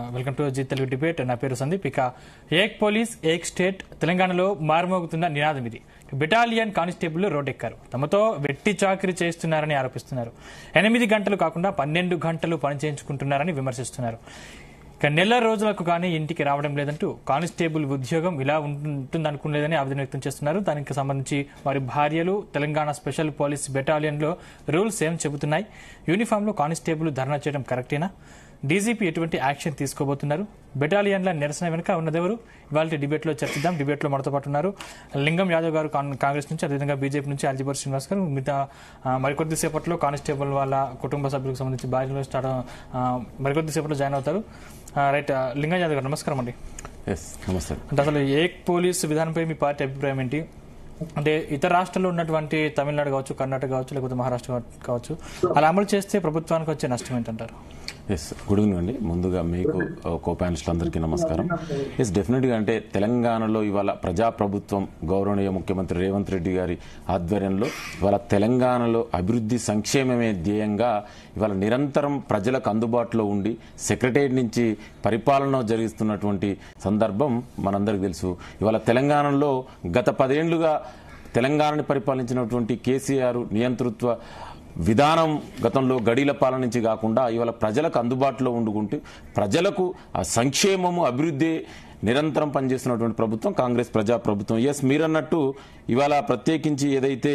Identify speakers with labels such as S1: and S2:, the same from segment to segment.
S1: Welcome to Zee Telugu debate నా పేరు సందీప్ ఇక ఏక్ పోలీస్ ఏక్ స్టేట్ తెలంగాణలో మారుమోగుతున్న నినాదం ఇది బెటాలియన్ కానిస్టేబుల్ రోడ్డెక్కారు తమతో వెట్టి చాకరీ చేస్తున్నారని ఆరోపిస్తున్నారు ఎనిమిది గంటలు కాకుండా పన్నెండు గంటలు పని చేయించుకుంటున్నారని విమర్శిస్తున్నారు ఇక నెల రోజులకు కానీ ఇంటికి రావడం లేదంటూ కానిస్టేబుల్ ఉద్యోగం ఇలా ఉంటుందనుకోలేదని ఆవేదన వ్యక్తం చేస్తున్నారు దానికి సంబంధించి వారి భార్యలు తెలంగాణ స్పెషల్ పోలీస్ బెటాలియన్లో రూల్స్ ఏం చెబుతున్నాయి యూనిఫామ్లో కానిస్టేబుల్ ధర్నా చేయడం కరెక్టేనా డీజీపీ ఎటువంటి యాక్షన్ తీసుకోబోతున్నారు బెటాలియన్ల నిరసన వెనుక ఉన్నదెవరు ఇవాళ డిబేట్లో చర్చిద్దాం డిబేట్లో మనతో పాటు ఉన్నారు లింగం యాదవ్ గారు కాన్- కాంగ్రెస్ నుంచి అదేవిధంగా బీజేపీ నుంచి అల్జిబర్ శ్రీనివాస్ గారు మిగతా ఆ, మరికొద్ది సేపట్లో కానిస్టేబుల్ వాళ్ళ కుటుంబ సభ్యులకు సంబంధించి భార్యలు స్టార్ట్ ఆ, మరికొద్ది సేపట్లో జాయిన్ అవుతారు ఆ, రైట్ ఆ, లింగం యాదవ్ గారు నమస్కారం అండి
S2: ఎస్ నమస్తే
S1: అంటే అసలు ఏక్ పోలీస్ విధానంపై మీ పార్టీ అభిప్రాయం ఏంటి అంటే ఇతర రాష్ట్రాల్లో ఉన్నటువంటి తమిళనాడు కావచ్చు కర్ణాటక కావచ్చు లేకపోతే మహారాష్ట్ర కావచ్చు అలా అమలు చేస్తే ప్రభుత్వానికి వచ్చే నష్టం ఏంటంటారు
S2: ఎస్ గుడ్ ఈవినింగ్ అండి ముందుగా మీకు కో అందరికీ నమస్కారం ఎస్ డెఫినెట్గా అంటే తెలంగాణలో ఇవాళ ప్రజాప్రభుత్వం గౌరవనీయ ముఖ్యమంత్రి రేవంత్ రెడ్డి గారి ఆధ్వర్యంలో ఇవాళ తెలంగాణలో అభివృద్ధి సంక్షేమమే ధ్యేయంగా ఇవాళ నిరంతరం ప్రజలకు అందుబాటులో ఉండి సెక్రటేరియట్ నుంచి పరిపాలన జరిగిస్తున్నటువంటి సందర్భం మనందరికీ తెలుసు ఇవాళ తెలంగాణలో గత పదేళ్లుగా తెలంగాణని పరిపాలించినటువంటి కేసీఆర్ నియంతృత్వ విధానం గతంలో గడీల పాలన నుంచి కాకుండా ఇవాళ ప్రజలకు అందుబాటులో ఉండుకుంటూ ప్రజలకు ఆ సంక్షేమము అభివృద్ధి నిరంతరం పనిచేస్తున్నటువంటి ప్రభుత్వం కాంగ్రెస్ ప్రజా ప్రభుత్వం ఎస్ మీరన్నట్టు ఇవాళ ప్రత్యేకించి ఏదైతే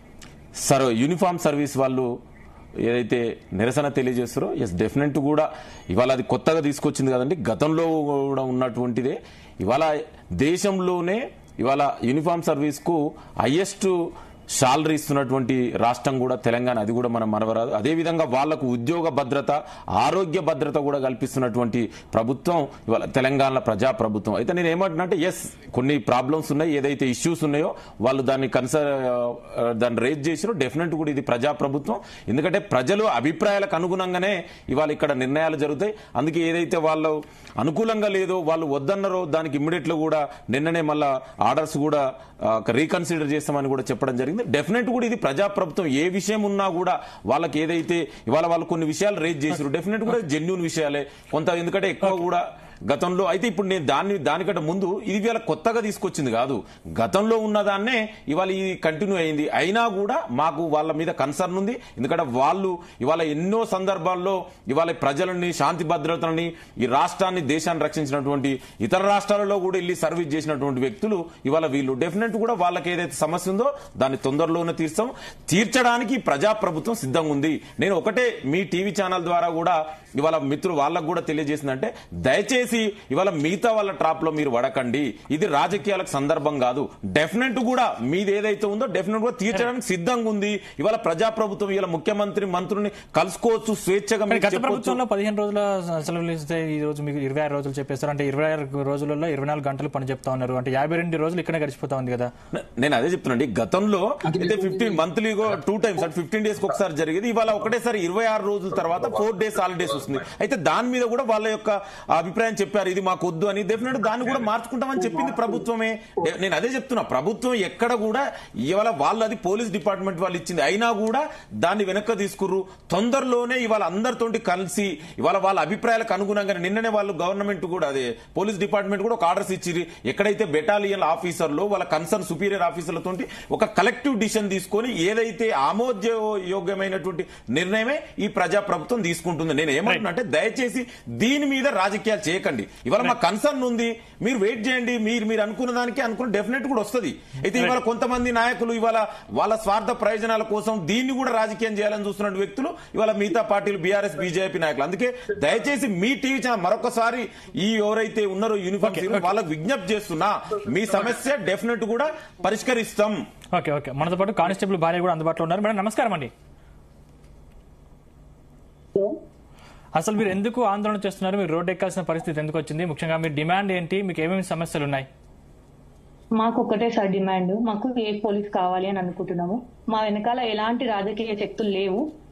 S2: సర్ యూనిఫామ్ సర్వీస్ వాళ్ళు ఏదైతే నిరసన తెలియజేస్తారో ఎస్ డెఫినెట్ కూడా ఇవాళ అది కొత్తగా తీసుకొచ్చింది కదండి గతంలో కూడా ఉన్నటువంటిదే ఇవాళ దేశంలోనే ఇవాళ యూనిఫామ్ సర్వీస్కు హయ్యెస్ట్ శాలరీ ఇస్తున్నటువంటి రాష్ట్రం కూడా తెలంగాణ అది కూడా మనం మనవరాదు అదేవిధంగా వాళ్లకు ఉద్యోగ భద్రత ఆరోగ్య భద్రత కూడా కల్పిస్తున్నటువంటి ప్రభుత్వం ఇవాళ తెలంగాణ ప్రజా ప్రభుత్వం అయితే నేను ఏమంటున్నా ఎస్ కొన్ని ప్రాబ్లమ్స్ ఉన్నాయి ఏదైతే ఇష్యూస్ ఉన్నాయో వాళ్ళు దాన్ని కన్సర్ దాన్ని రేజ్ చేసిరో డెఫినెట్ కూడా ఇది ప్రజా ప్రభుత్వం ఎందుకంటే ప్రజలు అభిప్రాయాలకు అనుగుణంగానే ఇవాళ ఇక్కడ నిర్ణయాలు జరుగుతాయి అందుకే ఏదైతే వాళ్ళు అనుకూలంగా లేదో వాళ్ళు వద్దన్నారో దానికి ఇమ్మీడియట్ కూడా నిన్ననే మళ్ళా ఆర్డర్స్ కూడా రీకన్సిడర్ చేస్తామని కూడా చెప్పడం జరిగింది డెఫినెట్ కూడా ఇది ప్రజాప్రభుత్వం ఏ విషయం ఉన్నా కూడా వాళ్ళకి ఏదైతే ఇవాళ వాళ్ళు కొన్ని విషయాలు రేజ్ చేసారు డెఫినెట్ కూడా జెన్యున్ విషయాలే కొంత ఎందుకంటే ఎక్కువ కూడా గతంలో అయితే ఇప్పుడు నేను దాన్ని దానికంటే ముందు ఇది ఇవాళ కొత్తగా తీసుకొచ్చింది కాదు గతంలో ఉన్నదాన్నే ఇవాళ ఇది కంటిన్యూ అయింది అయినా కూడా మాకు వాళ్ళ మీద కన్సర్న్ ఉంది ఎందుకంటే వాళ్ళు ఇవాళ ఎన్నో సందర్భాల్లో ఇవాళ ప్రజలని శాంతి భద్రతలని ఈ రాష్ట్రాన్ని దేశాన్ని రక్షించినటువంటి ఇతర రాష్ట్రాలలో కూడా వెళ్ళి సర్వీస్ చేసినటువంటి వ్యక్తులు ఇవాళ వీళ్ళు డెఫినెట్ కూడా వాళ్ళకి ఏదైతే సమస్య ఉందో దాన్ని తొందరలోనే తీర్చాం తీర్చడానికి ప్రజాప్రభుత్వం సిద్ధంగా ఉంది నేను ఒకటే మీ టీవీ ఛానల్ ద్వారా కూడా ఇవాళ మిత్రులు వాళ్ళకు కూడా తెలియజేసిందంటే దయచేసి ఇవాళ మిగతా వాళ్ళ ట్రాప్ లో మీరు వడకండి ఇది రాజకీయాలకు సందర్భం కాదు డెఫినెట్ కూడా మీది ఏదైతే ఉందో డెఫినెట్ కూడా తీర్చడానికి సిద్ధంగా ఉంది ఇవాళ ప్రజాప్రభుత్వం ఇవాళ ముఖ్యమంత్రి మంత్రుల్ని కలుసుకోవచ్చు స్వేచ్ఛగా
S1: మరి
S2: మీరు
S1: గత
S2: చెప్పొచ్చు
S1: ప్రభుత్వంలో పదిహేను రోజుల సెలవులు ఇస్తే ఈ రోజు మీకు ఇరవై ఆరు రోజులు చెప్పేస్తారు అంటే ఇరవై ఆరు రోజులలో ఇరవై నాలుగు గంటలు పని చెప్తా ఉన్నారు అంటే యాభై రెండు రోజులు ఇక్కడే గడిచిపోతా ఉంది కదా
S2: నేను అదే చెప్తున్నాండి గతంలో అయితే ఫిఫ్టీన్ మంత్లీ టూ టైమ్స్ అంటే ఫిఫ్టీన్ డేస్ ఒకసారి జరిగేది ఇవాళ ఒకటేసారి ఇరవై ఆరు రోజుల తర్వాత ఫోర్ డేస్ హాలిడేస్ వస్తుంది అయితే దాని మీద కూడా వాళ్ళ యొక్క అభిప్రాయం చెప్పారు ఇది మాకు వద్దు అని డెఫినెట్ దాన్ని కూడా మార్చుకుంటామని చెప్పింది ప్రభుత్వమే డే- నేను అదే చెప్తున్నా ప్రభుత్వం ఎక్కడ కూడా ఇవాళ వాళ్ళు అది పోలీస్ డిపార్ట్మెంట్ వాళ్ళు ఇచ్చింది అయినా కూడా దాన్ని వెనక్కి తీసుకుర్రు తొందరలోనే ఇవాళ అందరితోటి కలిసి ఇవాళ వాళ్ళ అభిప్రాయాలకు అనుగుణంగా నిన్ననే వాళ్ళు గవర్నమెంట్ కూడా అదే పోలీస్ డిపార్ట్మెంట్ కూడా ఒక ఆర్డర్స్ ఇచ్చిర్రు ఎక్కడైతే బెటాలియన్ ఆఫీసర్లు వాళ్ళ కన్సర్న్ సుపీరియర్ ఆఫీసర్లతో ఒక కలెక్టివ్ డిసిషన్ తీసుకొని ఏదైతే ఆమోదయోగ్యమైనటువంటి నిర్ణయమే ఈ ప్రజా ప్రభుత్వం తీసుకుంటుంది నేను ఏమంటున్నా అంటే దయచేసి దీని మీద రాజకీయాలు చేయకండి ఇవాళ మా కన్సర్న్ ఉంది మీరు వెయిట్ చేయండి మీరు మీరు అనుకున్న దానికి అనుకున్న డెఫినెట్ కూడా వస్తుంది అయితే ఇవాళ కొంతమంది నాయకులు ఇవాళ వాళ్ళ స్వార్థ ప్రయోజనాల కోసం దీన్ని కూడా రాజకీయం చేయాలని చూస్తున్న వ్యక్తులు ఇవాళ మిగతా పార్టీలు బీఆర్ఎస్ బీజేపీ నాయకులు అందుకే దయచేసి మీ టీవీ ఛానల్ మరొకసారి ఈ ఎవరైతే ఉన్నారో యూనిఫామ్ వాళ్ళకు విజ్ఞప్తి చేస్తున్నా మీ సమస్య డెఫినెట్ కూడా పరిష్కరిస్తాం
S1: ఓకే ఓకే మనతో పాటు కానిస్టేబుల్ భార్య కూడా అందుబాటులో ఉన్నారు మేడం నమస్కారం అండి అసలు మీరు ఎందుకు ఆందోళన చేస్తున్నారు మీరు రోడ్డు ఎక్కాల్సిన పరిస్థితి ఎందుకు వచ్చింది ముఖ్యంగా మీ డిమాండ్ ఏంటి మీకు ఏమేమి సమస్యలు ఉన్నాయి
S3: మాకు ఒకటే సార్ డిమాండ్ మాకు ఏ పోలీస్ కావాలి అని అనుకుంటున్నాము మా వెనకాల ఎలాంటి రాజకీయ శక్తులు లేవు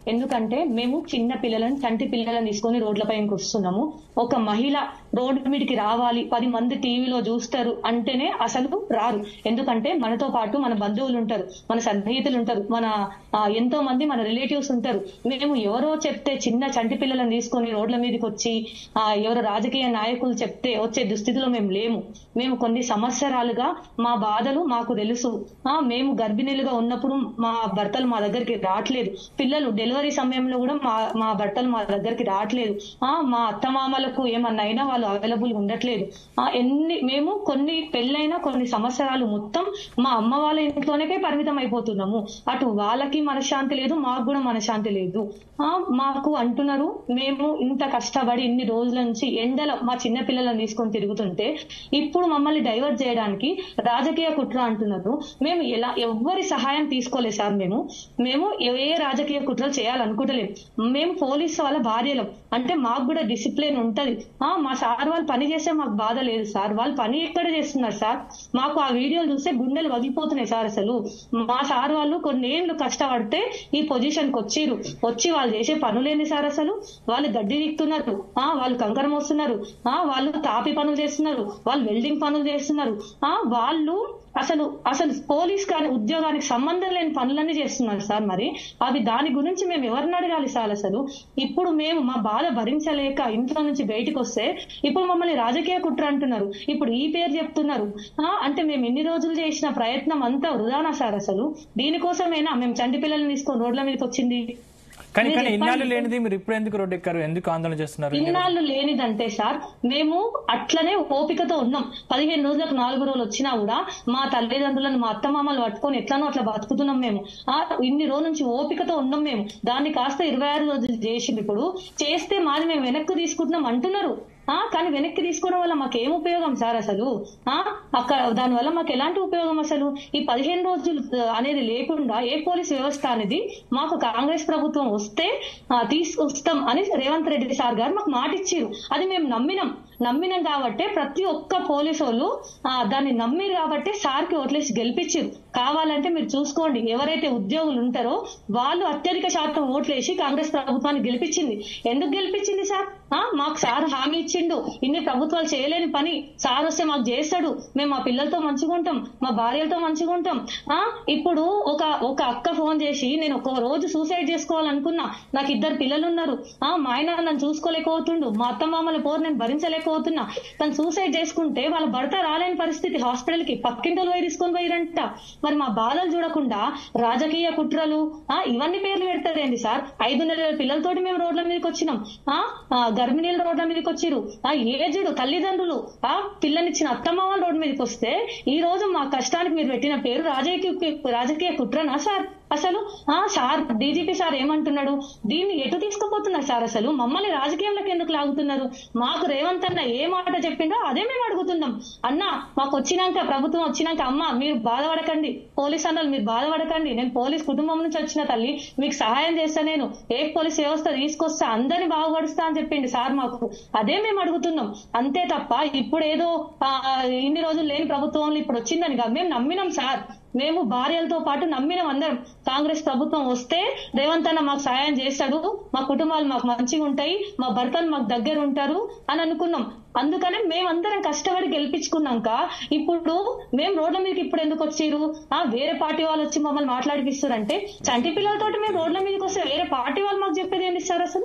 S3: ఎందుకంటే మేము చిన్న పిల్లలను చంటి పిల్లలను తీసుకొని రోడ్లపైకి వస్తున్నాము ఒక మహిళ రోడ్డు మీదకి రావాలి పది మంది టీవీలో చూస్తారు అంటేనే అసలు రారు ఎందుకంటే మనతో పాటు మన బంధువులు ఉంటారు మన సన్నిహితులు ఉంటారు మన ఆ, ఎంతో మంది మన రిలేటివ్స్ ఉంటారు మేము ఎవరో చెప్తే చిన్న చంటి పిల్లలను తీసుకొని రోడ్ల మీదకి వచ్చి ఆ ఎవరో రాజకీయ నాయకులు చెప్తే వచ్చే దుస్థితిలో మేము లేము మేము కొన్ని సంవత్సరాలుగా మా బాధలు మాకు తెలుసు ఆ మేము గర్భిణీలుగా ఉన్నప్పుడు మా భర్తలు మా దగ్గరికి రావట్లేదు పిల్లలు డెలివరీ సమయంలో కూడా మా మా భర్తలు మా దగ్గరికి రావట్లేదు ఆ మా అత్తమామలకు ఏమన్నా అయినా వాళ్ళు అవైలబుల్ ఉండట్లేదు ఆ ఎన్ని మేము కొన్ని పెళ్ళైన కొన్ని సంవత్సరాలు మొత్తం మా అమ్మ వాళ్ళ ఇంట్లోనే పరిమితం అయిపోతున్నాము అటు వాళ్ళకి మనశ్శాంతి లేదు మాకు కూడా మనశ్శాంతి లేదు ఆ మాకు అంటున్నారు మేము ఇంత కష్టపడి ఇన్ని రోజుల నుంచి ఎండలో మా చిన్న పిల్లలను తీసుకొని తిరుగుతుంటే ఇప్పుడు మమ్మల్ని డైవర్ట్ చేయడానికి రాజకీయ కుట్ర అంటున్నారు మేము ఎలా ఎవ్వరి సహాయం తీసుకోలేదు సార్ మేము మేము ఏ రాజకీయ కుట్రలు చేయాలనుకుంటలేము మేము పోలీసు వాళ్ళ భార్యలం అంటే మాకు కూడా డిసిప్లిన్ ఉంటది ఆ మా సార్ వాళ్ళు పని చేస్తే మాకు బాధ లేదు సార్ వాళ్ళు పని ఎక్కడ చేస్తున్నారు సార్ మాకు ఆ వీడియోలు చూస్తే గుండెలు వగిలిపోతున్నాయి సార్ అసలు మా సార్ వాళ్ళు కొన్నేళ్లు కష్టపడితే ఈ పొజిషన్ కి వచ్చిర్రు వచ్చి వాళ్ళు చేసే పనులేంది సార్ అసలు వాళ్ళు గడ్డి దిక్కుతున్నారు ఆ వాళ్ళు కంకర మోస్తున్నారు ఆ వాళ్ళు తాపి పనులు చేస్తున్నారు వాళ్ళు వెల్డింగ్ పనులు చేస్తున్నారు ఆ వాళ్ళు అసలు అసలు పోలీస్ కానీ ఉద్యోగానికి సంబంధం లేని పనులన్నీ చేస్తున్నారు సార్ మరి అవి దాని గురించి మేము ఎవరిని అడగాలి సార్ అసలు ఇప్పుడు మేము మా బాధ భరించలేక ఇంట్లో నుంచి బయటకు వస్తే ఇప్పుడు మమ్మల్ని రాజకీయ కుట్ర అంటున్నారు ఇప్పుడు ఈ పేరు చెప్తున్నారు ఆ అంటే మేము ఇన్ని రోజులు చేసిన ప్రయత్నం అంతా వృధానా సార్ అసలు దీనికోసమేనా మేము చంటి పిల్లల్ని తీసుకొని రోడ్ల మీదకి వచ్చింది
S1: కానీ
S3: మీరు
S1: కానీ ఇన్నాళ్ళు
S3: చెప్పండి.
S1: లేనిది మీరు ఇప్పుడు ఎందుకు రోడ్డు ఎక్కారు ఎందుకు ఆందోళన చేస్తున్నారు
S3: ఇన్నాళ్ళు లేనిదంటే సార్ మేము అట్లనే ఓపికతో ఉన్నాం పదిహేను రోజులకు నాలుగు రోజులు వచ్చినా కూడా మా తల్లిదండ్రులను మా అత్తమామలు పట్టుకొని ఎట్లనో అట్లా బతుకుతున్నాం మేము ఆ ఇన్ని రోజుల నుంచి ఓపికతో ఉన్నాం మేము దాన్ని కాస్త ఇరవై ఆరు రోజులు చేసింది ఇప్పుడు చేస్తే మాది మేము వెనక్కి తీసుకుంటున్నాం అంటున్నారు ఆ కానీ వెనక్కి తీసుకోవడం వల్ల మాకు ఏం ఉపయోగం సార్ అసలు ఆ అక్కడ దాని వల్ల మాకు ఎలాంటి ఉపయోగం అసలు ఈ పదిహేను రోజులు ఆ, అనేది లేకుండా ఏ పోలీస్ వ్యవస్థ అనేది మాకు కాంగ్రెస్ ప్రభుత్వం వస్తే ఆ, తీసుకొస్తాం అని రేవంత్ రెడ్డి సార్ గారు మాకు మాట ఇచ్చారు అది మేము నమ్మినాం నమ్మినాం కాబట్టి ప్రతి ఒక్క పోలీసు వాళ్ళు ఆ, దాన్ని నమ్మిరు కాబట్టి సార్ కి ఓట్లేసి గెలిపించారు కావాలంటే మీరు చూసుకోండి ఎవరైతే ఉద్యోగులు ఉంటారో వాళ్ళు అత్యధిక శాతం ఓట్లేసి కాంగ్రెస్ ప్రభుత్వాన్ని గెలిపించింది ఎందుకు గెలిపించింది సార్ ఆ, మాకు సార్ హామీ ఇచ్చిండు ఇన్ని ప్రభుత్వాలు చేయలేని పని సార్ వస్తే మాకు చేస్తాడు మేము మా పిల్లలతో మంచిగా ఉంటాం మా భార్యలతో మంచిగా ఉంటాం ఆ ఇప్పుడు ఒక ఒక అక్క ఫోన్ చేసి నేను ఒక రోజు సూసైడ్ చేసుకోవాలనుకున్నా నాకు ఇద్దరు పిల్లలు ఉన్నారు ఆ మా ఆయన నన్ను చూసుకోలేకపోతుండు మా అత్త మామల పోరు నేను భరించలేకపోతున్నా తను సూసైడ్ చేసుకుంటే వాళ్ళ భర్త రాలేని పరిస్థితి హాస్పిటల్ కి పక్కింటోళ్ళు పోయి తీసుకొని పోయిరంట మరి మా బాధలు చూడకుండా రాజకీయ కుట్రలు ఆ ఇవన్నీ పేర్లు పెడతారేంటి సార్ ఐదు నెలల పిల్లలతోటి మేము రోడ్ల మీదకి వచ్చినాం ఆ ఆ, గర్భిణీలు రోడ్ల మీదకి వచ్చిరు ఆ ఏజుడు తల్లిదండ్రులు ఆ పిల్లనిచ్చిన అత్తమ్మ వాళ్ళు రోడ్డు మీదకి వస్తే ఈ రోజు మా కష్టానికి మీరు పెట్టిన పేరు రాజకీయ రాజకీయ కుట్రనా సార్ అసలు ఆ సార్ డీజీపీ సార్ ఏమంటున్నాడు దీన్ని ఎటు తీసుకుపోతున్నారు సార్ అసలు మమ్మల్ని రాజకీయంలోకి ఎందుకు లాగుతున్నారు మాకు రేవంత్ అన్న ఏ మాట చెప్పిండో అదే మేము అడుగుతున్నాం అన్న మాకు వచ్చినాక ప్రభుత్వం వచ్చినాక అమ్మ మీరు బాధపడకండి పోలీస్ అన్నలు మీరు బాధపడకండి నేను పోలీస్ కుటుంబం నుంచి వచ్చిన తల్లి మీకు సహాయం చేస్తా నేను ఏ పోలీస్ వ్యవస్థ తీసుకొస్తా అందరిని బాగుపడుస్తా అని చెప్పింది సార్ మాకు అదే మేము అడుగుతున్నాం అంతే తప్ప ఇప్పుడు ఏదో ఆ, ఇన్ని రోజులు లేని ప్రభుత్వంలో ఇప్పుడు వచ్చిందని కాదు మేము నమ్మినాం సార్ మేము భార్యలతో పాటు నమ్మినాం అందరం కాంగ్రెస్ ప్రభుత్వం వస్తే రేవంత్ అన్న మాకు సాయం చేస్తాడు మా కుటుంబాలు మాకు మంచిగా ఉంటాయి మా భర్తలు మాకు దగ్గర ఉంటారు అని అనుకున్నాం అందుకనే మేమందరం కష్టపడి గెలిపించుకున్నాక ఇప్పుడు మేము రోడ్ల మీదకి ఇప్పుడు ఎందుకు వచ్చిర్రు ఆ వేరే పార్టీ వాళ్ళు వచ్చి మమ్మల్ని మాట్లాడిపిస్తారు చంటి పిల్లలతోటి మేము రోడ్ల మీదకి వస్తే వేరే పార్టీ వాళ్ళు మాకు చెప్పేది ఏంటి సార్ అసలు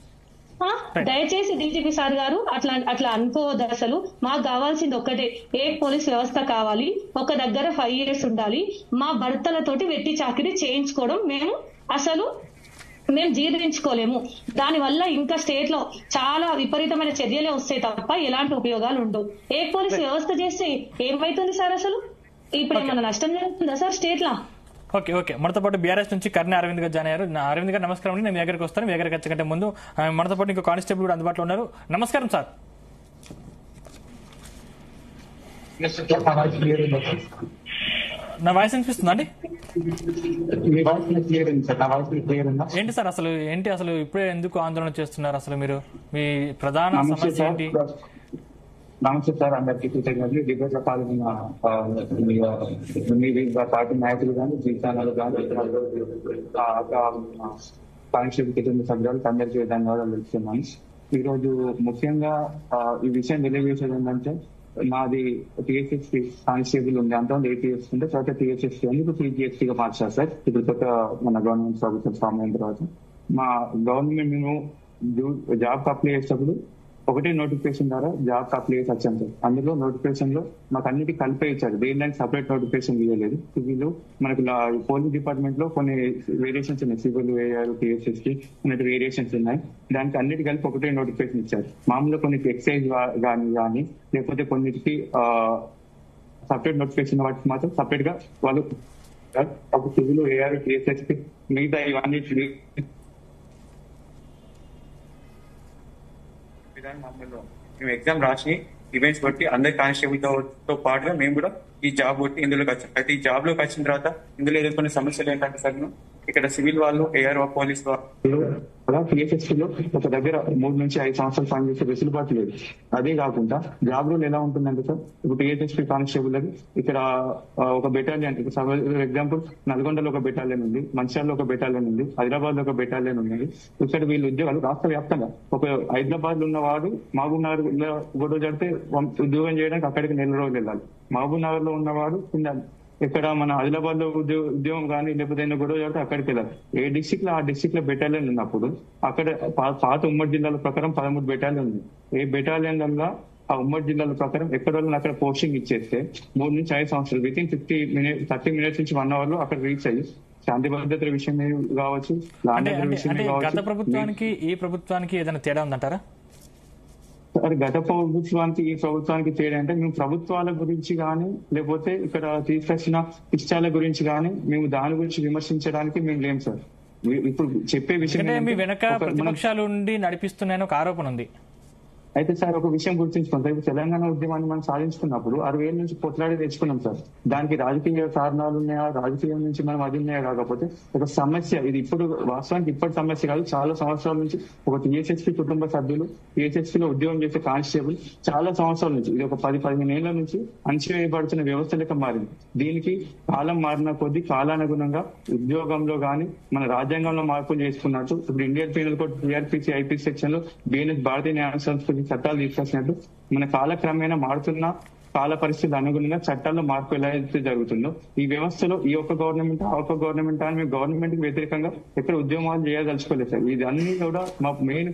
S3: ఆ, దయచేసి డీజీపీ సార్ గారు అట్లా అట్లా అనుకోవద్దు అసలు మాకు కావాల్సింది ఒక్కటే ఏ పోలీస్ వ్యవస్థ కావాలి ఒక దగ్గర ఫైవ్ ఇయర్స్ ఉండాలి మా భర్తలతోటి వెట్టి చాకిరీ చేయించుకోవడం మేము అసలు మేము జీర్ణించుకోలేము దాని వల్ల ఇంకా స్టేట్ లో చాలా విపరీతమైన చర్యలే వస్తాయి తప్ప ఎలాంటి ఉపయోగాలు ఉండవు ఏ పోలీస్ వ్యవస్థ చేస్తే ఏమైతుంది సార్ అసలు ఇప్పుడు ఏమైనా నష్టం జరుగుతుందా సార్ స్టేట్ లా
S1: ఓకే ఓకే మనతో పాటు బీఆర్ఎస్ నుంచి కర్ణ అరవింద్ గారు జాయిన్ అయ్యారు నా- అరవింద్ గారు నమస్కారం అండి నేను మీ దగ్గరికి వస్తాను మీ దగ్గరికి వచ్చే ముందు ఆ, మనతో పాటు ఇంకో కానిస్టేబుల్ కూడా అందుబాటులో ఉన్నారు నమస్కారం సార్
S4: నా వాయిస్ క్లియర్ ఉందా సార్?
S1: నా వాయిస్ వినిపిస్తుందా అండి
S4: మీ వాయిస్ క్లియర్ ఉంది సార్ నా వాయిస్ క్లియర్ ఉందా
S1: ఏంటి సార్ అసలు ఏంటి అసలు ఇప్పుడే ఎందుకు ఆందోళన చేస్తున్నారు అసలు మీరు మీ ప్రధాన
S4: నమస్తే
S1: సమస్య
S4: సార్
S1: ఏంటి
S4: నమస్తే సార్ అందరికీ కృతజ్ఞతలు దిగ్గజ పాల్గొన్న ఆ, మీ, ఆ, మీ వివిధ పార్టీ నాయకులు కానీ జీతానాలు కానీ కానిస్టేబుల్ కుటుంబ సభ్యులకు అందరికీ ధన్యవాదాలు తెలుస్తున్నాను ఈ రోజు ముఖ్యంగా ఆ, ఈ విషయం తెలియజేసేది ఏంటంటే మాది టీఎస్ఎస్పీ కానిస్టేబుల్ ఉంది అంత ఏపీఎస్ ఉంటే తర్వాత టీఎస్ఎస్పీ ఉంది ఇప్పుడు టీజీఎస్పీ గా మార్చారు సార్ ఇప్పుడు కొత్త మన గవర్నమెంట్ ప్రభుత్వం ఫామ్ అయిన తర్వాత మా గవర్నమెంట్ మేము జాబ్ అప్లై చేసేటప్పుడు ఒకటే నోటిఫికేషన్ ద్వారా జాబ్ అప్లై చేసి వచ్చాం సార్ అందులో నోటిఫికేషన్ లో మాకు అన్నిటి కలిపే ఇచ్చారు దేని సపరేట్ నోటిఫికేషన్ ఇవ్వలేదు వీళ్ళు మనకు పోలీస్ డిపార్ట్మెంట్ లో కొన్ని వేరియేషన్స్ ఉన్నాయి సివిల్ ఏఆర్ టీఎస్ఎస్ కి అన్నట్టు వేరియేషన్స్ ఉన్నాయి దానికి అన్నిటి కలిపి ఒకటే నోటిఫికేషన్ ఇచ్చారు మామూలుగా కొన్ని ఎక్సైజ్ కానీ కానీ లేకపోతే కొన్నిటికి సపరేట్ నోటిఫికేషన్ వాటికి మాత్రం సపరేట్ గా వాళ్ళు ఒక సివిల్ ఏఆర్ టీఎస్ఎస్ కి మిగతా ఇవన్నీ విధానం అమల్లో ఉంది. మేము ఎగ్జామ్ రాసి ఈవెంట్స్ బట్టి అందరి కానిస్టేబుల్ తో తో పాటుగా మేము కూడా ఈ జాబ్ కొట్టి ఇందులోకి వచ్చాం అయితే ఈ జాబ్ లోకి వచ్చిన తర్వాత ఇందులో ఎదుర్కొనే సమస్యలు ఏంటంటే సార్ మేము ఇక్కడ సివిల్ వాళ్ళు ఏఆర్ పోలీస్ వాళ్ళు అలా టీఎస్ఎస్ లో ఒక దగ్గర మూడు నుంచి ఐదు సంవత్సరాలు పనిచేసే వెసులుబాటు లేదు అదే కాకుండా జాబ్ రోల్ ఎలా ఉంటుందంటే సార్ ఇప్పుడు టీఎస్ఎస్పీ కానిస్టేబుల్ అది ఇక్కడ ఆ, ఒక బెటాలియన్ ఇప్పుడు ఎగ్జాంపుల్ నల్గొండలో ఒక బెటాలియన్ ఉంది మంచిర్యాలలో ఒక బెటాలియన్ ఉంది హైదరాబాద్ లో ఒక బెటాలియన్ ఉంది ఇక్కడ వీళ్ళు ఉద్యోగాలు రాష్ట్ర వ్యాప్తంగా ఒక హైదరాబాద్ లో ఉన్నవాడు మహబూబ్ నగర్ లో గొడవ జరిగితే ఉద్యోగం చేయడానికి అక్కడికి నెల రోజులు వెళ్ళాలి మహబూబ్ నగర్ లో ఉన్నవాడు కింద ఇక్కడ మన ఆదిలాబాద్ లో ఉద్యో- ఉద్యోగం కానీ లేకపోతే ఏదైనా గొడవ జరిగితే అక్కడికి వెళ్ళాలి ఏ డిస్టిక్ లో ఆ డిస్టిక్ లో బెటాలియన్ ఉన్నప్పుడు అక్కడ పా- పాత ఉమ్మడి జిల్లాల ప్రకారం పదమూడు బెటాలియన్ ఉంది ఏ బెటాలియన్ వల్ల ఆ ఉమ్మడి జిల్లాల ప్రకారం ఎక్కడ వాళ్ళని అక్కడ పోస్టింగ్ ఇచ్చేస్తే మూడు నుంచి ఐదు సంవత్సరాలు with in fifty minute thirty minutes నుంచి వన్ అవర్ లో అక్కడ రీచ్ అయ్యి శాంతి భద్రతల విషయం మీద కావచ్చు లాండ్
S1: అంటే
S4: ఆర్డర్
S1: అంటే
S4: విషయం
S1: అంటే
S4: మీద
S1: గత
S4: కావచ్చు
S1: ప్రభుత్వానికి ఈ ప్రభుత్వానికి ఏదైనా తేడా ఉందంటారా
S4: మరి గత ప్రభుత్వానికి ఈ ప్రభుత్వానికి తేడా అంటే మేము ప్రభుత్వాల గురించి కానీ లేకపోతే ఇక్కడ తీసుకొచ్చిన ఇష్టాల గురించి కానీ మేము దాని గురించి విమర్శించడానికి మేము లేం సార్ మీ- ఇప్పుడు చెప్పే విషయం
S1: ఎందుకంటే మీ
S4: ఏంటంటే
S1: వెనక
S4: ఒక- మనం-
S1: ప్రతిపక్షాలు ఉండి నడిపిస్తున్నాయని ఒక ఆరోపణ ఉంది
S4: అయితే సార్ ఒక విషయం గుర్తుంచుకుంటాం ఇప్పుడు తెలంగాణ ఉద్యమాన్ని మనం సాధించుకున్నప్పుడు అరవై ఏళ్ళ నుంచి కొట్లాడి తెచ్చుకున్నాం సార్ దానికి రాజకీయ కారణాలు ఉన్నాయా రాజకీయం నుంచి మనం అది ఉన్నాయా కాకపోతే ఒక సమస్య ఇది ఇప్పుడు వాస్తవానికి ఇప్పటి సమస్య కాదు చాలా సంవత్సరాల నుంచి ఒక టీఎస్ఎస్పీ కుటుంబ సభ్యులు టీఎస్ఎస్పీ లో ఉద్యోగం చేసే కానిస్టేబుల్ చాలా సంవత్సరాల నుంచి ఇది ఒక పది పదిహేను ఏళ్ల నుంచి అణచివేయబడుతున్న వ్యవస్థ లెక్క మారింది దీనికి కాలం మారిన కొద్దీ కాలానుగుణంగా ఉద్యోగంలో గాని మన రాజ్యాంగంలో మార్పులు చేసుకున్నట్టు ఇప్పుడు Indian penal code CrPC IP section లో బిఎన్ఎస్ భారతీయ న్యాయ సంస్కృతి చట్టాలు తీసుకొచ్చినట్టు మన కాలక్రమేణా మారుతున్న కాల పరిస్థితులు అనుగుణంగా చట్టాల్లో మార్పు ఎలా అయితే జరుగుతుందో ఈ వ్యవస్థలో ఈ ఒక్క గవర్నమెంట్ ఆ ఒక్క గవర్నమెంట్ అని మేము గవర్నమెంట్ కి వ్యతిరేకంగా ఎక్కడ ఉద్యమాలు చేయదలుచుకోలేదు సార్ ఇది అన్ని కూడా మా మెయిన్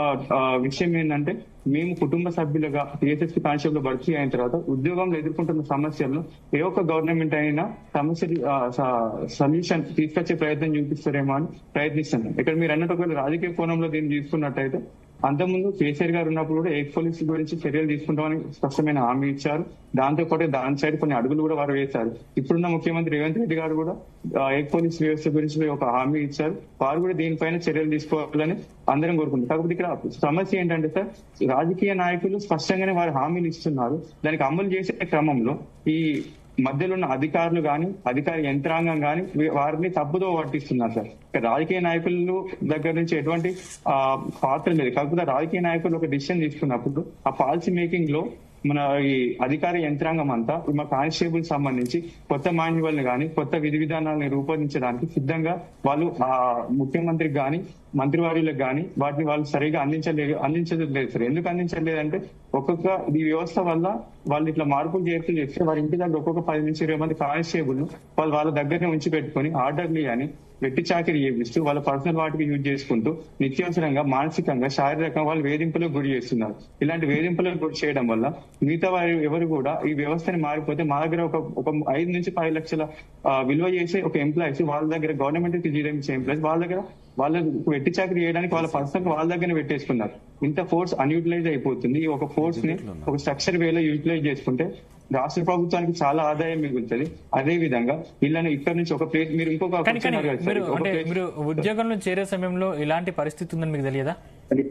S4: విషయం ఏంటంటే మేము కుటుంబ సభ్యులుగా టీఎస్ఎస్పీ కానిస్టేబుల్ భర్తీ అయిన తర్వాత ఉద్యోగంలో ఎదుర్కొంటున్న సమస్యలను ఏ ఒక్క గవర్నమెంట్ అయినా సమస్య సొల్యూషన్ తీసుకొచ్చే ప్రయత్నం చూపిస్తారేమో అని ప్రయత్నిస్తున్నాం ఇక్కడ మీరు అన్నట్టు ఒకవేళ రాజకీయ కోణంలో దీన్ని తీసుకున్నట్టయితే అంతకుముందు కేసీఆర్ గారు ఉన్నప్పుడు కూడా ఎయిర్ పోలీస్ గురించి చర్యలు తీసుకుంటామని స్పష్టమైన హామీ ఇచ్చారు దాంతో పాటు దాని సైడ్ కొన్ని అడుగులు కూడా వారు వేశారు ఇప్పుడున్న ముఖ్యమంత్రి రేవంత్ రెడ్డి గారు కూడా ఎయిర్ పోలీస్ వ్యవస్థ గురించి ఒక హామీ ఇచ్చారు వారు కూడా దీనిపైన చర్యలు తీసుకోవాలని అందరం కోరుకుంటారు కాకపోతే ఇక్కడ సమస్య ఏంటంటే సార్ రాజకీయ నాయకులు స్పష్టంగానే వారు హామీలు ఇస్తున్నారు దానికి అమలు చేసే క్రమంలో ఈ మధ్యలో ఉన్న అధికారులు గాని అధికార యంత్రాంగం గాని వీ- వారిని తప్పుదో పట్టిస్తున్నారు సార్ ఇక్కడ రాజకీయ నాయకులు దగ్గర నుంచి ఎటువంటి ఆ, పాత్ర లేదు కాకపోతే రాజకీయ నాయకులు ఒక డిసిషన్ తీసుకున్నప్పుడు ఆ పాలసీ మేకింగ్ లో మన ఈ అధికార యంత్రాంగం అంతా మా కానిస్టేబుల్ సంబంధించి కొత్త మాన్యువల్ కానీ కొత్త విధి విధానాలను రూపొందించడానికి సిద్ధంగా వాళ్ళు ఆ ముఖ్యమంత్రికి కానీ మంత్రివారులకు కానీ వాటిని వాళ్ళు సరిగా అందించలేదు అందించలేదు సార్ ఎందుకు అందించలేదంటే ఒక్కొక్క ఈ వ్యవస్థ వల్ల వాళ్ళు ఇట్లా మార్పులు చేర్పులు చేస్తే వారి ఇంటి దగ్గర ఒక్కొక్క పది నుంచి ఇరవై మంది కానిస్టేబుల్ వాళ్ళు వాళ్ళ దగ్గరనే ఉంచి పెట్టుకొని ఆర్డర్లు అని వెట్టి చాకిరి చేపిస్తూ వాళ్ళ పర్సనల్ వాటికి యూజ్ చేసుకుంటూ నిత్యావసరంగా మానసికంగా శారీరకంగా వాళ్ళు వేధింపులకు గురి చేస్తున్నారు ఇలాంటి వేధింపులకు గురి చేయడం వల్ల మిగతా వారు ఎవరు కూడా ఈ వ్యవస్థని మారిపోతే మా దగ్గర ఒక ఒక ఐదు నుంచి పది లక్షల ఆ, విలువ చేసే ఒక ఎంప్లాయీస్ వాళ్ళ దగ్గర గవర్నమెంట్ కి జీతం ఇచ్చే ఎంప్లాయీస్ వాళ్ళ దగ్గర వాళ్ళ వెట్టి చాకరీ చేయడానికి వాళ్ళ పర్సనల్ వాళ్ళ దగ్గర పెట్టేసుకున్నారు ఇంత ఫోర్స్ అన్యూటిలైజ్ అయిపోతుంది ఈ ఒక ఫోర్స్ ని ఒక స్ట్రక్చర్ వేలో యూటిలైజ్ చేసుకుంటే రాష్ట్ర ప్రభుత్వానికి చాలా ఆదాయం మిగులుతుంది అదే విధంగా వీళ్ళని ఇక్కడ నుంచి ఒక ప్లేస్ మీరు ఇంకొక
S1: కానీ కానీ
S4: question అడిగారు
S1: మీరు
S4: సార్. ఒక
S1: అంటే
S4: place-
S1: మీరు ఉద్యోగంలో చేరే సమయంలో ఇలాంటి పరిస్థితి ఉందని మీకు తెలియదా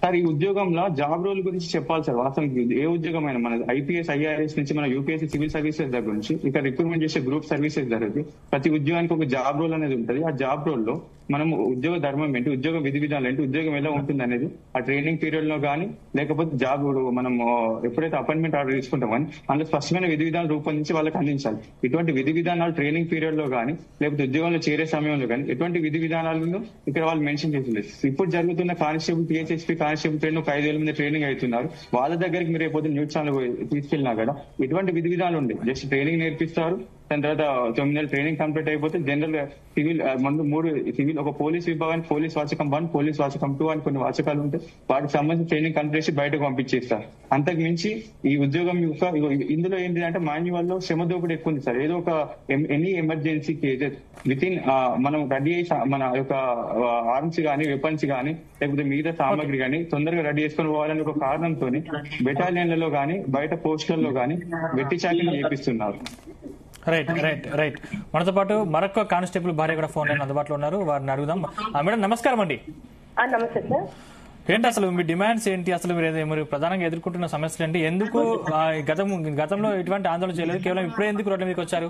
S4: సార్ ఈ ఉద్యోగంలో జాబ్ రోల్ గురించి చెప్పాలి సార్ వాస్తవం ఏ ఉద్యోగం అయినా మన ఐపీఎస్ ఐఆర్ఎస్ నుంచి మన యూపీఎస్సీ సివిల్ సర్వీసెస్ దగ్గర నుంచి ఇక రిక్రూట్మెంట్ చేసే గ్రూప్ సర్వీసెస్ దగ్గర ప్రతి ఉద్యోగానికి ఒక జాబ్ రోల్ అనేది ఉంటుంది ఆ జాబ్ రోల్ లో మనం ఉద్యోగ ధర్మం ఏంటి ఉద్యోగ విధి విధానాలు ఏంటి ఉద్యోగం ఎలా ఉంటుంది అనేది ఆ ట్రైనింగ్ పీరియడ్ లో కానీ లేకపోతే జాబ్ మనం ఆ, ఎప్పుడైతే అపాయింట్మెంట్ ఆర్డర్ తీసుకుంటామో కానీ అందులో స్పష్టమైన విధి విధానాలు రూపొందించి వాళ్ళకి అందించాలి ఇటువంటి విధి విధానాలు ట్రైనింగ్ పీరియడ్ లో కానీ లేకపోతే ఉద్యోగంలో చేరే సమయంలో కానీ ఎటువంటి విధి విధానాలను ఇక్కడ వాళ్ళు మెన్షన్ చేసింది ఇప్పుడు జరుగుతున్న కానిస్టేబుల్ పిహెచ్ఎస్పీ కానిస్టేబుల్ ట్రైన్ ఒక ఐదేళ్ల మంది ట్రైనింగ్ అవుతున్నారు వాళ్ళ దగ్గరికి మీరు రేపు న్యూస్ ఛానల్ తీసుకెళ్ళినా కూడా ఇటువంటి విధి విధానాలు ఉండే జస్ట్ ట్రైనింగ్ నేర్పిస్తారు దాని తర్వాత తొమ్మిది నెలలు ట్రైనింగ్ కంప్లీట్ అయిపోతే జనరల్ గా సివిల్ ఆ, ముందు మూడు సివిల్ ఒక పోలీస్ విభాగానికి పోలీస్ వాచకం వన్ పోలీస్ వాచకం టూ అని కొన్ని వాచకాలు ఉంటాయి వాటికి సంబంధించి ట్రైనింగ్ కంప్లీట్ చేసి బయటకు పంపించేస్తారు అంతకు మించి ఈ ఉద్యోగం యొక్క ఇగో ఇందులో ఏంటి అంటే మాన్యువల్ లో శ్రమ దోపిడీ ఎక్కువ ఉంది సార్ ఏదో ఒక any emergency cases with in మనం రెడీ చేసి మన యొక్క ఆర్మ్స్ కానీ వెపన్స్ కానీ లేకపోతే మిగతా సామాగ్రి కానీ తొందరగా రెడీ చేసుకొని పోవాలని ఒక కారణంతో బెటాలియన్లలో కానీ బయట పోస్టులలో కానీ వెట్టి చాకరీ చేపిస్తున్నారు
S1: రైట్ రైట్ రైట్ మనతో పాటు మరొక కానిస్టేబుల్ భార్య కూడా ఫోన్ లైన్ అందుబాటులో ఉన్నారు వారిని అడుగుదాం ఆ, మేడం నమస్కారం అండి
S5: ఆ, నమస్తే సార్
S1: ఏంటి అసలు మీ డిమాండ్స్ ఏంటి అసలు మీరు ఏదో- మీరు ప్రధానంగా ఎదుర్కొంటున్న సమస్యలు ఏంటి ఎందుకు ఆ, ఈ గతం గతంలో ఎటువంటి ఆందోళన చేయలేదు కేవలం ఇప్పుడే ఎందుకు రోడ్ల మీదకి వచ్చారు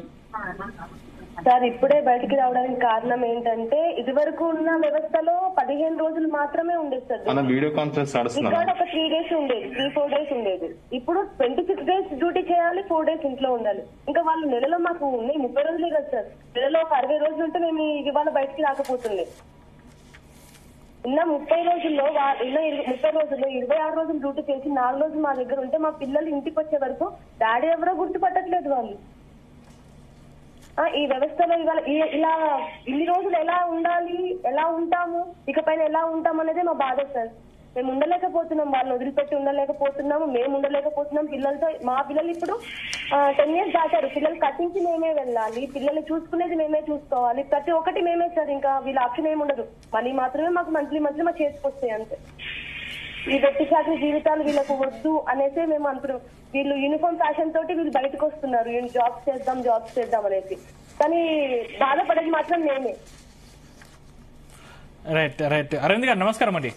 S5: సార్ ఇప్పుడే బయటికి రావడానికి కారణం ఏంటంటే ఇదివరకు ఉన్న వ్యవస్థలో పదిహేను రోజులు మాత్రమే ఉండేది సార్
S6: మన వీడియో కాన్ఫరెన్స్ నడుస్తున్నాను
S5: రికార్డ్ ఒక త్రీ డేస్ ఉండేది త్రీ ఫోర్ డేస్ ఉండేది ఇప్పుడు ట్వంటీ సిక్స్ డేస్ డ్యూటీ చేయాలి ఫోర్ డేస్ ఇంట్లో ఉండాలి ఇంకా వాళ్ళు నెలలో మాకు ఉన్నాయి ముప్పై రోజులే కదా సార్ నెలలో ఒక అరవై రోజులు ఉంటే మేము ఇవాళ బయటికి రాకపోతుంది ఉన్న ముప్పై రోజుల్లో వా- ఉన్న ఇరవై- ముప్పై రోజుల్లో ఇరవై ఆరు రోజులు డ్యూటీ చేసి నాలుగు రోజులు మా దగ్గర ఉంటే మా పిల్లలు ఇంటికి వచ్చే వరకు డాడీ ఎవరో గుర్తుపట్టట్లేదు వాళ్ళు ఆ, ఈ వ్యవస్థలో ఇవాళ ఈ- ఇలా ఇన్ని రోజులు ఎలా ఉండాలి ఎలా ఉంటాము ఇకపైన ఎలా ఉంటాం అనేది మా బాధ సార్ మేము ఉండలేకపోతున్నాం వాళ్ళని వదిలిపెట్టి ఉండలేకపోతున్నాము మేము ఉండలేకపోతున్నాం పిల్లలతో మా పిల్లలు ఇప్పుడు టెన్ ఇయర్స్ దాటారు పిల్లలు కట్టించి మేమే వెళ్ళాలి పిల్లల్ని చూసుకునేది మేమే చూసుకోవాలి ప్రతి ఒక్కటి మేమే సార్ ఇంకా వీళ్ళ ఆప్షన్ ఏమి ఉండదు మనీ మాత్రమే మాకు మంత్లీ మంత్లీ మా చేతికి వస్తాయి అంతే ఈ వ్యక్తి శాఖ జీవితాలు వీళ్ళకు వద్దు అనేసి మేము అనుకున్నాం వీళ్ళు యూనిఫామ్ ఫ్యాషన్ తోటి వీళ్ళు బయటకు వస్తున్నారు జాబ్స్ చేద్దాం జాబ్స్ చేద్దాం అనేసి కానీ బాధపడేది మాత్రం నేనే
S1: రైట్ రైట్ అరవింద్ గారు నమస్కారం అండి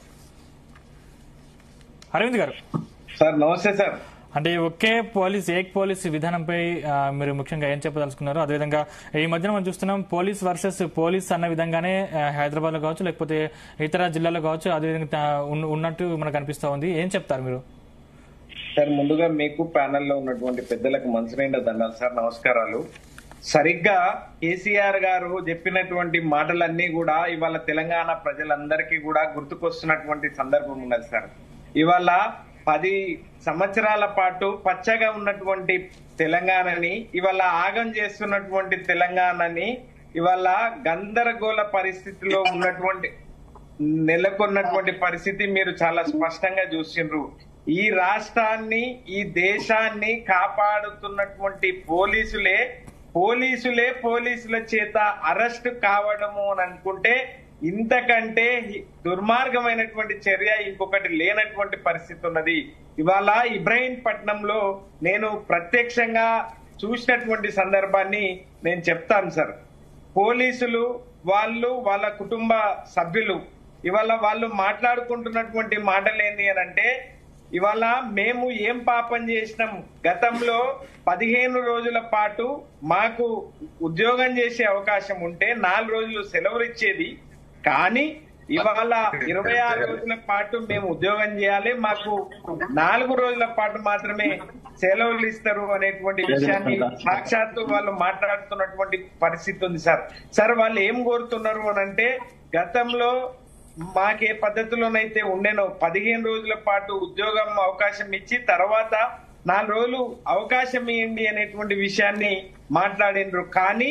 S1: అరవింద్ గారు
S6: సార్ నమస్తే సార్
S1: అంటే ఒకే పోలీస్ ఏక్ పోలీస్ విధానంపై ఆ, మీరు ముఖ్యంగా ఏం చెప్పదలుచుకున్నారు అదేవిధంగా ఈ మధ్యన మనం చూస్తున్నాం పోలీస్ వర్సెస్ పోలీస్ అన్న విధంగానే హైదరాబాద్ లో కావచ్చు లేకపోతే ఇతర జిల్లాలో కావచ్చు అదేవిధంగా తా- ఉన్న- ఉన్నట్టు మనకు అనిపిస్తా ఉంది ఏం చెప్తారు మీరు
S6: సార్ ముందుగా మీకు ప్యానెల్లో ఉన్నటువంటి పెద్దలకు మనసు నిండా దండాలు సార్ నమస్కారాలు సరిగ్గా కేసీఆర్ గారు చెప్పినటువంటి మాటలన్నీ కూడా ఇవాళ తెలంగాణ ప్రజలందరికీ కూడా గుర్తుకొస్తున్నటువంటి సందర్భం ఉన్నది సార్ ఇవాళ పది సంవత్సరాల పాటు పచ్చగా ఉన్నటువంటి తెలంగాణని ఇవాళ ఆగం చేస్తున్నటువంటి తెలంగాణని ఇవాళ గందరగోళ పరిస్థితిలో ఉన్నటువంటి నెలకొన్నటువంటి పరిస్థితి మీరు చాలా స్పష్టంగా చూసిండ్రు ఈ రాష్ట్రాన్ని ఈ దేశాన్ని కాపాడుతున్నటువంటి పోలీసులే పోలీసులే పోలీసుల చేత అరెస్ట్ కావడము అని అనుకుంటే ఇంతకంటే దుర్మార్గమైనటువంటి చర్య ఇంకొకటి లేనటువంటి పరిస్థితి ఉన్నది ఇవాళ ఇబ్రాహీంపట్నంలో నేను ప్రత్యక్షంగా చూసినటువంటి సందర్భాన్ని నేను చెప్తాను సార్ పోలీసులు వాళ్ళు వాళ్ళ కుటుంబ సభ్యులు ఇవాళ వాళ్ళు మాట్లాడుకుంటున్నటువంటి మాటలు ఏంటి అని అంటే ఇవాళ మేము ఏం పాపం చేసినాం గతంలో పదిహేను రోజుల పాటు మాకు ఉద్యోగం చేసే అవకాశం ఉంటే నాలుగు రోజులు సెలవులు ఇచ్చేది కానీ ఇవాళ ఇరవై ఆరు రోజుల పాటు మేము ఉద్యోగం చేయాలి మాకు నాలుగు రోజుల పాటు మాత్రమే సెలవులు ఇస్తారు అనేటువంటి విషయాన్ని సాక్షాత్తు వాళ్ళు మాట్లాడుతున్నటువంటి పరిస్థితి ఉంది సార్ సార్ వాళ్ళు ఏం కోరుతున్నారు అని అంటే గతంలో మాకే పద్ధతిలోనైతే ఉండేనో పదిహేను రోజుల పాటు ఉద్యోగం అవకాశం ఇచ్చి తర్వాత నాలుగు రోజులు అవకాశం ఇవ్వండి అనేటువంటి విషయాన్ని మాట్లాడినరు కానీ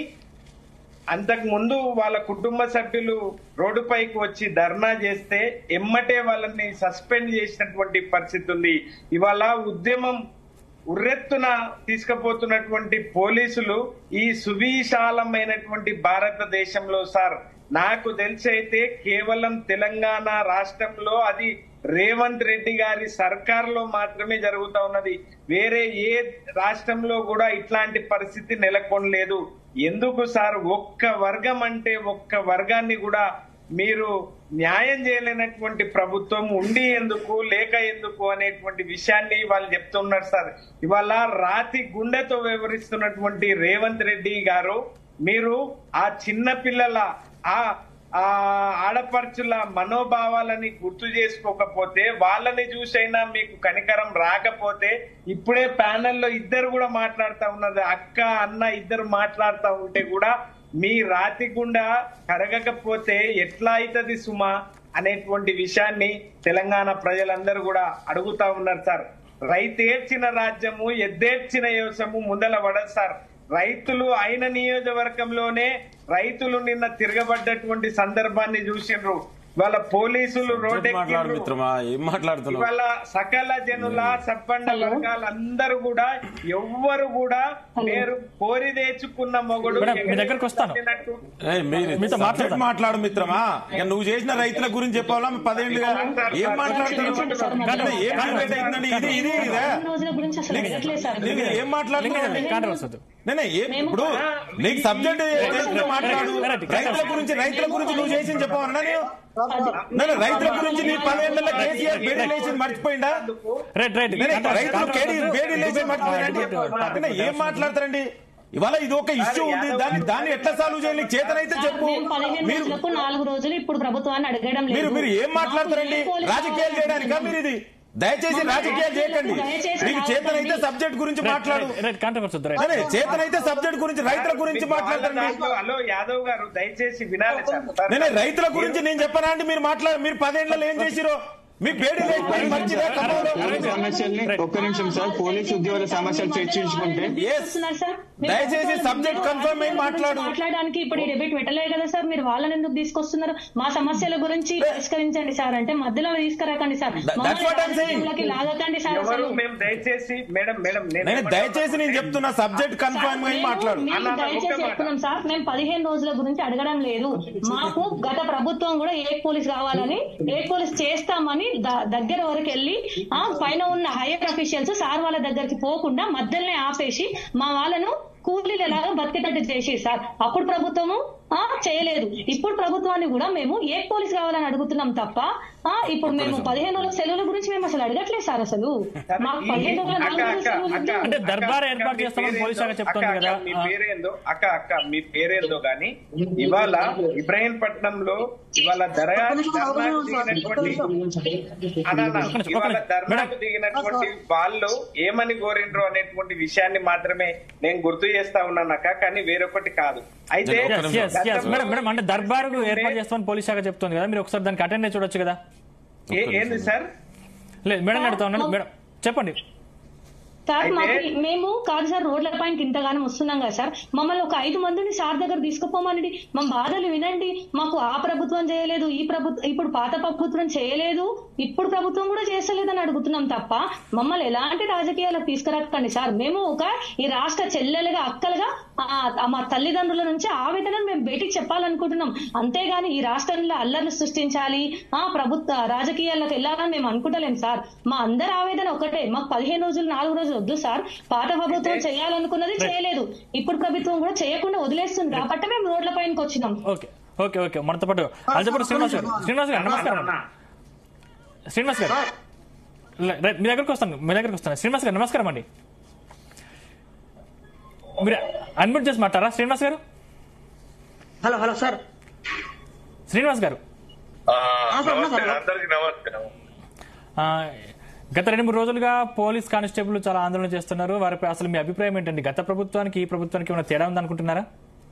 S6: అంతకు ముందు వాళ్ళ కుటుంబ సభ్యులు రోడ్డుపైకి వచ్చి ధర్నా చేస్తే ఎమ్మటే వాళ్ళని సస్పెండ్ చేసినటువంటి పరిస్థితి ఉంది ఇవాళ ఉద్యమం ఉర్రెత్తున తీసుకుపోతున్నటువంటి పోలీసులు ఈ సువిశాలమైనటువంటి భారతదేశంలో సార్ నాకు తెలిసి అయితే కేవలం తెలంగాణ రాష్ట్రంలో అది రేవంత్ రెడ్డి గారి సర్కార్లో మాత్రమే జరుగుతా ఉన్నది వేరే ఏ రాష్ట్రంలో కూడా ఇట్లాంటి పరిస్థితి నెలకొనలేదు ఎందుకు సార్ ఒక్క వర్గం అంటే ఒక్క వర్గాన్ని కూడా మీరు న్యాయం చేయలేనటువంటి ప్రభుత్వం ఉండి ఎందుకు లేక ఎందుకు అనేటువంటి విషయాన్ని వాళ్ళు చెప్తున్నారు సార్ ఇవాళ రాతి గుండెతో వివరిస్తున్నటువంటి రేవంత్ రెడ్డి గారు మీరు ఆ చిన్న పిల్లల ఆ ఆ ఆడపడుచుల మనోభావాలని గుర్తు చేసుకోకపోతే వాళ్ళని చూసైనా మీకు కనికరం రాకపోతే ఇప్పుడే ప్యానెల్లో ఇద్దరు కూడా మాట్లాడుతా ఉన్నది అక్క అన్న ఇద్దరు మాట్లాడుతా ఉంటే కూడా మీ రాతి గుండా కరగకపోతే ఎట్లా అవుతుంది సుమా అనేటువంటి విషయాన్ని తెలంగాణ ప్రజలందరూ కూడా అడుగుతా ఉన్నారు సార్ రైతేర్చిన రాజ్యము ఎద్దేర్చిన యోసము ముందల పడదు సార్ రైతులు అయిన నియోజకవర్గంలోనే రైతులు నిన్న తిరగబడ్డటువంటి సందర్భాన్ని చూసిండ్రు వాళ్ళ పోలీసులు
S2: మాట్లాడు
S6: రోడ్డెక్కిండ్రు
S2: మిత్రమా ఏం మాట్లాడుతున్నావు
S6: ఇవాళ సకల జనుల సబ్బండ వర్గాలందరూ కూడా ఎవ్వరు కూడా మీరు కోరి తెచ్చుకున్న మొగుడు
S1: మేడం, మీ దగ్గరకు వస్తాను.
S6: ఎగిరినట్టు
S2: ఏయ్, మీరు
S1: మీతో
S2: subject
S1: మాట్లాడతాను.
S2: మాట్లాడు మిత్రమా ఇక నువ్వు చేసిన రైతుల గురించి చెప్పాలా పదేళ్ళుగా ఏం మాట్లాడుతున్నావు అంటే ఏం డిబేట్ అయిందండి ఇది ఇది ఇదా
S3: పదిహేను రోజుల గురించి అసలు అడగట్లేదు సార్
S2: నీకు ఏం మాట్లాడుతున్నావు
S1: కాంట్రవర్సీ వద్దు
S2: నేనే ఏం ఇప్పుడు నీకు సబ్జెక్ట్ తెలుసుకుంటే మాట్లాడు రైతుల గురించి రైతుల గురించి నువ్వు చేసింది చెప్పవన్నా నేను నేను రైతుల గురించి నీ పదేళ్ల కేసీఆర్ బేడీ లేచింది మర్చిపోయిందా
S1: రైట్ రైట్
S2: నేనే రైతులు కేడీ బేడీ లేచి మర్చిపోయినండి ఏం మాట్లాడతారండి ఇవాళ ఇది ఒక ఇష్యూ ఉంది దాన్ని దాన్ని ఎట్లా సాల్వ్ చేయాలి చేతనైతే చెప్పు
S3: మేము పదిహేను
S2: మీరు
S3: రోజులకు నాలుగు రోజులు ఇప్పుడు ప్రభుత్వాన్ని అడగడం
S2: మీరు
S3: లేదు
S2: మీరు ఏం మాట్లాడతారండి
S3: మాకు ఏ పోలీసు
S2: రాజకీయాలు చేయడానికా మీరు ఇది దయచేసి రాజకీయాలు చేయకండి
S3: దయచేసి
S2: మీకు చేతనైతే సబ్జెక్ట్ గురించి మాట్లాడు
S1: రైట్ కాంట్రవర్సీ వద్దు రైట్
S2: అదే చేతనైతే సబ్జెక్ట్ గురించి రైతుల గురించి మాట్లాడతారండి
S6: దాంట్లో, హలో యాదవ్ గారు దయచేసి వినాలి సార్. సార్
S2: నేనే రైతుల గురించి నేను చెప్పనా అండి మీరు మాట్లాడ మీరు పదేళ్లలో ఏం చేసిరో మీ బేడీ లేకపోయి మంచిదే ఖమ్మంలో
S4: సమస్యల్ని ఒక్క నిమిషం సార్ పోలీసు ఉద్యోగుల సమస్యలు చర్చించుకుంటే
S2: Yes.
S3: వస్తున్నారు సార్ మేము
S2: దయచేసి
S3: ప్రభుత్వాన్ని
S2: subject
S3: గురించి
S2: confirm అయి మాట్లాడు.
S3: మాట్లాడడానికి ఇప్పుడు ఈ డెబేట్ పెట్టలేదు కదా సార్ మీరు వాళ్ళని ఎందుకు తీసుకొస్తున్నారు మా సమస్యల గురించి పరిష్కరించండి సార్ అంటే మధ్యలో తీసుకురాకండి sir
S2: That- that's what I'm saying.
S3: మమ్మల్ని లాగకండి సార్
S6: ఎవరు
S3: అసలు
S6: మేము దయచేసి మేడం మేడం
S2: నేను దయచేసి నేను చెప్తున్నా సబ్జెక్ట్ కన్ఫర్మ్ అయి
S3: మేము-
S2: మాట్లాడు
S3: మేము
S6: అన్న, అన్న,
S3: దయచేసి
S6: ఒక్క మాట.
S3: చెప్తున్నాం సార్ మేము పదిహేను రోజుల గురించి అడగడం లేదు మాకు గత ప్రభుత్వం కూడా ఏ పోలీస్ కావాలని ఏ పోలీస్ చేస్తామని ద- దగ్గర వరకు వెళ్ళి ఆ పైన ఉన్న హైయర్ అఫీషియల్స్ సార్ వాళ్ళ దగ్గరికి పోకుండా మధ్యలోనే ఆపేసి మా వాళ్ళను కూలీలు ఎలాగో బతికేటట్టు చేసి సార్ అప్పుడు ప్రభుత్వము ఆ చేయలేదు ఇప్పుడు ప్రభుత్వాన్ని కూడా మేము ఏ పోలీస్ కావాలని అడుగుతున్నాం తప్ప ఆ ఇప్పుడు మేము పదిహేను రోజుల సెలవుల గురించి మేము అసలు అడగట్లేదు సార్ అసలు మాకు పదిహేను రోజుల
S6: అక్క,
S3: నాలుగు రోజుల
S6: అక్క,
S3: సెలవులు
S6: అక్క,
S3: వద్దు.
S1: అంటే దర్బార్
S6: అక్క,
S1: ఏర్పాటు
S6: మీ
S1: చేస్తామని
S6: పేరేందో,
S1: పోలీస్ శాఖ చెప్తోంది
S6: అక్క,
S1: కదా.
S6: అక్క, మీ
S1: ఆ.
S6: పేరేందో అక్క అక్క మీ పేరేందో గాని ఇవాళ ఇబ్రాహీంపట్నంలో ఇవాళ దర్గా ధర్నాకు దిగినటువంటి అన్న, అన్న, ఇవాళ ధర్నాకు దిగినటువంటి వాళ్ళు ఏమని కోరిండ్రు అనేటువంటి విషయాన్ని మాత్రమే నేను గుర్తు చేస్తా ఉన్నాను అక్క కానీ వేరొకటి కాదు అయితే
S1: Yes, yes, yes.
S6: గతంలో-
S1: మేడం మేడం అంటే దర్బారు ఏర్పాటు చేస్తామని పోలీస్ శాఖ చెప్తోంది కదా మీరు ఒకసారి దానికి అటెండ్ అయ్యి చూడొచ్చు కదా
S6: ఏ- ఏంది సార్
S1: లేదు మేడం అడుగుతా ఉన్నాను మేడం చెప్పండి
S3: సార్
S6: అయితే-
S3: మాకు మేము కాదు సార్ రోడ్ల పైన ఇంతగానో వస్తున్నాం కదా సార్ మమ్మల్ని ఒక ఐదు మందిని సార్ దగ్గర తీసుకుపోమనండి మా బాధలు వినండి మాకు ఆ ప్రభుత్వం చేయలేదు ఈ ప్రభుత్వం ఇప్పుడు పాత ప్రభుత్వం చేయలేదు ఇప్పుడు ప్రభుత్వం కూడా చేస్తలేదని అడుగుతున్నాం తప్ప మమ్మల్ని ఎలాంటి రాజకీయాలకు తీసుకురాకండి సార్ మేము ఒక ఈ రాష్ట్ర చెల్లెలుగా అక్కలుగా ఆ- ఆ మా తల్లిదండ్రుల నుంచి ఆవేదనను మేము బయటికి చెప్పాలనుకుంటున్నాం అంతేగాని ఈ రాష్ట్రంలో అల్లర్లు సృష్టించాలి ఆ ప్రభుత్వ రాజకీయాలకు వెళ్ళాలని మేము అనుకుంటలేం సార్ మా అందరి ఆవేదన ఒకటే మాకు పదిహేను రోజులు నాలుగు రోజులు వద్దు సార్ పాత ప్రభుత్వం చేయాలనుకున్నది చేయలేదు ఇప్పుడు ప్రభుత్వం కూడా చేయకుండా వదిలేస్తుంది కాబట్టి మేము రోడ్ల పైనకి వచ్చినాం
S1: ఓకే ఓకే ఓకే మనతో పాటు అల్జపూడి శ్రీనివాస్ గారు శ్రీనివాస్ గారు నమస్కారం
S6: అన్న,
S1: శ్రీనివాస్ గారు లే- రైట్, మీ దగ్గరకు వస్తాను మీ దగ్గరకు వస్తాను శ్రీనివాస్ గారు నమస్కారం అండి మీరు అన్మ్యూట్ చేసి మాట్లాడారా శ్రీనివాస్ గారు
S7: హలో హలో సార్
S1: శ్రీనివాస్ గారు
S7: ఆ, సార్, ఉన్నా సార్.
S8: అందరికి నమస్కారం
S1: ఆ, గత రెండు మూడు రోజులుగా పోలీస్ కానిస్టేబుల్ చాలా ఆందోళన చేస్తున్నారు వారిపై అసలు మీ అభిప్రాయం ఏంటండి గత ప్రభుత్వానికి ఈ ప్రభుత్వానికి ఏమైనా తేడా ఉందనుకుంటున్నారా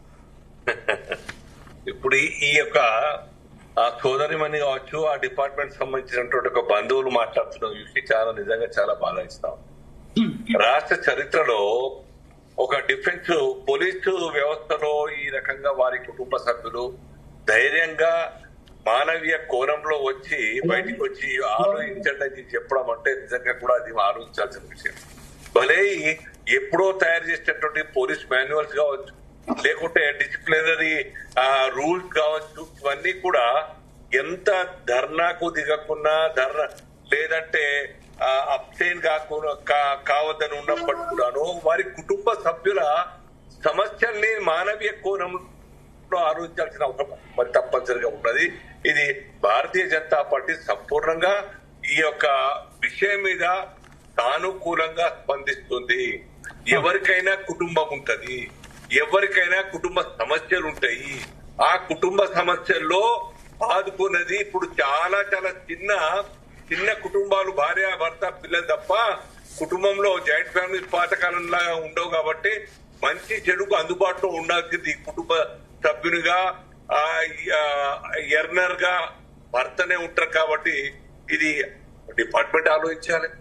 S8: ఇప్పుడు ఈ- ఈ యొక్క ఆ సోదరిమణి కావచ్చు ఆ డిపార్ట్మెంట్ సంబంధించినటువంటి ఒక బంధువులు మాట్లాడుతున్న విషయం చాలా నిజంగా చాలా బాగా ఇస్తాం రాష్ట్ర చరిత్రలో ఒక డిఫెన్స్ పోలీసు వ్యవస్థలో ఈ రకంగా వారి కుటుంబ సభ్యులు ధైర్యంగా మానవీయ కోణంలో వచ్చి బయటికి వచ్చి ఆలోచించండి అని చెప్పడం అంటే నిజంగా కూడా అది ఆలోచించాల్సిన విషయం భలే ఈ ఎప్పుడో తయారు చేసినటువంటి పోలీస్ మాన్యువల్స్ కావచ్చు లేకుంటే డిసిప్లినరీ రూల్స్ కావచ్చు ఇవన్నీ కూడా ఎంత ధర్నాకు దిగకున్నా ధర్నా లేదంటే అప్సైన్ కాకుండా కా- కావద్దని ఉన్నప్పటికీ కూడాను వారి కుటుంబ సభ్యుల సమస్యల్ని మానవీయ కోణంలో ఆలోచించాల్సిన అవసరం మరి తప్పనిసరిగా ఉన్నది ఇది భారతీయ జనతా పార్టీ సంపూర్ణంగా ఈ యొక్క విషయం మీద సానుకూలంగా స్పందిస్తుంది ఎవరికైనా కుటుంబం ఉంటది ఎవరికైనా కుటుంబ సమస్యలు ఉంటాయి ఆ కుటుంబ సమస్యల్లో ఆదుకున్నది ఇప్పుడు చాలా చాలా చిన్న చిన్న కుటుంబాలు భార్య భర్త పిల్లలు తప్ప కుటుంబంలో జాయింట్ ఫ్యామిలీ పాతకాలంలా ఉండవు కాబట్టి మంచి చెడుకు అందుబాటులో ఉండాల్సింది కుటుంబ సభ్యునిగా ఆ, ఆ, ఎర్నర్ గా భర్తనే ఉంటారు కాబట్టి ఇది డిపార్ట్మెంట్ ఆలోచించాలి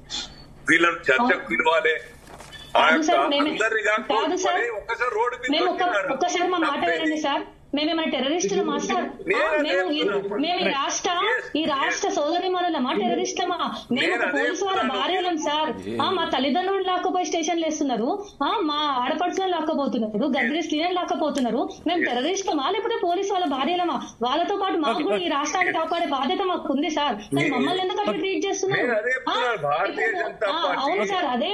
S8: వీళ్ళని చర్చకు పిలవాలి ఆ
S3: కాదు
S8: యొక్క
S3: సార్, మేమే-
S8: అందరినీ
S3: కాదు
S8: కాకుండా
S3: సార్.
S8: మరి ఒక్కసారి రోడ్డు మీద
S3: మేము ఒక్క
S8: వచ్చినారు.
S3: ఒక్కసారి మా మాట
S8: తప్పేది.
S3: వినండి సార్ మేమేమైనా టెర్రరిస్టులమా సార్ ఆ,
S8: నేను అదే
S3: మేము ఈ-
S8: చెప్తున్నాను.
S3: మేము ఈ రాష్ట్ర
S8: Yes,
S3: ఈ రాష్ట్ర సోదరి మనలమా టెర్రరిస్టులమా మేము
S8: నేను
S3: ఒక
S8: అదే
S3: పోలీసు వాళ్ళ
S8: చెప్తున్నాను.
S3: భార్యలం సార్ ఆ, మా తల్లిదండ్రులు లాక్కపోయి స్టేషన్లు వేస్తున్నారు ఆ, మా ఆడపడుచులను లాక్కపోతున్నారు గద్దరి స్త్రీలను లాక్కపోతున్నారు మేము టెర్రరిస్టులమా లేకపోతే పోలీసు వాళ్ళ భార్యలమా వాళ్ళతో పాటు మాకు కూడా ఈ రాష్ట్రాన్ని కాపాడే బాధ్యత మాకు ఉంది సార్ కానీ మమ్మల్ని ఎందుకు అట్లా ట్రీట్ చేస్తున్నారు
S8: నేను అదే
S3: ఆ,
S8: చెప్తున్నాను. భారతీయ
S3: ఇప్పుడు-
S8: జనతా
S3: ఆ,
S8: పార్టీ
S3: అవును సార్ అదే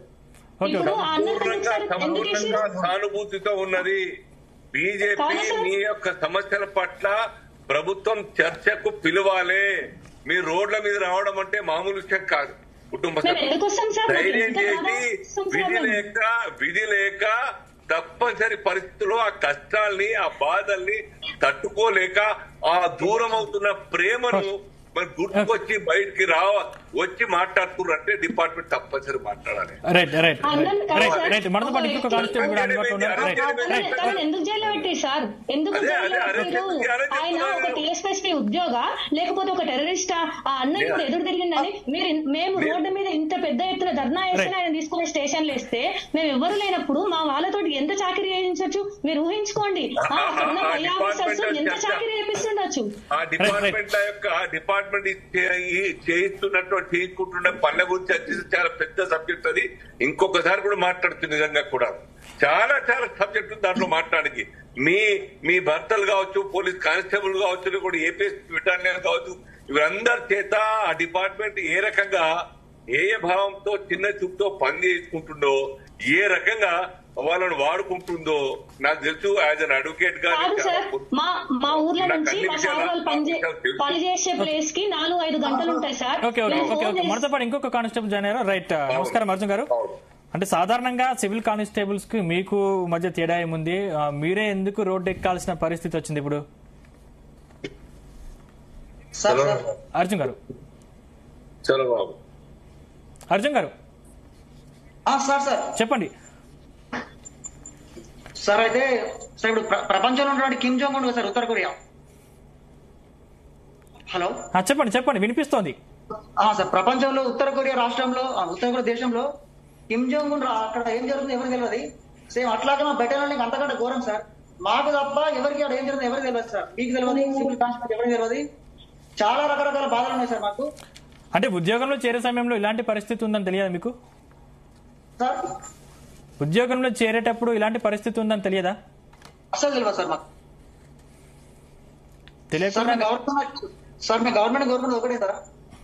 S1: ఓకే,
S3: ఇప్పుడు ఆ అన్నలు
S8: సంపూర్ణంగా
S3: ఎందుకు ఎందుకు
S8: సంపూర్ణంగా
S3: వేసిర్రు?
S8: సానుభూతితో ఉన్నది బీజేపీ
S3: కాదు సార్.
S8: మీ యొక్క సమస్యల పట్ల ప్రభుత్వం చర్చకు పిలవాలి మీ రోడ్ల మీద రావడం అంటే మామూలు విషయం కాదు కుటుంబ
S3: మేము
S8: సభ్యులు.
S3: ఎందుకు వస్తాం సార్? మాకు
S8: ధైర్యం
S3: ఎంత
S8: చేసి
S3: బాధ వస్తాం సార్
S8: విధి
S3: మేము?
S8: లేక విధి లేక తప్పనిసరి పరిస్థితుల్లో ఆ కష్టాల్ని ఆ బాధల్ని తట్టుకోలేక ఆ దూరం అవుతున్న ప్రేమను మరి గుర్తుకొచ్చి బయటికి రావ వచ్చి మాట్లాడుతున్నారు అంటే డిపార్ట్మెంట్ తప్పనిసరి మాట్లాడాలి
S1: రైట్ రైట్
S3: అందరం కాదు
S1: రైట్
S3: సార్.
S1: రైట్ మనతో పాటు ఇంకొక కానిస్టేబుల్ కూడా అందుబాటులో ఉన్నారు రైట్
S3: తనని-
S1: రైట్
S3: తనని ఎందుకు జైల్లో పెట్టి సార్ ఎందుకు
S8: అదే,
S3: జైల్లో
S8: అదే, అదే
S3: పెట్టారు?
S8: చెప్తున్నా, అదే
S3: ఆయన
S8: చెప్తున్నా
S3: ఒక
S8: నేను.
S3: టీఎస్ఎస్పీ ఉద్యోగ లేకపోతే ఒక టెర్రరిస్టా ఆ అన్న ఇప్పుడు ఎదురు తిరిగిందని మీరు ఇన్- మేము రోడ్డు మీద ఇంత పెద్ద ఎత్తున ధర్నా వేసి
S1: Right.
S3: ఆయన తీసుకునే స్టేషన్లు వేస్తే మేము ఎవరు లేనప్పుడు మా వాళ్ళతో ఎంత చాకరీ చేయించవచ్చు మీరు ఊహించుకోండి ఆ, అక్కడ ఉన్న
S8: ఆ,
S3: పై
S8: ఆ,
S3: ఆఫీసర్స్
S8: డిపార్ట్మెంట్
S3: ఎంత
S8: చర్చ.
S3: చాకరీ చేపిస్తుండొచ్చు
S8: ఆ డిపార్ట్మెంట్ యొక్క ఆ డిపార్ట్మెంట్ ఇచ్చే- ఈ చేయిస్తున్నటువంటి తీసుకుంటున్న పనుల గురించి అది చాలా పెద్ద సబ్జెక్ట్ అది ఇంకొకసారి కూడా మాట్లాడుతుంది నిజంగా కూడా చాలా చాలా సబ్జెక్ట్ ఉంది దాంట్లో మాట్లాడానికి మీ మీ భర్తలు కావచ్చు పోలీస్ కానిస్టేబుల్ కావచ్చు కూడా ఏపీఎస్ బ్రిటానియన్ కావచ్చు వీరందరి చేత ఆ డిపార్ట్మెంట్ ఏ రకంగా ఏ ఏ భావంతో చిన్న చూపుతో పని చేసుకుంటుందో ఏ రకంగా వాళ్ళని వాడుకుంటుందో నాకు తెలుసు యాజ్ అన్ అడ్వకేట్ గా
S3: కాదు
S8: నేను
S3: సార్
S8: చాలా
S3: మా మా ఊర్లో
S8: నాకు
S3: నుంచి
S8: అన్ని
S3: మా
S8: విషయాలు
S3: సార్ వాళ్ళు పనిచే
S8: తెలుసు.
S3: పనిచేసే ప్లేస్ కి నాలుగు ఐదు గంటలు ఉంటాయి సార్
S1: ఓకే ఓకే
S3: మేము
S1: ఓకే
S3: ఫోన్
S1: ఓకే
S3: చేసి-
S1: మనతో పాటు ఇంకొక కానిస్టేబుల్ జాయిన్ అయ్యారు రైట్ నమస్కారం అర్జున్ గారు
S8: అవును.
S1: అంటే సాధారణంగా సివిల్ కానిస్టేబుల్స్ కి మీకు మధ్య తేడా ఏముంది ఆ, మీరే ఎందుకు రోడ్డు ఎక్కాల్సిన పరిస్థితి వచ్చింది ఇప్పుడు
S7: సార్ సార్
S1: అర్జున్ గారు
S8: చలో బాబు
S1: అర్జున్ గారు
S7: ఆ, సార్ సార్
S1: చెప్పండి
S7: సార్ అయితే సార్ ఇప్పుడు ప్ర- ప్రపంచంలో ఉన్నటువంటి కిమ్ జోంగ్ ఉంది కదా సార్ ఉత్తర కొరియా హలో
S1: ఆ, చెప్పండి చెప్పండి వినిపిస్తోంది
S7: ఆ, సార్ ప్రపంచంలో ఉత్తర కొరియా రాష్ట్రంలో ఆ, ఉత్తర కొరియా దేశంలో కిమ్ జోంగ్ ఉన్ రా- అక్కడ ఏం జరుగుతుందో ఎవరికి తెలియదు సేమ్ అట్లాగే మా బెటాలియన్ అంతకంటే ఘోరం సార్ మాకు తప్ప ఎవరికి అక్కడ ఏం జరుగుతుందో ఎవరికి తెలియదు సార్ మీకు తెలియదు సివిల్ కాన్స్టేబుల్ ఎవరికి తెలియదు చాలా రకరకాల బాధలు ఉన్నాయి సార్ మాకు
S1: అంటే ఉద్యోగంలో చేరే సమయంలో ఇలాంటి పరిస్థితి ఉందని తెలియదా మీకు
S7: సార్
S1: ఉద్యోగంలో చేరేటప్పుడు ఇలాంటి పరిస్థితి ఉందని తెలియదా
S7: అసలు తెలియదు సార్ మాకు సార్
S1: తెలియకుండా
S7: మీ గవర్నమెంట్ సార్ మీ గవర్నమెంట్ గవర్నమెంట్ ఒకటే సార్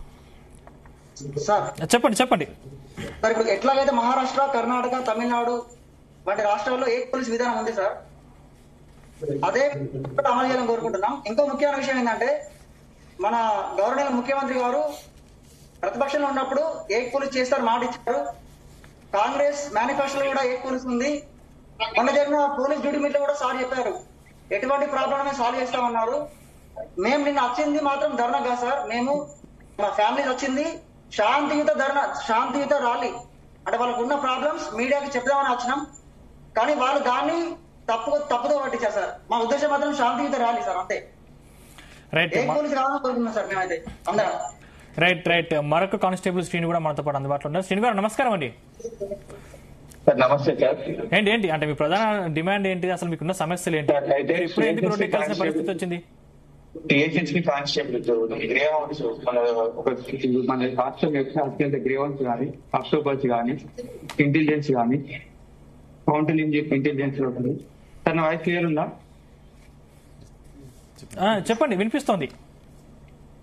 S7: సార్
S1: చెప్పండి చెప్పండి
S7: సార్ ఇప్పుడు ఎట్లాగైతే మహారాష్ట్ర కర్ణాటక తమిళనాడు వంటి రాష్ట్రాల్లో ఏ పోలీస్ విధానం ఉంది సార్ అదే ఇక్కడ అమలు చేయాలని కోరుకుంటున్నాం ఇంకో ముఖ్యమైన విషయం ఏంటంటే మన గవర్నర్ ముఖ్యమంత్రి గారు ప్రతిపక్షంలో ఉన్నప్పుడు ఏ పోలీస్ చేస్తారు మాట ఇచ్చారు కాంగ్రెస్ మేనిఫెస్టోలో కూడా ఏ పోలీస్ ఉంది మొన్న జరిగిన పోలీస్ డ్యూటీ మీట్ లో కూడా సార్ చెప్పారు ఎటువంటి ప్రాబ్లం సాల్వ్ చేస్తామన్నారు మేము నిన్న వచ్చింది మాత్రం ధర్నా కాదు సార్ మేము మా ఫ్యామిలీ వచ్చింది శాంతియుత ధర్నా శాంతియుత ర్యాలీ అంటే వాళ్ళకు ఉన్న ప్రాబ్లమ్స్ మీడియాకి చెప్దామని వచ్చినాం కానీ వాళ్ళు దాన్ని తప్పు తప్పుదో పట్టించారు సార్ మా ఉద్దేశం మాత్రం శాంతియుత ర్యాలీ సార్ అంతే
S1: రైట్
S7: ఏ పోలీస్ రావాలని కోరుకున్నాం సార్ మేమైతే అందరం
S1: రైట్ రైట్ మరొక కానిస్టేబుల్ శ్రీని కూడా మనతో పాటు అందుబాటులో ఉన్నారు శ్రీని గారు నమస్కారం అండి
S4: సార్ నమస్తే సార్
S1: ఏంటి ఏంటి అంటే మీ ప్రధాన డిమాండ్ ఏంటి అసలు మీకున్న సమస్యలు ఏంటి
S4: సార్, అయితే
S1: మీరు ఇప్పుడు ఎందుకు రోడ్డు ఎక్కాల్సిన
S4: కానిస్టేబుల్-
S1: పరిస్థితి వచ్చింది
S4: టీహెచ్ఎస్పీ కానిస్టేబుల్ గ్రే హౌన్స్ మన ఒక మన రాష్ట్రం యొక్క అత్యంత గ్రేవన్స్ కానీ అక్టోబర్స్ కానీ ఇంటెలిజెన్స్ కానీ కౌంటర్ ఇంటెలిజెన్స్ లో ఉంది తన వాయిస్ క్లియర్ ఉందా
S1: ఆ, చెప్పండి వినిపిస్తోంది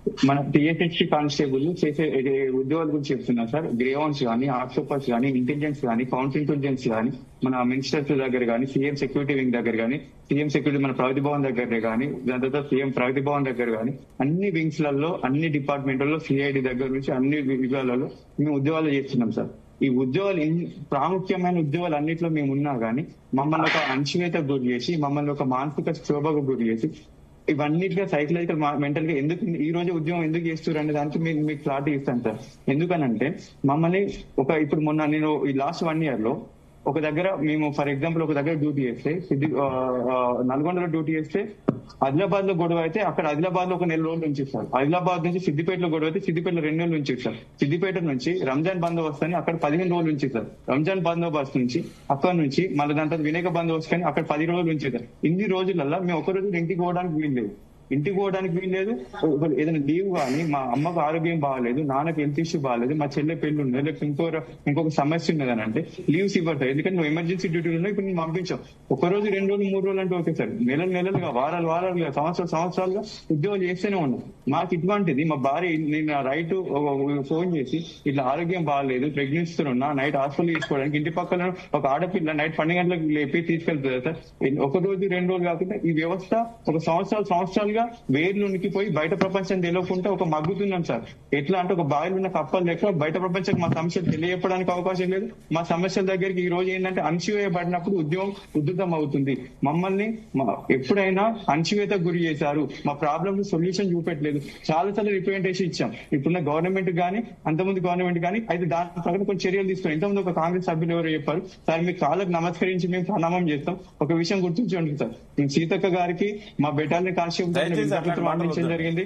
S4: మన టిఎస్హెచ్సి కానిస్టేబుల్ చేసే ఏ ఉద్యోగాల గురించి చెప్తున్నా సార్ గ్రేవన్స్ కానీ ఆక్టోపస్ కానీ ఇంటెలిజెన్స్ కానీ కౌంటర్ ఇంటెలిజెన్స్ కానీ మన మినిస్టర్స్ దగ్గర కానీ సీఎం సెక్యూరిటీ వింగ్ దగ్గర కానీ సీఎం సెక్యూరిటీ మన ప్రగతి భవన్ దగ్గర కానీ దాని తర్వాత సీఎం ప్రగతి భవన్ దగ్గర కానీ అన్ని వింగ్స్ లలో అన్ని డిపార్ట్మెంట్లలో సిఐడి దగ్గర నుంచి అన్ని విభాగాలలో మేము ఉద్యోగాలు చేస్తున్నాం సార్ ఈ ఉద్యోగాలు ఎన్ని ప్రాముఖ్యమైన ఉద్యోగాలు అన్నిట్లో మేము ఉన్నా గానీ మమ్మల్ని ఒక అణచివేత గురి చేసి మమ్మల్ని ఒక మానసిక క్షోభకు గురి చేసి ఇవన్నిటిగా సైకలాజికల్ మెంటల్ గా ఎందుకు ఈ రోజు ఉద్యోగం ఎందుకు చేస్తారు అనే దానికి మీకు మీకు క్లారిటీ ఇస్తాను సార్ ఎందుకనంటే మమ్మల్ని ఒక ఇప్పుడు మొన్న నేను ఈ లాస్ట్ వన్ ఇయర్ లో ఒక దగ్గర మేము ఫర్ ఎగ్జాంపుల్ ఒక దగ్గర డ్యూటీ చేస్తే సిద్ధి ఆ, ఆ, నల్గొండలో డ్యూటీ చేస్తే ఆదిలాబాద్ లో గొడవ అయితే అక్కడ ఆదిలాబాద్ లో ఒక నెల రోజులు ఉంచిస్తారు ఆదిలాబాద్ నుంచి సిద్దిపేటలో గొడవ అయితే సిద్దిపేటలో రెండు నెలలు ఉంచిస్తారు సిద్దిపేట నుంచి రంజాన్ బందోబస్తు అని అక్కడ పదిహేను రోజులు ఉంచిస్తారు రంజాన్ బందోబస్తు నుంచి అక్కడ నుంచి మళ్ళీ దాని తర్వాత వినాయక బందోబస్తు అని అక్కడ పది రోజులు ఉంచేస్తారు ఇన్ని రోజులలో మేము ఒక రోజు ఇంటికి పోవడానికి వీలు లేదు ఇంటికి పోవడానికి వీల్లేదు ఒక- ఏదైనా లీవ్ కానీ మా అమ్మకు ఆరోగ్యం బాగాలేదు నాన్నకి హెల్త్ ఇష్యూ బాగాలేదు మా చెల్లె పెళ్లి ఉన్నది లేకపోతే ఇంకో ఇంకొక సమస్య ఉన్నది అని అంటే లీవ్స్ ఇవ్వతాయి ఎందుకంటే నువ్వు ఎమర్జెన్సీ డ్యూటీలో ఉన్నావు ఇప్పుడు నేను పంపించాం ఒక రోజు రెండు రోజులు మూడు రోజులు అంటే ఓకే సార్ నెలలు నెలలుగా వారాలు వారాలుగా సంవత్సరాలు సంవత్సరాలుగా ఉద్యోగం చేస్తూనే ఉన్నాం మాకు ఇటువంటిది మా భార్య నేను రైట్ ఫోన్ చేసి ఇట్లా ఆరోగ్యం బాగాలేదు ప్రెగ్నెన్సీ ఉన్నా నైట్ హాస్పిటల్ తీసుకోవడానికి ఇంటి పక్కన ఒక ఆడపిల్ల నైట్ పన్నెండు గంటలకు లేపి తీసుకెళ్తుంది సార్ ఒక రోజు రెండు రోజులు కాకుండా ఈ వ్యవస్థ ఒక సంవత్సరాలు సంవత్సరాలుగా వేర్లు ఉనికిపోయి బయట ప్రపంచం తెలియకుండా ఒక మగ్గుతున్నాం సార్ ఎట్లా అంటే ఒక బావిలో ఉన్న కప్పలు లెక్క బయట ప్రపంచం మా సమస్యలు తెలియపడానికి అవకాశం లేదు మా సమస్యల దగ్గరికి ఈ రోజు ఏంటంటే అణచివేయబడినప్పుడు ఉద్యోగం ఉద్ధృతం అవుతుంది మమ్మల్ని మా- ఎప్పుడైనా అణచివేత గురి చేశారు మా ప్రాబ్లమ్ సొల్యూషన్ చూపెట్టలేదు చాలా సార్లు రిప్రజెంటేషన్ ఇచ్చాం ఇప్పుడున్న గవర్నమెంట్ కానీ అంతకుముందు గవర్నమెంట్ కానీ అయితే దాని ప్రకారం కొన్ని చర్యలు తీసుకుని ఇంతకుముందు ఒక కాంగ్రెస్ సభ్యులు ఎవరు చెప్పారు సార్ మీ కాళ్ళకు నమస్కరించి మేము ప్రణామం చేస్తాం ఒక విషయం గుర్తుంచండి సార్ నేను సీతక్క గారికి మా బెటాలియన్ కానిస్టేబుల్
S2: దయచేసి అట్లాంటి
S4: విజ్ఞప్తి
S2: మాటలు
S4: అందించడం
S2: వద్దు.
S4: జరిగింది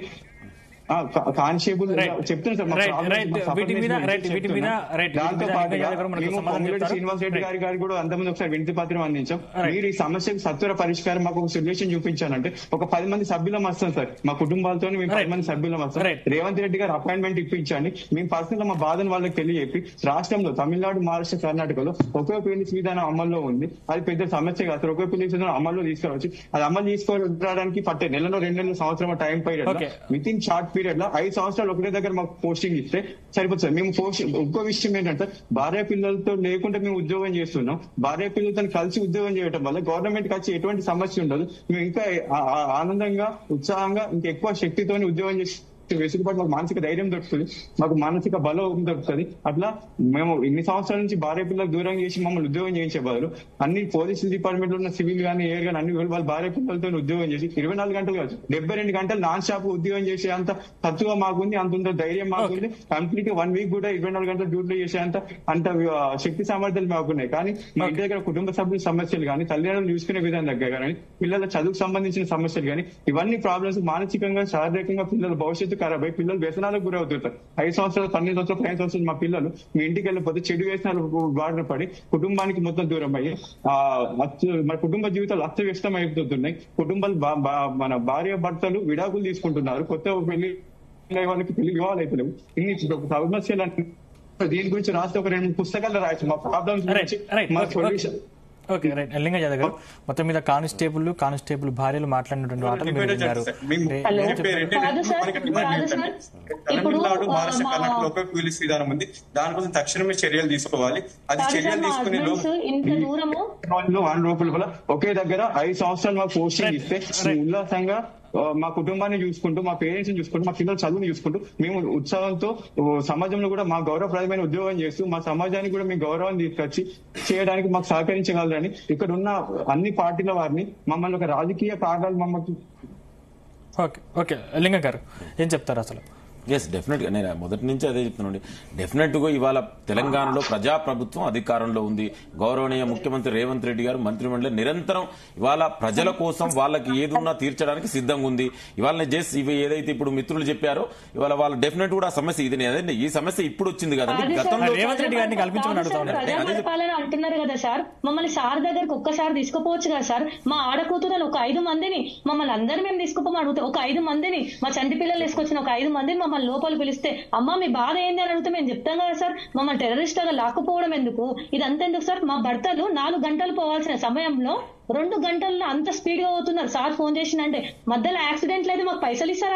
S4: ఆ, కా- కానిస్టేబుల్
S1: Right.
S4: చెప్తున్నారు సార్ మా
S1: Right,
S4: problems,
S1: right.
S4: మా
S1: వీటి
S4: sufferings
S1: మీద-
S4: గురించి
S1: right, వీటి మీద-
S4: చెప్తున్నా.
S1: right, వీటి
S4: దాంతో
S1: మీద
S4: పాటుగా
S1: ఇంకా గారు మనకు
S4: మేము
S1: సమాధానం
S4: పొంగులేటి
S1: చెప్తారు.
S4: శ్రీనివాస్ రెడ్డి గారి గారికి కూడా అంతమంది ఒకసారి వినతి పత్రం అందించాం
S1: Right.
S4: మీరు ఈ సమస్యకు సత్వర పరిష్కారం మాకు ఒక సొల్యూషన్ చూపించాలంటే ఒక పది మంది సభ్యులం వస్తాం సార్ మా కుటుంబాలతో మేము పది
S1: Right.
S4: మంది సభ్యులం వస్తాం
S1: Right.
S4: రేవంత్ రెడ్డి గారు అపాయింట్మెంట్ ఇప్పించండి మేము పర్సనల్ మా బాధను వాళ్ళకి తెలియజెప్పి రాష్ట్రంలో తమిళనాడు మహారాష్ట్ర కర్ణాటకలో ఒకే పోలీస్ విధానం అమల్లో ఉంది అది పెద్ద సమస్య కాదు సార్ ఒకే పోలీస్ విధానం అమల్లో తీసుకురావచ్చు అది అమలు తీసుకోవడానికి పట్టే నెలలో రెండు నెలలు సంవత్సరం time period
S1: Okay.
S4: With in short period లో ఐదు సంవత్సరాలు ఒకటే దగ్గర మాకు పోస్టింగ్ ఇస్తే సరిపోతుంది సార్ మేము పోస్టింగ్ ఇంకో విషయం ఏంటంటే భార్య పిల్లలతో లేకుండా మేము ఉద్యోగం చేస్తున్నాం భార్య పిల్లలతో కలిసి ఉద్యోగం చేయడం వల్ల గవర్నమెంట్ వచ్చి ఎటువంటి సమస్య ఉండదు మేము ఇంకా ఆ- ఆ- ఆనందంగా ఉత్సాహంగా ఇంకా ఎక్కువ శక్తితోని ఉద్యోగం చేసి వెసులుబాటు మాకు మానసిక ధైర్యం దొరుకుతుంది మాకు మానసిక బలం దొరుకుతుంది అట్లా మేము ఇన్ని సంవత్సరాల నుంచి భార్య పిల్లలకు దూరం చేసి మమ్మల్ని ఉద్యోగం చేయించే బదులు అన్ని పోలీస్ డిపార్ట్మెంట్ లో ఉన్న సివిల్ కానీ ఎయిర్ కానీ అన్ని వాళ్ళ భార్య పిల్లలతో ఉద్యోగం చేసి ఇరవై నాలుగు గంటలు కాదు డెబ్బై రెండు గంటలు నాన్ స్టాప్ ఉద్యోగం చేసే అంత తత్వ మాకుంది అంత ఉందో ధైర్యం మాకుంది కంప్లీట్ వన్ వీక్ కూడా ఇరవై నాలుగు గంటలు డ్యూటీలో చేసే అంత అంత ఆ, శక్తి సామర్థ్యాలు మాకున్నాయి కానీ మా ఇంటి దగ్గర కుటుంబ సభ్యుల సమస్యలు కానీ తల్లిదండ్రులు చూసుకునే విధానం దగ్గర కానీ పిల్లల చదువుకు సంబంధించిన సమస్యలు కానీ ఇవన్నీ ప్రాబ్లమ్స్ మానసికంగా శారీరకంగా పిల్లల భవిష్యత్తు ఖరాబ్ అయి పిల్లలు వ్యసనాలకు గురవుతుంటారు ఐదు సంవత్సరాలు పన్నెండు సంవత్సరాలు పదిహేను సంవత్సరాలు మా పిల్లలు మీ ఇంటికి వెళ్ళిపోతే చెడు వ్యసనాలు బారిన పడి కుటుంబానికి మొత్తం దూరం అయ్యి ఆ అత్య- మన కుటుంబ జీవితాలు అస్తవ్యస్తం అయిపోతున్నాయి కుటుంబాలు బా- బా- మన భార్య భర్తలు విడాకులు తీసుకుంటున్నారు కొత్త పెళ్లి అయ్యే వాళ్ళకి పెళ్లి వివాహాలు అయిపోలేవు ఇన్ని సమస్యలు అంటే దీని గురించి రాస్తే ఒక రెండు మూడు పుస్తకాలు రాయొచ్చు మా ప్రాబ్లమ్స్
S1: రైట్
S4: గురించి
S1: రైట్
S4: మా
S1: okay,
S4: solution
S1: okay right Linga Yadav గారు మొత్తం మీద కానిస్టేబుల్ కానిస్టేబుల్ భార్యలు మాట్లాడినటువంటి మాటలు మీరు విన్నారు అంటే
S3: హలో
S1: ఏం చెప్తారు?
S3: కాదు సార్ కాదు సార్ ఇప్పుడు
S9: తమిళనాడు మహారాష్ట్ర
S3: మా-
S9: కర్ణాటకలో ఒక పోలీస్ విధానం ఉంది దానికోసం తక్షణమే చర్యలు తీసుకోవాలి అది
S3: కాదు సార్
S9: చర్యలు
S3: మా
S9: తీసుకునే
S3: హస్బెండ్స్
S9: లోపు
S3: ఇంత దూరము
S4: రోజులు వన్ రూపాయల వల్ల ఒకే దగ్గర ఐదు సంవత్సరాలు మాకు పోస్టింగ్
S1: Right,
S4: ఇస్తే
S1: right.
S4: మేము ఉల్లాసంగా ఆ, మా కుటుంబాన్ని చూసుకుంటూ మా పేరెంట్స్ ని చూసుకుంటూ మా పిల్లల చదువుని చూసుకుంటూ మేము ఉత్సాహంతో ఓ, సమాజంలో కూడా మా గౌరవప్రదమైన ఉద్యోగం చేస్తూ మా సమాజానికి కూడా మీ గౌరవం తీసుకొచ్చి చేయడానికి మాకు సహకరించగలరని ఇక్కడ ఉన్న అన్ని పార్టీల వారిని మమ్మల్ని ఒక రాజకీయ కాగాలు మమ్మల్ని
S1: ఓకే ఓకే లింగ గారు ఏం చెప్తారు అసలు
S2: ఎస్ డెఫినెట్గా నేను మొదటి నుంచి అదే చెప్తున్నాను డెఫినెట్గా ఇవాళ తెలంగాణలో ప్రజాప్రభుత్వం అధికారంలో ఉంది గౌరవనీయ ముఖ్యమంత్రి రేవంత్ రెడ్డి గారు మంత్రిమండలి నిరంతరం ఇవాళ ప్రజల కోసం వాళ్ళకి ఏదున్నా తీర్చడానికి సిద్ధంగా ఉంది ఇవాళ జస్ట్ ఇవి ఏదైతే ఇప్పుడు మిత్రులు చెప్పారో ఇవాళ వాళ్ళ డెఫినెట్ కూడా ఆ సమస్య ఇది అదే ఈ సమస్య ఇప్పుడు వచ్చింది కదండి
S3: కాదు సార్,
S2: గతంలో
S1: రేవంత్ రెడ్డి గారిని కల్పించమని అడుగుతా ఉన్నారు.
S3: ప్రజా
S2: అదే చెప్-
S3: పరిపాలన అంటున్నారు కదా సార్ మమ్మల్ని సార్ దగ్గరకు ఒక్కసారి తీసుకుపోవచ్చు కదా సార్ మా ఆడకూతురలు ఒక ఐదు మందిని మమ్మల్ని అందరు మేము తీసుకుపోమని అడుగుతాం ఒక ఐదు మందిని మా చంటి పిల్లలు తీసుకొచ్చిన ఒక ఐదు మందిని మమ్మల్ని లోపల పిలిస్తే అమ్మ మీ బాధ ఏంది అని అడిగితే మేము చెప్తాం కదా సార్ మమ్మల్ని టెర్రరిస్ట్ గా లాక్కుపోవడం ఎందుకు ఇదంతా ఎందుకు సార్ మా భర్తలు నాలుగు గంటలు పోవాల్సిన సమయంలో రెండు గంటల్లో అంత స్పీడ్ గా పోతున్నారు సార్ ఫోన్ చేసినంటే మధ్యలో యాక్సిడెంట్ అయితే మాకు పైసలు ఇస్తారా సార్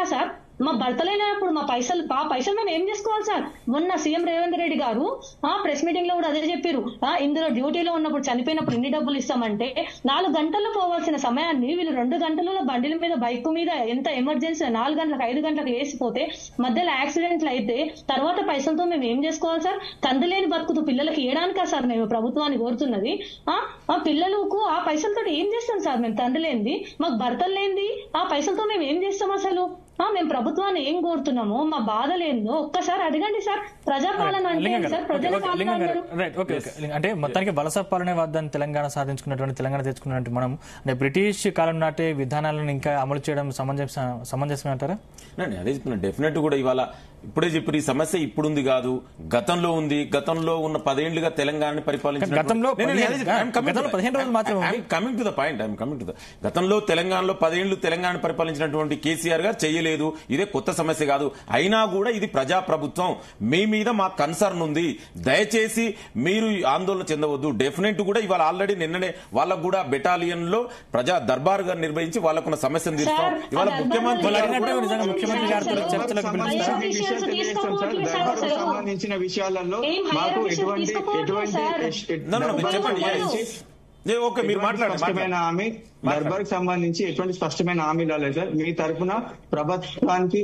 S3: మా భర్త లేనప్పుడు మా పైసలు ఆ పైసలు మేము ఏం చేసుకోవాలి సార్ మొన్న సీఎం రేవంత్ రెడ్డి గారు ఆ ప్రెస్ మీటింగ్ లో కూడా అదే చెప్పారు ఆ ఇందులో డ్యూటీలో ఉన్నప్పుడు చనిపోయినప్పుడు ఇన్ని డబ్బులు ఇస్తామంటే నాలుగు గంటల్లో పోవాల్సిన సమయాన్ని వీళ్ళు రెండు గంటలలో బండిల మీద బైక్ మీద ఎంత ఎమర్జెన్సీ నాలుగు గంటలకు ఐదు గంటలకు వేసిపోతే మధ్యలో యాక్సిడెంట్లు అయితే తర్వాత పైసలతో మేము ఏం చేసుకోవాలి సార్ తండ్రి లేని బతుకుతూ పిల్లలకి ఇవ్వడానికా సార్ మేము ప్రభుత్వాన్ని కోరుతున్నది ఆ ఆ పిల్లలకు ఆ పైసలతో ఏం చేస్తాం సార్ మేము తండ్రి లేనిది మాకు భర్తలు లేనిది ఆ పైసలతో మేము ఏం చేస్తాం అసలు ఆ మేము ప్రభుత్వాన్ని ఏం కోరుతున్నామో మా బాధలు ఏందో ఒక్కసారి అడగండి సార్ ప్రజాపాలన అంటే
S1: లింగం
S3: ఏంటి
S1: గారు
S3: సార్
S1: ఓకే,
S3: ప్రజల
S1: ఓకే,
S3: పాలన
S1: లింగం గారు
S3: అంటారు
S1: రైట్ ఓకే ఓకే లింగం- అంటే మొత్తానికి వలస పాలనే వద్దని తెలంగాణ సాధించుకున్నటువంటి తెలంగాణ తెచ్చుకున్నటువంటి మనం అంటే బ్రిటిష్ కాలం నాటే విధానాలను ఇంకా అమలు చేయడం సమంజస సమంజసమే అంటారా
S2: నేను అదే చెప్తున్నా డెఫినెట్ కూడా ఇవాళ ఇప్పుడే చెప్పారు ఈ సమస్య ఇప్పుడుంది కాదు గతంలో ఉంది గతంలో ఉన్న పదేళ్లుగా తెలంగాణని పరిపాలించిన
S1: గతంలో పదిహేను- గతంలో పదిహేను రోజులు మాత్రమే ఉంది.
S2: Coming to the point I'm coming to the గతంలో తెలంగాణలో పదేళ్లు తెలంగాణ పరిపాలించినటువంటి కేసీఆర్ గారు చేయలేదు ఇదే కొత్త సమస్య కాదు అయినా కూడా ఇది ప్రజా ప్రభుత్వం మీ మీద మా కన్సర్న్ ఉంది దయచేసి మీరు ఈ ఆందోళన చెందవద్దు డెఫినెట్ కూడా ఇవాళ ఆల్రెడీ నిన్ననే వాళ్ళకు కూడా బెటాలియన్ లో ప్రజా దర్బార్ గారు నిర్వహించి వాళ్ళకున్న సమస్యను తీస్తాం
S3: సార్,
S2: ఇవాళ
S3: ఆ
S2: ముఖ్యమంత్రి
S3: దర్బార్
S2: గారు
S1: అడిగినట్టు
S2: కూడా-
S1: నిజంగా ముఖ్యమంత్రి గారితో చర్చలకు పిలుస్తారు
S4: ఈ విషయాలు తెలియజేస్తాం సార్ దర్బార్కు సంబంధించిన విషయాలలో
S3: ఏం
S4: మాకు
S3: హైయర్ ఆఫీసర్
S4: ఎటువంటి
S3: తీసుకోపోవట్లేదు
S4: ఎటువంటి
S3: సార్.
S4: ఎస్- ఎట్-
S2: No, no, no, మీరు
S4: దర్బార్కు
S2: చెప్పండి
S4: సంబంధించి
S2: ఏ, ఓకే మీరు
S4: ఎటువంటి
S2: మాట్లాడండి
S4: స్పష్టమైన హామీ దర్బార్కు సంబంధించి ఎటువంటి స్పష్టమైన హామీ రాలేదు సార్ మీ తరఫున ప్రభుత్వానికి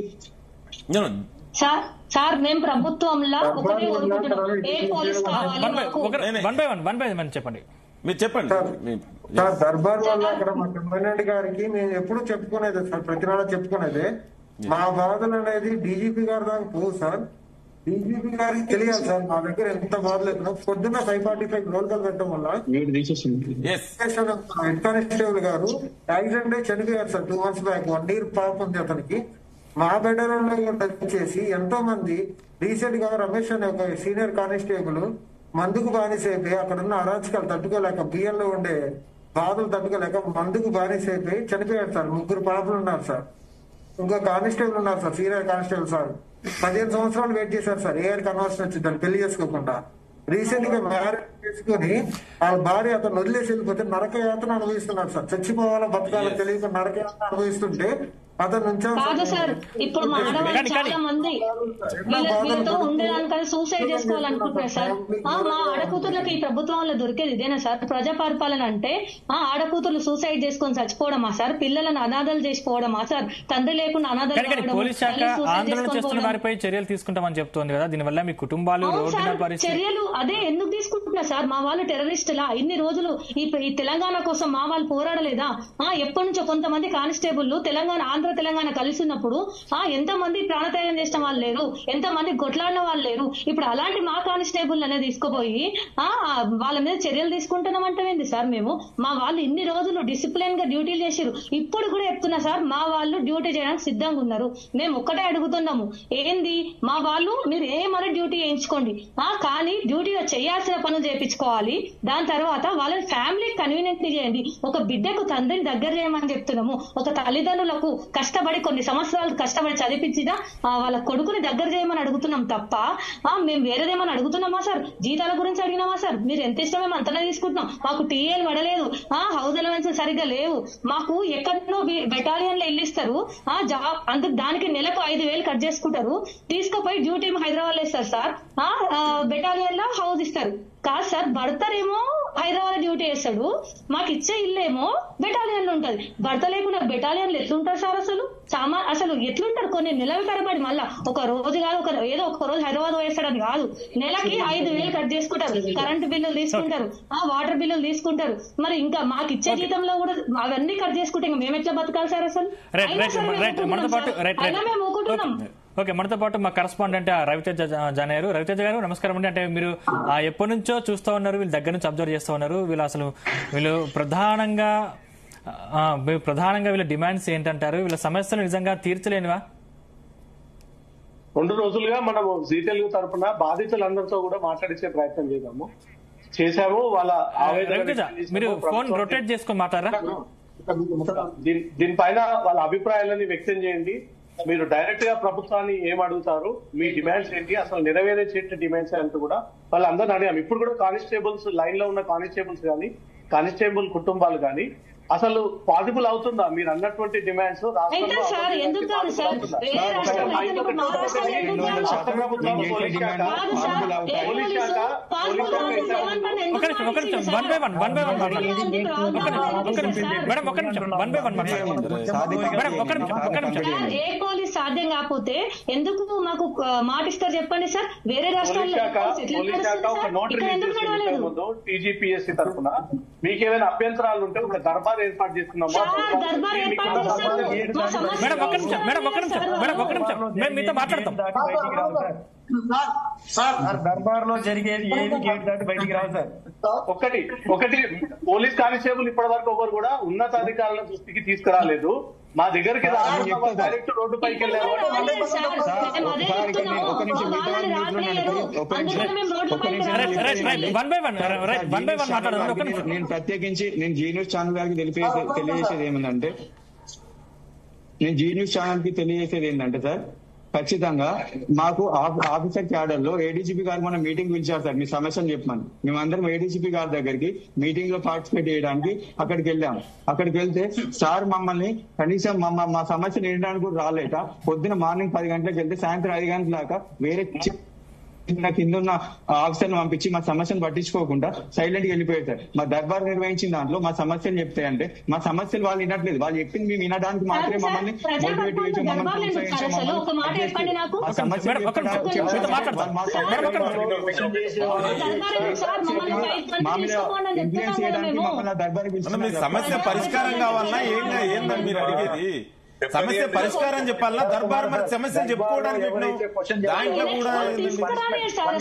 S2: No, no.
S3: సార్ సార్ మేము ప్రభుత్వంలో ఒకటే కోరుకుంటున్నాం ఏ పోలీస్ కావాలి
S1: వన్ బై
S3: మాకు
S1: one by one one by one చెప్పండి
S2: మీరు చెప్పండి మీ-
S10: సార్ దర్బార్ వల్ల అక్కడ మా కమిషనర్ గారికి మేము ఎప్పుడు చెప్పుకునేది సార్ ప్రతి నెల చెప్పుకునేది మా బాధలు అనేది డీజీపీ గారి దాకా పోవు సార్ డీజీపీ గారికి తెలియాలి సార్ మా దగ్గర ఎంత బాధలు ఎత్తున్నా పొద్దున్న ఫైవ్ ఫార్టీ ఫైవ్ లోకల్ పెట్టడం వల్ల
S4: మీరు తీసేసింది
S2: Yes.
S10: స్టేషన్ హెడ్ కానిస్టేబుల్ గారు యాక్సిడెంట్ అయి చనిపోయారు sir two months back one year పాప ఉంది అతనికి మా బెడలలో వచ్చేసి ఎంతో మంది రీసెంట్ గా రమేష్ అనే ఒక సీనియర్ కానిస్టేబుల్ మందుకు బానిసైపోయి అక్కడ ఉన్న అరాచకాలు తట్టుకోలేక బియ్యంలో ఉండే బాధలు తట్టుకోలేక మందుకు బానిసైపోయి చనిపోయారు సార్ ముగ్గురు పాపలు ఉన్నారు సార్ ఇంకో కానిస్టేబుల్ ఉన్నారు సార్ సీనియర్ కానిస్టేబుల్ సార్ పదిహేను సంవత్సరాలు వెయిట్ చేశారు సార్ ఏఆర్ కన్వర్షన్ వచ్చింది దాన్ని పెళ్లి చేసుకోకుండా రీసెంట్ గా మ్యారేజ్ చేసుకుని వాళ్ళ భార్య అతను వదిలేసి వెళ్ళిపోతే నరక యాతన అనుభవిస్తున్నాడు సార్ చచ్చిపోవాలో బతకాలో తెలియక నరక యాతన అనుభవిస్తుంటే అతను నుంచి
S3: కాదు సార్ ఇప్పుడు మా ఆడవాళ్ళు
S1: కానీ- కానీ-
S3: చాలా మంది వీళ్ళ- వీళ్ళతో ఉండేదానికని సూసైడ్ చేసుకోవాలనుకుంటున్నారు సార్ ఆ, మా ఆడకూతుర్లకు ఈ ప్రభుత్వంలో దొరికేది ఇదేనా సార్ ప్రజా పరిపాలన అంటే ఆ ఆడకూతుర్లు సూసైడ్ చేసుకొని చచ్చిపోవడమా సార్ పిల్లలను అనాథాలు చేసిపోవడమా సార్ తండ్రి లేకుండా అనాథాలు
S1: కానీ కానీ
S3: కావడమా?
S1: పోలీస్ శాఖ
S3: తల్లి suicide
S1: ఆందోళన
S3: చేసుకొని
S1: చేస్తున్న
S3: పోవడం.
S1: వారిపై చర్యలు తీసుకుంటామని చెప్తోంది కదా దీనివల్ల మీ కుటుంబాలు
S3: అవును
S1: రోడ్డున
S3: సార్
S1: పరిస్థితి
S3: చర్యలు అదే ఎందుకు తీసుకుంటున్నా సార్ మా వాళ్ళు టెర్రరిస్టులా ఇన్ని రోజులు ఈ ఈ తెలంగాణ కోసం మా వాళ్ళు పోరాడలేదా ఆ ఎప్పటి నుంచో కొంతమంది కానిస్టేబుల్ తెలంగాణ ఆంధ్ర తెలంగాణ కలిసి ఉన్నప్పుడు ఆ ఎంత మంది ప్రాణత్యాగం చేసిన వాళ్ళు లేరు ఎంత మంది కొట్లాడిన వాళ్ళు లేరు ఇప్పుడు అలాంటి మా కానిస్టేబుల్ అనేది తీసుకుపోయి ఆ ఆ, వాళ్ళ మీద చర్యలు తీసుకుంటున్నాం ఏంది సార్ మేము మా వాళ్ళు ఇన్ని రోజులు డిసిప్లిన్ గా డ్యూటీలు చేసిరు ఇప్పుడు కూడా చెప్తున్నా సార్ మా వాళ్ళు డ్యూటీ చేయడానికి సిద్ధంగా ఉన్నారు మేము ఒక్కటే అడుగుతున్నాము ఏంది మా వాళ్ళు మీరు ఏమని డ్యూటీ చేయించుకోండి ఆ కానీ డ్యూటీగా చేయాల్సిన పనులు చేయించుకోవాలి దాని తర్వాత వాళ్ళని ఫ్యామిలీ కన్వీనియంట్ చేయండి ఒక బిడ్డకు తండ్రిని దగ్గర చేయమని చెప్తున్నాము ఒక తల్లిదండ్రులకు కష్టపడి కొన్ని సంవత్సరాలు కష్టపడి చదివించిన ఆ, వాళ్ళ కొడుకుని దగ్గర చేయమని అడుగుతున్నాం తప్ప ఆ మేము వేరేదేమని అడుగుతున్నామా సార్ జీతాల గురించి అడిగినామా సార్ మీరు ఎంత ఇష్టం మేము అంతనే తీసుకుంటున్నాం మాకు టీఏలు పడలేదు ఆ హౌస్ అలవెన్స్ సరిగ్గా లేవు మాకు ఎక్కడో బెటాలియన్ లో ఇల్లిస్తారు ఆ జాబ్ అందుకు దానికి నెలకు ఐదు వేలు కట్ చేసుకుంటారు తీసుకుపోయి డ్యూటీ హైదరాబాద్ లో ఇస్తారు సార్ ఆ బెటాలియన్ లో హౌస్ ఇస్తారు కాదు సార్ భర్తరేమో హైదరాబాద్ డ్యూటీ చేస్తాడు మాకు ఇచ్చే ఇల్లేమో బెటాలియన్ లో ఉంటది భర్త లేకుండా బెటాలియన్ లో ఎట్లుంటారు సార్ అసలు సామా అసలు ఎట్లుంటారు కొన్ని నెలలు తరబడి మళ్ళా ఒక రోజు కాదు ఒక ఏదో ఒక రోజు హైదరాబాద్ పోయేస్తాడని కాదు నెలకి ఐదు వేలు కట్ చేసుకుంటారు కరెంట్ బిల్లులు తీసుకుంటారు ఆ వాటర్ బిల్లులు తీసుకుంటారు మరి ఇంకా మాకు ఇచ్చే జీతంలో కూడా అవన్నీ కట్ చేసుకుంటే ఇంకా మేము ఎట్లా బతకాలి సార్ అసలు
S1: రైట్
S3: అయినా
S1: రైట్
S3: సరే మేము
S1: రైట్ మనతో
S3: ఊరుకుంటున్నాం
S1: పాటు
S3: సార్.
S1: రైట్
S3: అయినా మేము ఊరుకుంటున్నాం
S1: రైట్ ఓకే మనతో పాటు మా కరస్పాండెంట్ రవితేజ జా- జాన్ అయ్యారు రవితేజ గారు నమస్కారం అండి అంటే మీరు ఆ, ఎప్పటి నుంచో చూస్తూ ఉన్నారు వీళ్ళు దగ్గర నుంచి అబ్జర్వ్ చేస్తూ ఉన్నారు వీళ్ళు అసలు వీళ్ళు ప్రధానంగా ఆ, వీళ్ళు ప్రధానంగా వీళ్ళ డిమాండ్స్ ఏంటంటారు వీళ్ళ సమస్యలు నిజంగా తీర్చలేనివా
S11: రెండు రోజులుగా మనము జీ తెలుగు తరపున బాధితులందరితో కూడా మాట్లాడించే ప్రయత్నం చేద్దాము చేశాము వాళ్ళ ఆవేదన
S1: రవితేజ
S11: వ్యక్తం చేశాము.
S1: మీరు ఫోన్
S11: ప్రభుత్వం-
S1: రొటేట్ చేసుకొని మాట్లాడరా
S11: దీని- దీనిపైన వాళ్ళ అభిప్రాయాలని వ్యక్తం చేయండి మీరు డైరెక్ట్ గా ప్రభుత్వాన్ని ఏం అడుగుతారు మీ డిమాండ్స్ ఏంటి అసలు నెరవేర్చే డిమాండ్స్ అంటూ కూడా వాళ్ళందరిని అడిగాం ఇప్పుడు కూడా కానిస్టేబుల్స్ లైన్ లో ఉన్న కానిస్టేబుల్స్ కానీ కానిస్టేబుల్ కుటుంబాలు కానీ అసలు పాసిబుల్ అవుతుందా మీరు అన్నటువంటి డిమాండ్స్
S3: అయితే సార్ ఎందుకు కాదు సార్ వేరే రాష్ట్రాలు అయితే ఇప్పుడు మా రాష్ట్రాలు ఎందుకు కాదు?
S11: రాష్ట్ర ప్రభుత్వం పోలీస్ శాఖ
S3: కాదు సార్ ఏ
S11: పోలీస్
S3: పోలీసు
S11: శాఖ
S3: పాస్పోర్ట్
S11: పోలీస్ శాఖ
S3: రాకుండా సెవెన్ పని
S1: ఒక
S3: ఎందుకు
S1: నిమిషం ఒక నిమిషం
S3: sir?
S1: One by one one by one మాట్లాడండి
S3: ఎందుకు రాదు?
S1: ఒక నిమిషం ఒక నిమిషం మేడం ఒక నిమిషం వన్ బై వన్ మాట్లాడండి మేడం ఒక నిమిషం ఒక నిమిషం
S3: సార్, ఏ పోలీస్ సాధ్యం కాకపోతే ఎందుకు మాకు ఆ, మాట ఇస్తారు చెప్పండి సార్ వేరే రాష్ట్రాల్లో
S11: పోలీస్ శాఖ
S3: పోలీస్ ఎట్లా
S11: పోలీస్ శాఖ
S3: నడుస్తుంది
S11: ఒక
S3: సార్?
S11: నోట్
S3: ఇక్కడ
S11: రిలీజ్
S3: ఎందుకు
S11: చేసింది
S3: నడవలేదు
S11: ఇంతకుముందు టీజీపీఎస్సీ తరఫున మీకేమైనా అభ్యంతరాలు ఉంటే ఒక దర్బార్ ఏర్పాటు చేస్తున్నామా
S3: సార్, దర్బార్ ఏర్పాటు చేశారు. మా సమస్య-
S1: మేడం ఒక నిమిషం మేడం ఒక నిమిషం మేడం ఒక నిమిషం మేము మీతో మాట్లాడతాం
S7: సార్
S12: దర్బార్ లో జరిగేది ఏది గేట్ దాటి బయటికి రావు సార్
S11: ఒకటి ఒకటి పోలీస్ కానిస్టేబుల్ ఇప్పటి వరకు ఒకరు కూడా ఉన్నతాధికారుల దృష్టికి తీసుకురాలేదు మా దగ్గరికి రాకుండా వాళ్ళు డైరెక్ట్ రోడ్డు పైకి వెళ్ళారు అంటే మళ్ళీ
S3: సార్, మేము అదే చెప్తున్నాము. వాళ్ళని రాట్లేదు. అందుకని మేము రోడ్ల పైకి
S1: right right right one by one right one by one మాట్లాడదాం ఒక నిమిషం
S4: నేను ప్రత్యేకించి నేను జీ న్యూస్ ఛానల్ గారికి తెలిపేసే తెలియజేసేది ఏమందంటే నేను జీ న్యూస్ ఛానల్ కి తెలియజేసేది ఏంటంటే సార్ ఖచ్చితంగా మాకు ఆఫ్- ఆఫీసర్ క్యాడర్ లో ఏడీజీపీ గారు మన మీటింగ్ పిలిచారు సార్ మీ సమస్యలు చెప్పమని మేమందరం ఏడీజీపీ గారి దగ్గరికి మీటింగ్ లో పార్టిసిపేట్ చేయడానికి అక్కడికి వెళ్ళాం అక్కడికి వెళ్తే సార్ మమ్మల్ని కనీసం మమ్మ మా సమస్య నిండడానికి కూడా రాలేక పొద్దున మార్నింగ్ పది గంటలకు వెళ్తే సాయంత్రం ఐదు గంటల దాకా వేరే చి- నా కింద ఉన్న ఆఫీసర్ పంపించి మా సమస్యను పట్టించుకోకుండా సైలెంట్ గా వెళ్ళిపోయారు సార్ మా దర్బార్ నిర్వహించిన దాంట్లో మా సమస్యలు చెప్తాయంటే మా సమస్యలు వాళ్ళు వినట్లేదు వాళ్ళు చెప్పింది మేము వినడానికి మాత్రమే మమ్మల్ని మోటివేట్ చేసి మమ్మల్ని
S3: దర్బార్లు ఎందుకు
S4: ప్రోత్సహించి
S3: సార్ అసలు? ఒక మాట చెప్పండి నాకు.
S4: మా సమస్యలు
S1: మేడం, ఒక్క నిమిషం,
S4: చెప్పడానికి
S1: మీతో మాట్లాడతాం.
S4: మా
S1: మేడం, ఒక్క
S4: సమస్యలు
S3: దర్బార్ ఎందుకు సార్? మమ్మల్ని ఒక ఐదు మంది
S4: మా మీద
S3: తీసుకోపోండి అని
S4: ఇన్ఫ్లుయెన్స్
S3: చెప్తున్నాం కదా
S4: చేయడానికి
S3: మేము.
S4: మమ్మల్ని దర్బార్
S2: అన్న, మీ సమస్య పరిష్కారం కావాలన్నా ఏం ఏందని మీరు అడిగేది సమస్య పరిష్కారం చెప్పాలన్నా దర్బార్ మరి సమస్యలు చెప్పుకోవడానికి పెట్టినాం. దాంట్లో కూడా
S3: తీసుకురాలేదు సార్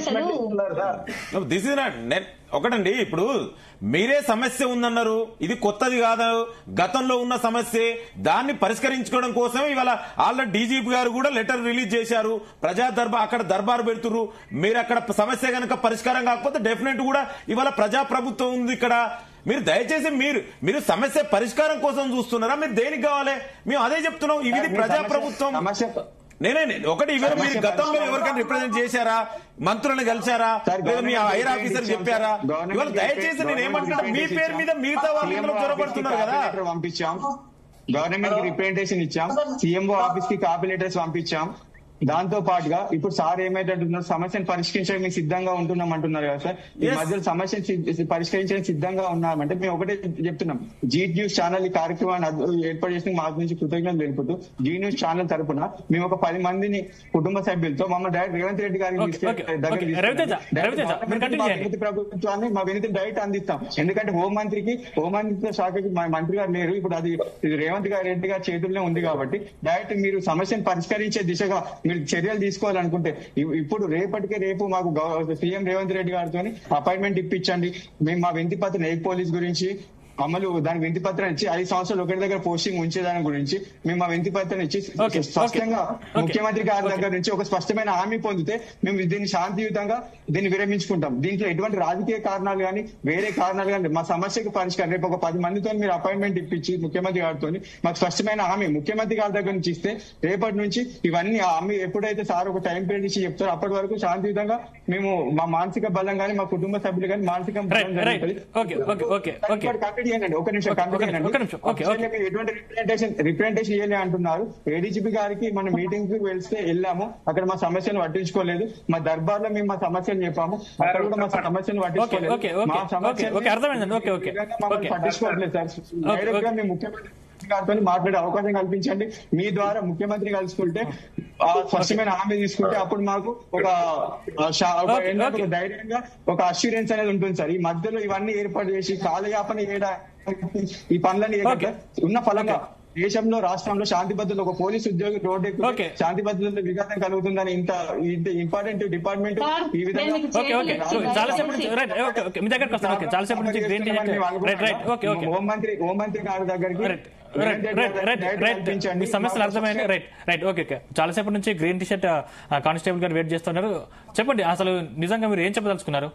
S3: అసలు
S2: దిస్ ఇస్ నాట్ ఒకటండి ఇప్పుడు మీరే సమస్య ఉందన్నారు ఇది కొత్తది కాదు గతంలో ఉన్న సమస్య దాన్ని పరిష్కరించుకోవడం కోసం ఇవాళ ఆల్రెడీ డీజీపీ గారు కూడా లెటర్ రిలీజ్ చేశారు ప్రజా దర్బార్ అక్కడ దర్బార్ పెడుతుర్రు మీరు అక్కడ సమస్య కనుక పరిష్కారం కాకపోతే డెఫినెట్ కూడా ఇవాళ ప్రజా ప్రభుత్వం ఉంది ఇక్కడ మీరు దయచేసి మీరు మీరు సమస్య పరిష్కారం కోసం చూస్తున్నారా మీరు దేనికి కావాలి మేము అదే చెప్తున్నాం ఇది ప్రజా ప్రభుత్వం
S4: సమస్య
S2: నేనే ఒకటి ఇవాళ మీరు గతంలో ఎవరికైనా రిప్రజెంట్ చేశారా మంత్రులను కలిశారా లేదా మీ హైర్ ఆఫీసర్ చెప్పారా ఇవాళ దయచేసి నేను ఏమంటున్నా మీ పేరు మీద మిగతా వాళ్ళు ఇందులో చొరబడుతున్నారు కదా
S4: లెటర్ పంపించాం గవర్నమెంట్ కి రిప్రజెంటేషన్ ఇచ్చాం సీఎంఓ ఆఫీస్ కి కాపీ లెటర్స్ పంపించాం దాంతో పాటుగా ఇప్పుడు సార్ ఏమైతుంటున్నారు సమస్యను పరిష్కరించడానికి మేము సిద్ధంగా ఉంటున్నాం అంటున్నారు కదా సార్ ఈ
S2: Yes.
S4: మధ్యలో సమస్యను సి- పరిష్కరించడానికి సిద్ధంగా ఉన్నామంటే మేము ఒకటే చెప్తున్నాం జీ న్యూస్ ఛానల్ ఈ కార్యక్రమాన్ని అద్- ఏర్పాటు చేసిన మా నుంచి కృతజ్ఞతలు తెలుపుతూ జీ న్యూస్ ఛానల్ తరపున మేము ఒక పది మందిని కుటుంబ సభ్యులతో మమ్మల్ని డైరెక్ట్ రేవంత్ రెడ్డి గారికి
S1: Okay,
S4: తీసుకెళ్ళి
S1: okay,
S4: దగ్గర
S1: okay.
S4: తీసుకెళ్ళి
S1: రవితేజ,
S4: డైరెక్ట్
S1: రవితేజ, మీరు
S4: గవర్నమెంట్
S1: continue
S4: మా
S1: చేయండి.
S4: వినతి ప్రభుత్వాన్ని మా వినతిని డైరెక్ట్ అందిస్తాం ఎందుకంటే హోంమంత్రికి హోంమంత్రిత్వ శాఖకి మా మంత్రి గారు లేరు ఇప్పుడు అది ఇది రేవంత్ గారి రెడ్డి గారి చేతుల్లో ఉంది కాబట్టి డైరెక్ట్ మీరు సమస్యను పరిష్కరించే దిశగా మీరు చర్యలు తీసుకోవాలనుకుంటే ఇ- ఇప్పుడు రేపటికే రేపు మాకు గవ- సీఎం రేవంత్ రెడ్డి గారితో అపాయింట్మెంట్ ఇప్పించండి మేము మా వింతి పత్రం ఏ పోలీస్ గురించి అమలు దానికి వింతి పత్రం ఇచ్చి ఐదు సంవత్సరాలు ఒకటి దగ్గర పోస్టింగ్ ఉంచేదాని గురించి మేము మా వింతి పత్రం ఇచ్చి
S1: Okay,
S4: స్పష్టంగా
S1: okay.
S4: ముఖ్యమంత్రి గారి దగ్గర నుంచి ఒక స్పష్టమైన హామీ పొందితే మేము దీన్ని శాంతియుతంగా దీన్ని విరమించుకుంటాం దీంట్లో ఎటువంటి రాజకీయ కారణాలు కానీ వేరే కారణాలు కానీ మా సమస్యకు పరిష్కారం రేపు ఒక పది మందితో మీరు అపాయింట్మెంట్ ఇప్పించి ముఖ్యమంత్రి గారితో మాకు స్పష్టమైన హామీ ముఖ్యమంత్రి గారి దగ్గర నుంచి ఇస్తే రేపటి నుంచి ఇవన్నీ ఆ హామీ ఎప్పుడైతే సార్ ఒక టైం పీరియడ్ ఇచ్చి చెప్తారో అప్పటి వరకు శాంతియుతంగా మేము మా మానసిక బలం కానీ మా కుటుంబ సభ్యులు కానీ మానసిక బలం
S1: రైట్ రైట్
S4: జరుగుతుంది.
S1: Okay okay okay okay
S4: complete చేయండి ఒక నిమిషం
S1: ఒక-
S4: కంప్లీట్
S1: ఒక నిమిషం, ఒక నిమిషం. Okay, okay.
S4: చేయండి ఎటువంటి రిప్రజెంటేషన్ రిప్రజెంటేషన్ ఇవ్వాలి అంటున్నారు ఏడీజీపీ గారికి మన మీటింగ్ కి వెళ్తే వెళ్ళాము అక్కడ మా సమస్యను పట్టించుకోలేదు మా దర్బార్ లో మేము మా సమస్యలు చెప్పాము అక్కడ కూడా మా సమస్యను పట్టించుకోలేదు
S1: ఓకే, ఓకే,
S4: మా
S1: ఓకే,
S4: సమస్యలు
S1: ఓకే, అర్థమైందండి. Okay, okay.
S4: మమ్మల్ని
S1: ఓకే.
S4: పట్టించుకోవట్లేదు సార్ డైరెక్ట్ గా మేము ముఖ్యమంత్రి గారితో మాట్లాడే అవకాశం కల్పించండి మీ ద్వారా ముఖ్యమంత్రి కలుసుకుంటే ఆ స్పష్టమైన హామీ తీసుకుంటే అప్పుడు మాకు ఒక ఆ, శా- ఒక
S1: ఓకే,
S4: ఏంటంటే
S1: ఓకే.
S4: ఒక ధైర్యంగా ఒక అష్యూరెన్స్ అనేది ఉంటుంది సార్ ఈ మధ్యలో ఇవన్నీ ఏర్పాటు చేసి కాలయాపన చేయడానికి ఈ పనులన్నీ చేయకుండా ఉన్న ఫలంగా దేశంలో రాష్ట్రంలో శాంతి భద్రతలు ఒక పోలీస్ ఉద్యోగి రోడ్డు ఎక్కుతే శాంతి భద్రతలో విఘాతం కలుగుతుందని ఇంత ఇంపార్టెంట్ డిపార్ట్మెంట్ ఈ విధంగా
S1: ఓకే ఓకే సో చాలా సేపు నుంచి రైట్ ఓకే ఓకే మీ దగ్గరకు వస్తాను ఓకే చాలా సేపు నుంచి green T right right okay okay
S4: హోంమంత్రి హోంమంత్రి గారి దగ్గరికి
S1: right right right right right మీ సమస్యలు అర్థమైంది రైట్ రైట్ ఓకే ఓకే చాలాసేపు నుంచి గ్రీన్ టీ షర్ట్ కానిస్టేబుల్ గారు వెయిట్ చేస్తున్నారు చెప్పండి అసలు నిజంగా మీరు ఏం చెప్పదలుచుకున్నారు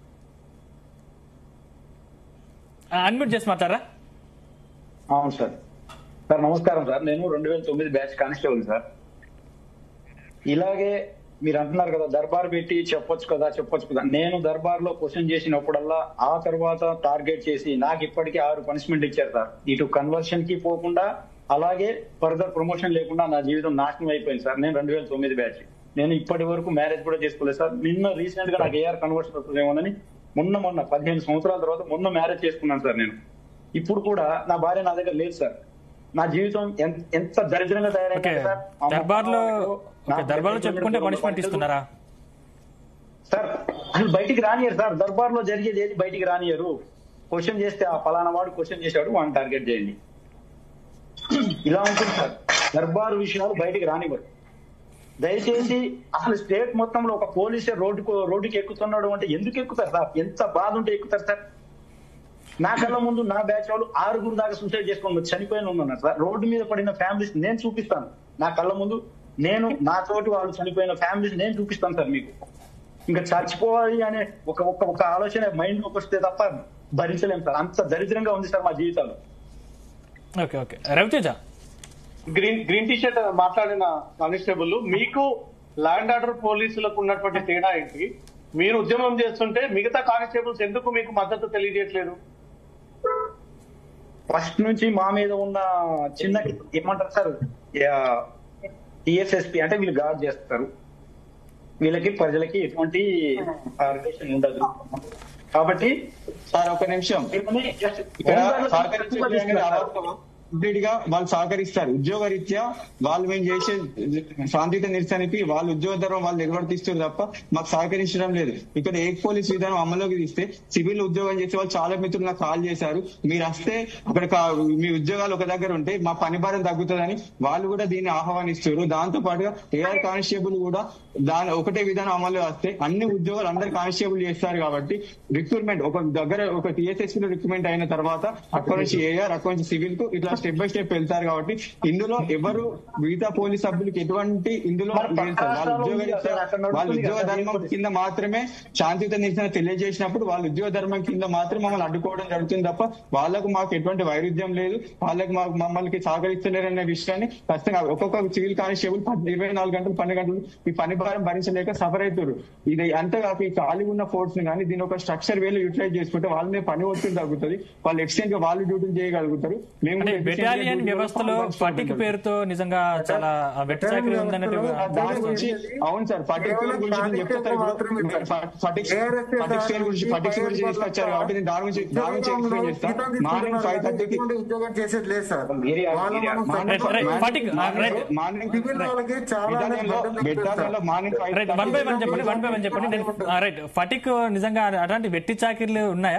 S1: అన్మ్యూట్ చేసి మాట్లాడరా
S13: అవును సార్ సార్ నమస్కారం సార్ నేను రెండు వేల తొమ్మిది బ్యాచ్ కానిస్టేబుల్ సార్ ఇలాగే మీరు అంటున్నారు కదా దర్బార్ పెట్టి చెప్పొచ్చు కదా చెప్పొచ్చు కదా నేను దర్బార్ లో క్వశ్చన్ చేసినప్పుడల్లా ఆ తర్వాత టార్గెట్ చేసి నాకు ఇప్పటికీ ఆరు పనిష్మెంట్ ఇచ్చారు సార్ ఇటు కన్వర్షన్ కి పోకుండా అలాగే ఫర్దర్ ప్రమోషన్ లేకుండా నా జీవితం నాశనం అయిపోయింది సార్ నేను రెండు వేల తొమ్మిది బ్యాచ్ నేను ఇప్పటి వరకు మ్యారేజ్ కూడా చేసుకోలేదు సార్ నిన్న రీసెంట్ గా నాకు ఏఆర్ కన్వర్షన్ వస్తుందేమోనని మొన్న మొన్న పదిహేను సంవత్సరాల తర్వాత మొన్న మ్యారేజ్ చేసుకున్నాను సార్ నేను ఇప్పుడు కూడా నా భార్య నా దగ్గర లేదు సార్ నా జీవితం ఎంత ఎంత దరిద్రంగా తయారైంది
S1: ఓకే
S13: సార్ మా
S1: దర్బార్లో
S13: అమ్మ
S1: ఓకే
S13: నాకు
S1: దర్బార్లో
S13: దగ్గర
S1: చెప్పుకుంటే
S13: రెండు
S1: పనిష్మెంట్
S13: వందల
S1: ఇస్తున్నారా
S13: సార్ అసలు బయటికి రానియరు సార్ దర్బార్ లో జరిగేది ఏది బయటికి రానియరు క్వశ్చన్ చేస్తే ఆ ఫలానా వాడు క్వశ్చన్ చేశాడు వాడిని టార్గెట్ చేయండి ఇలా ఉంటుంది సార్ దర్బార్ విషయాలు బయటికి రానివ్వరు దయచేసి అసలు స్టేట్ మొత్తంలో ఒక పోలీసే రోడ్డుకు రోడ్డుకి ఎక్కుతున్నాడు అంటే ఎందుకు ఎక్కుతారు సార్ ఎంత బాధ ఉంటే ఎక్కుతారు సార్ నా కళ్ళ ముందు నా బ్యాచ్ వాళ్ళు ఆరుగురు దాకా సూసైడ్ చేసుకొని చనిపోయిన ఉన్నారు సార్ రోడ్డు మీద పడిన ఫ్యామిలీస్ నేను చూపిస్తాను నా కళ్ళ ముందు నేను నా తోటి వాళ్ళు చనిపోయిన ఫ్యామిలీస్ నేను చూపిస్తాను సార్ మీకు ఇంకా చచ్చిపోవాలి అనే ఒక ఒక ఒక ఆలోచన మైండ్ లోకి వస్తే తప్ప భరించలేం సార్ అంత దరిద్రంగా ఉంది సార్ మా జీవితాలు
S1: okay okay Raviteja
S11: green green T-shirt మాట్లాడిన కానిస్టేబుల్ మీకు ల్యాండ్ ఆర్డర్ పోలీసులకు ఉన్నటువంటి తేడా ఏంటి మీరు ఉద్యమం చేస్తుంటే మిగతా కానిస్టేబుల్స్ ఎందుకు మీకు మద్దతు తెలియజేయట్లేదు
S13: ఫస్ట్ నుంచి మా మీద ఉన్న చిన్న ఏమంటారు సార్ టిఎస్ఎస్పి అంటే వీళ్ళు గార్డ్ చేస్తారు వీళ్ళకి ప్రజలకి ఎటువంటి రిలేషన్ ఉండదు కాబట్టి
S4: సార్ ఒక నిమిషం ఇక్కడ సహకరించే అనేది అవాస్తవం. కంప్లీట్ గా వాళ్ళు సహకరిస్తారు ఉద్యోగరీత్యా వాళ్ళు మేము చేసే శాంతియుత నిరసనకి వాళ్ళు ఉద్యోగ ధర్మం వాళ్ళు నిర్వర్తిస్తారు తప్ప మాకు సహకరించడం లేదు ఇక్కడ ఏక్ పోలీస్ విధానం అమల్లోకి తీస్తే సివిల్ ఉద్యోగం చేసే వాళ్ళు చాలా మిత్రులు నాకు కాల్ చేశారు మీరు వస్తే అక్కడ కా- మీ ఉద్యోగాలు ఒక దగ్గర ఉంటే మా పని భారం తగ్గుతుందని వాళ్ళు కూడా దీన్ని ఆహ్వానిస్తారు దాంతో పాటుగా ఏఆర్ కానిస్టేబుల్ కూడా దాని ఒకటే విధానం అమలు వస్తే అన్ని ఉద్యోగాలు అందరు కానిస్టేబుల్ చేస్తారు కాబట్టి రిక్రూట్మెంట్ ఒక దగ్గర ఒక టీఎస్ఎస్ లో రిక్రూట్మెంట్ అయిన తర్వాత అక్కడ నుంచి ఏఆర్ అక్కడ నుంచి సివిల్ కు ఇట్లా స్టెప్ బై స్టెప్ వెళ్తారు కాబట్టి ఇందులో ఎవరు మిగతా పోలీస్ సభ్యులకి ఎటువంటి ఇందులో లేదు సార్. వాళ్ళ ఉద్యోగ రీత్యా వాళ్ళ ఉద్యోగ ధర్మం కింద మాత్రమే శాంతియుత నిరసన తెలియజేసినప్పుడు వాళ్ళ ఉద్యోగ ధర్మం కింద మాత్రం మమ్మల్ని అడ్డుకోవడం జరుగుతుంది తప్ప వాళ్ళకు మాకు ఎటువంటి వైరుధ్యం లేదు వాళ్ళకి మాకు మమ్మల్ని సహకరిస్తలేరు అనే విషయాన్ని ఖచ్చితంగా ఒక్కొక్క సివిల్ కానిస్టేబుల్ పద్- ఇరవై నాలుగు గంటలు పన్నెండు గంటలు ఈ పని భారం భరించలేక సఫర్ అవుతారు ఇది అంతేకాక ఈ ఖాళీ ఉన్న ఫోర్స్ ని కానీ దీని ఒక స్ట్రక్చర్ వేలో యూటిలైజ్ చేసుకుంటే వాళ్ళ మీద పని ఒత్తిడి తగ్గుతుంది వాళ్ళు ఎక్స్టెంట్ గా వాళ్ళు డ్యూటీలు చేయగలుగుతారు మేము
S1: అంటే
S4: కూడా efficient గా
S1: బెటాలియన్
S4: duty
S1: వ్యవస్థలో
S4: చేసుకోగలుగుతాం.
S1: ఫటిక్ పేరుతో నిజంగా చాలా వెట్టి చాకరీ ఉందన్నట్టు
S4: దాని గురించి అవును సార్ ఫటిక్ పేరు గురించి నేను చెప్తా ఫటిక్ ఫటిక్ పేరు గురించి ఫటిక్ గురించి తీసుకొచ్చారు కాబట్టి నేను దాని గురించి దాని గురించి ఎక్స్ప్లెయిన్ చేస్తాను మార్నింగ్ ఫైవ్ థర్టీకి
S10: ఉద్యోగం చేసేది లేదు సార్ వాళ్ళు మనం
S1: రైట్, రైట్, ఫటిక్, ఆ, రైట్.
S4: మార్నింగ్
S10: సివిల్ వాళ్ళకి చాలా
S4: బెటాలియన్లో బెటాలియన్లో morning five
S1: right one by one చెప్పండి వన్ బై వన్ చెప్పండి నేను ఆ, రైట్ ఫటిక్ నిజంగా అలాంటి వెట్టి చాకిరీలు ఉన్నాయా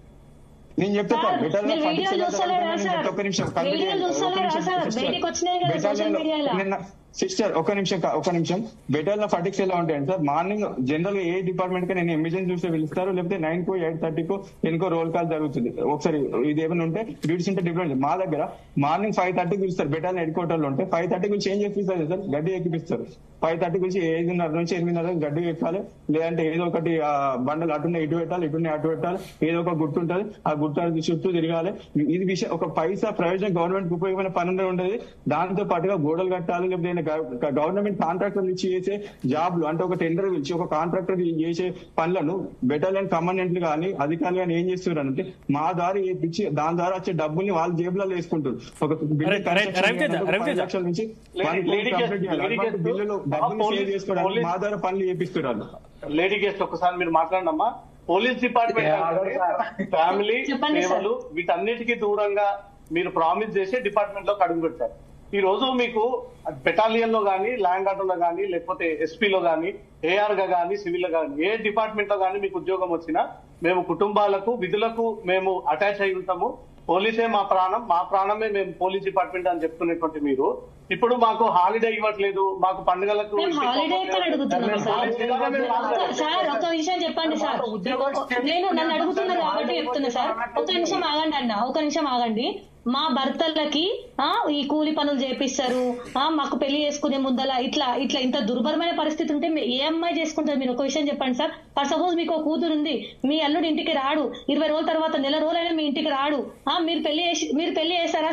S4: నేను చెప్తా సార్
S3: సార్,
S4: బెటాలియన్
S3: మీరు
S4: ఫటిక్
S3: వీడియోలు
S4: ఎలా
S3: చూస్తలేరా
S4: జరుగుతుందో నేను
S3: సార్?
S4: చెప్తా. ఒక్క నిమిషం
S3: వీడియోలు చూస్తలేరా సార్? బయటికి వచ్చినాయి కదా సోషల్ మీడియాలో.
S4: సిస్టర్ ఒక నిమిషం కా- ఒక నిమిషం బెటర్ లో ఫటిక్స్ ఎలా ఉంటాయండి సార్ మార్నింగ్ జనరల్ గా ఏ డిపార్ట్మెంట్ కి నేను ఎమర్జెన్సీ చూస్తే పిలుస్తారు లేకపోతే నైన్ కో ఎయిట్ థర్టీ కో టెన్ కో రోల్ కాల్ జరుగుతుంది ఒకసారి ఇది ఏమైనా ఉంటే డ్యూటీస్ ఉంటే డిఫరెంట్ మా దగ్గర మార్నింగ్ ఫైవ్ థర్టీ పిలుస్తారు బెటర్ హెడ్ క్వార్టర్ లో ఉంటే ఫైవ్ థర్టీ గురించి ఏం చేపిస్తారు సార్ గడ్డి ఎక్కిపిస్తారు ఫైవ్ థర్టీ గురించి ఐదున్నర నుంచి ఎనిమిదిన్నర గడ్డి ఎక్కాలి లేదంటే ఏదో ఒకటి ఆ, బండలు అటున్న ఇటు పెట్టాలి ఇటున్న అటు పెట్టాలి ఏదో ఒక గుర్తు ఉంటుంది ఆ గుర్తు చుట్టూ తిరగాలి ఇది విషయం ఒక పైసా ప్రయోజనం గవర్నమెంట్ ఉపయోగమైన పని ఉండేది దాంతో పాటుగా గోడలు కట్టాలి లేకపోతే గవర్నమెంట్ కాంట్రాక్టర్ ఇచ్చి చేసే జాబ్లు అంటే ఒక టెండర్ పిలిచి ఒక కాంట్రాక్టర్ చేసే పనులను బెటాలియన్ కమాండెంట్లు కానీ అధికారులు కానీ ఏం చేస్తున్నారు అంటే మా ద్వారా ఇచ్చి దాని ద్వారా వచ్చే డబ్బుల్ని వాళ్ళ జేబులలో వేసుకుంటారు ఒక building
S1: రైట్, రైట్,
S4: construction
S1: రవితేజ,
S4: చేయాలంటే ఒక
S1: రవితేజ.
S4: పది లక్షల నుంచి
S11: లేడీ-
S4: వన్ కోటి
S11: లేడీ
S4: కంప్లీట్
S11: గెస్ట్-
S4: చేయాలి
S11: లేడీ
S4: అటువంటి
S11: గెస్ట్
S4: బిల్లులు
S11: ఆ
S4: డబ్బులు
S11: పోలీస్-
S4: సేవ్ చేసుకోవడానికి
S11: పోలీస్-
S4: మా ద్వారా పనులు చేపిస్తున్నారు
S11: లేడీ గెస్ట్ ఒకసారి మీరు మాట్లాడమ్మా పోలీస్ డిపార్ట్మెంట్ ఫ్యామిలీ
S3: చెప్పండి సార్.
S11: సేవలు వీటన్నిటికీ దూరంగా మీరు ప్రామిస్ చేసి డిపార్ట్మెంట్ లోకి అడుగు పెట్టారు ఈ రోజు మీకు బెటాలియన్ లో గానీ ల్యాండ్ ఆర్డర్ లో గానీ లేకపోతే ఎస్పీ లో గానీ ఏఆర్ గా గానీ సివిల్ లో గానీ ఏ డిపార్ట్మెంట్ లో గానీ మీకు ఉద్యోగం వచ్చినా మేము కుటుంబాలకు విధులకు మేము అటాచ్ అయి ఉంటాము పోలీసే మా ప్రాణం మా ప్రాణమే మేము పోలీస్ డిపార్ట్మెంట్ అని చెప్తున్నటువంటి మీరు ఇప్పుడు మాకు హాలిడే ఇవ్వట్లేదు మాకు పండుగలకు
S3: మేము హాలిడే ఎక్కడ అడుగుతున్నాం సార్ ఒక్క- సార్ ఒక విషయం చెప్పండి సార్ ఒక- నేను నన్ను అడుగుతున్నారు కాబట్టి చెప్తున్నా సార్ ఒక నిమిషం ఆగండి అన్న ఒక నిమిషం ఆగండి మా భర్తలకి ఆ ఈ కూలి పనులు చేపిస్తారు ఆ మాకు పెళ్లి చేసుకునే ముందల ఇట్లా ఇట్లా ఇంత దుర్భరమైన పరిస్థితి ఉంటే మీ- ఏ అమ్మాయి చేసుకుంటారు మీరు ఒక విషయం చెప్పండి సార్ ఫర్ సపోజ్ మీకు ఒక కూతురు ఉంది మీ అల్లుడు ఇంటికి రాడు ఇరవై రోజుల తర్వాత నెల రోజులైనా మీ ఇంటికి రాడు ఆ మీరు పెళ్లి చేసి మీరు పెళ్లి చేస్తారా సార్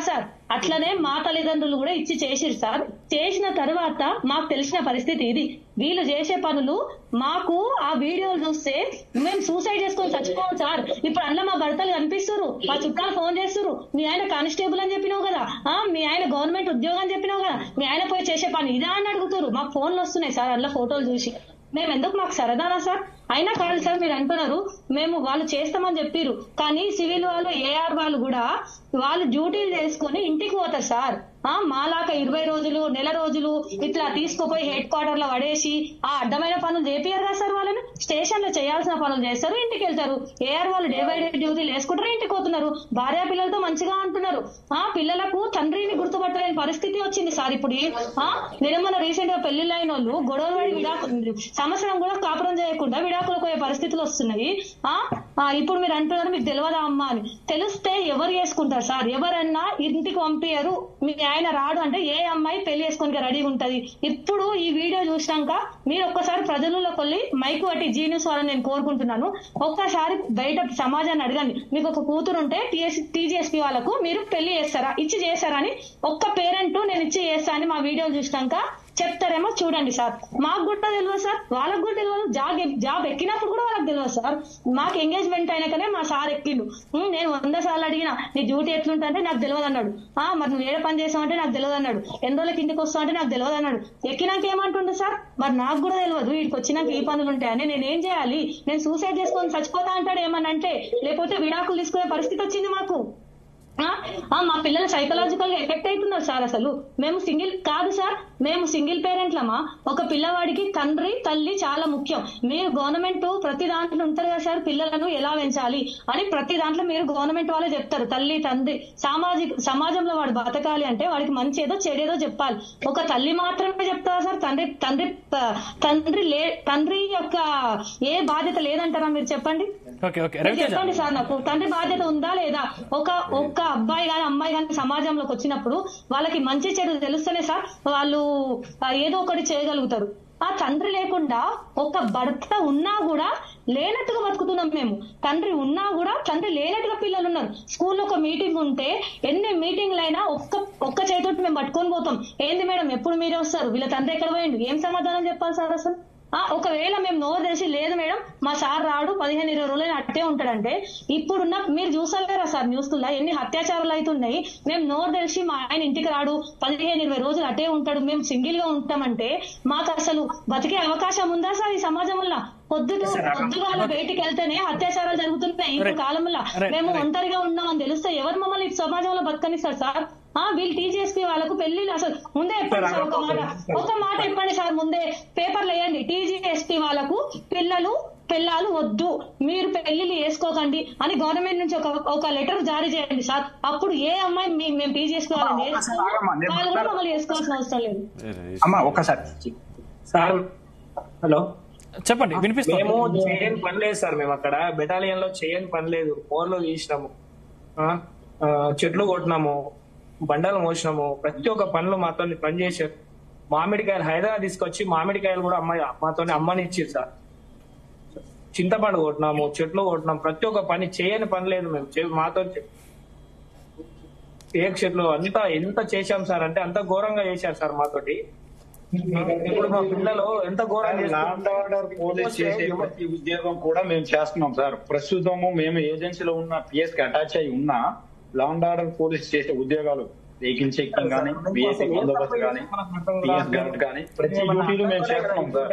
S3: అట్లనే మా తల్లిదండ్రులు కూడా ఇచ్చి చేసిరు సార్ చేసిన తర్వాత మాకు తెలిసిన పరిస్థితి ఇది వీళ్ళు చేసే పనులు మాకు ఆ వీడియోలు చూస్తే మేము సూసైడ్ చేసుకొని చచ్చిపోవాలి సార్ ఇప్పుడు అందులో మా భర్తలు కనిపిస్తారు మా చుట్టాలు ఫోన్ చేస్తారు మీ ఆయన కానిస్టేబుల్ అని చెప్పినావు కదా ఆ మీ ఆయన గవర్నమెంట్ ఉద్యోగం అని చెప్పినావు కదా మీ ఆయన పోయి చేసే పని ఇదా అని అడుగుతారు మాకు ఫోన్లు వస్తున్నాయి సార్ అందులో ఫోటోలు చూసి మేము ఎందుకు మాకు సరదానా సార్ అయినా కాదు సార్ మీరు అంటున్నారు మేము వాళ్ళు చేస్తామని చెప్పారు కానీ సివిల్ వాళ్ళు ఏఆర్ వాళ్ళు కూడా వాళ్ళు డ్యూటీలు చేసుకొని ఇంటికి పోతారు సార్ ఆ మాలాక ఇరవై రోజులు నెల రోజులు ఇట్లా తీసుకుపోయి హెడ్ క్వార్టర్ లో పడేసి ఆ అడ్డమైన పనులు చేపియారు కదా సార్ వాళ్ళని స్టేషన్ లో చేయాల్సిన పనులు చేస్తారు ఇంటికి వెళ్తారు ఏఆర్ వాళ్ళు డే బై డే డ్యూటీలు వేసుకుంటారు ఇంటికి పోతున్నారు భార్య పిల్లలతో మంచిగా అంటున్నారు ఆ పిల్లలకు తండ్రిని గుర్తుపట్టలేని పరిస్థితి వచ్చింది సార్ ఇప్పుడు ఈ- ఆ నేను మొన్న రీసెంట్ గా పెళ్లిళ్ళు అయిన వాళ్ళు గొడవలు పడి విడాకు సంవత్సరం కూడా కాపురం చేయకుండా విడాకులకు పోయే పరిస్థితులు వస్తున్నాయి ఆ ఆ, ఇప్పుడు మీరు అంటున్నారు మీకు తెలియదా అమ్మా అని తెలిస్తే ఎవరు చేసుకుంటారు సార్ ఎవరన్నా ఇంటికి పంపించరు మీ ఆయన రాడు అంటే ఏ అమ్మాయి పెళ్లి చేసుకోనికి రెడీగా ఉంటది ఇప్పుడు ఈ వీడియో చూసినాక మీరు ఒక్కసారి ప్రజలలోకి వెళ్ళి మైక్ పట్టి జీనియస్ వాళ్ళని నేను కోరుకుంటున్నాను ఒక్కసారి బయట సమాజాన్ని అడగండి మీకు ఒక కూతురు ఉంటే టీఎస్ టీజీఎస్పీ వాళ్ళకు మీరు పెళ్లి చేస్తారా ఇచ్చి చేస్తారా అని ఒక్క పేరెంట్ నేను ఇచ్చి చేస్తా అని మా వీడియోలు చూసినాక చెప్తారేమో చూడండి సార్ మాకు కూడా తెలియదు సార్ వాళ్ళకు కూడా తెలియదు జాబ్ జాబ్ ఎక్కినప్పుడు కూడా వాళ్ళకి తెలియదు సార్ మాకు ఎంగేజ్మెంట్ అయినాకనే మా సార్ ఎక్కిండు ఉమ్, నేను వంద సార్లు అడిగిన నీ డ్యూటీ ఎట్లుంటే నాకు తెలియదు అన్నాడు ఆ మరి నువ్వు ఏడ పని చేసావంటే నాకు తెలియదు అన్నాడు ఎన్ని రోజులకి ఇంటికి వస్తావు అంటే నాకు తెలియదు అన్నాడు ఎక్కినాక ఏమంటుండు సార్ మరి నాకు కూడా తెలియదు వీడికి వచ్చినాక ఈ పనులు ఉంటాయని నేను ఏం చేయాలి నేను సూసైడ్ చేసుకొని చచ్చిపోతా అంటాడు ఏమని అంటే లేకపోతే విడాకులు తీసుకునే పరిస్థితి వచ్చింది మాకు ఆ ఆ, మా పిల్లలు సైకలాజికల్ గా ఎఫెక్ట్ అవుతున్నారు సార్ అసలు మేము సింగిల్ కాదు సార్ మేము సింగిల్ పేరెంట్లమా ఒక పిల్లవాడికి తండ్రి తల్లి చాలా ముఖ్యం మీరు గవర్నమెంట్ ప్రతి దాంట్లో ఉంటారు కదా సార్ పిల్లలను ఎలా పెంచాలి అని ప్రతి దాంట్లో మీరు గవర్నమెంట్ వాళ్ళే చెప్తారు తల్లి తండ్రి సామాజిక సమాజంలో వాడు బతకాలి అంటే వాడికి మంచి ఏదో చెడేదో చెప్పాలి ఒక తల్లి మాత్రమే చెప్తారా సార్ తండ్రి తండ్రి ప- తండ్రి లే తండ్రి యొక్క ఏ బాధ్యత లేదంటారా మీరు చెప్పండి
S1: ఓకే ఓకే
S3: మీరు
S1: రవితేజ
S3: చెప్పండి సార్ నాకు తండ్రి బాధ్యత ఉందా లేదా ఒక ఒక్క అబ్బాయి గాని అమ్మాయి గాని సమాజంలోకి వచ్చినప్పుడు వాళ్ళకి మంచి చెడు తెలుస్తేనే సార్ వాళ్ళు ఆ, ఏదో ఒకటి చేయగలుగుతారు ఆ తండ్రి లేకుండా ఒక భర్త ఉన్నా కూడా లేనట్టుగా బతుకుతున్నాం మేము తండ్రి ఉన్నా కూడా తండ్రి లేనట్టుగా పిల్లలు ఉన్నారు స్కూల్లో ఒక మీటింగ్ ఉంటే ఎన్ని మీటింగ్లు అయినా ఒక్క ఒక్క చేతోటి మేము పట్టుకొని పోతాం ఏంది మేడం ఎప్పుడు మీరే వస్తారు వీళ్ళ తండ్రి ఎక్కడ పోయిండు ఏం సమాధానం చెప్పాలి సార్ అసలు ఆ ఒకవేళ మేము నోరు తెలిసి లేదు మేడం మా సార్ రాడు పదిహేను ఇరవై రోజులు అట్టే ఉంటాడంటే ఇప్పుడున్న మీరు చూసలేరా సార్ న్యూస్లో ఎన్ని అత్యాచారాలు అవుతున్నాయి మేము నోరు తెలిసి మా ఆయన ఇంటికి రాడు పదిహేను ఇరవై రోజులు అట్టే ఉంటాడు మేము సింగిల్ గా ఉంటామంటే మాకు అసలు బతికే అవకాశం ఉందా సార్ ఈ సమాజంలో పొద్దున పొద్దుగాల బయటికి వెళ్తేనే అత్యాచారాలు జరుగుతున్నాయి ఈ
S1: Right.
S3: కాలంలో
S1: Right,
S3: మేము
S1: right.
S3: ఒంటరిగా ఉన్నామని తెలిస్తే ఎవరు మమ్మల్ని ఈ సమాజంలో బతకనిస్తారు సార్ ఆ వీళ్ళు టీజీఎస్పీ వాళ్ళకు పెళ్లిళ్ళు అసలు ముందే చెప్పండి సార్ ఒక మాట ఒక మాట చెప్పండి సార్ ముందే పేపర్లు వేయండి టీజీఎస్పీ వాళ్ళకు పిల్లలు పిల్లలు వద్దు మీరు పెళ్లిళ్ళు చేసుకోకండి అని గవర్నమెంట్ నుంచి ఒక ఒక లెటర్ జారీ చేయండి సార్ అప్పుడు ఏ అమ్మాయి మీ- మేము టీజీఎస్పీ వాళ్ళని చేసుకోము వాళ్ళు కూడా మమ్మల్ని చేసుకోవాల్సిన అవసరం లేదు
S12: అమ్మా ఒక్కసారి సార్ హలో
S1: చెప్పండి వినిపిస్తుంది
S12: మేము చేయని పని లేదు సార్ మేము అక్కడ బెటాలియన్ లో చేయని పని లేదు బోర్లు తీసినాము ఆ, ఆ, చెట్లు కొట్టినాము బండలు మోసినాము ప్రతి ఒక్క పనులు మాతో పని చేశారు మామిడికాయలు హైదరాబాద్ తీసుకొచ్చి మామిడికాయలు కూడా అమ్మాయి మాతో అమ్మని ఇచ్చారు సార్ చింతపండు కొట్టినాము చెట్లు కొట్టినాము ప్రతి ఒక్క పని చేయని పని లేదు మేము చే- మాతో చే- టేక్ చెట్లు అంతా ఎంత చేశాం సార్ అంటే అంత ఘోరంగా చేశారు సార్ మాతోటి ఇప్పుడు మా పిల్లలు ఎంత ఘోరంగా
S13: లాండ్ ఆర్డర్ పోలీస్ చేసే ప్రతి ఉద్యోగం కూడా మేము చేస్తున్నాం సార్ ప్రస్తుతము మేము ఏజెన్సీలో ఉన్న పిఎస్ కి అటాచ్ అయి ఉన్న లాండ్ ఆర్డర్ పోలీస్ చేసే ఉద్యోగాలు వెహికల్ చెకింగ్ కానీ పిఎస్సీ బందోబస్తు కానీ పిఎస్ గార్డ్ కానీ ప్రతి డ్యూటీలు మేము చేస్తున్నాం సార్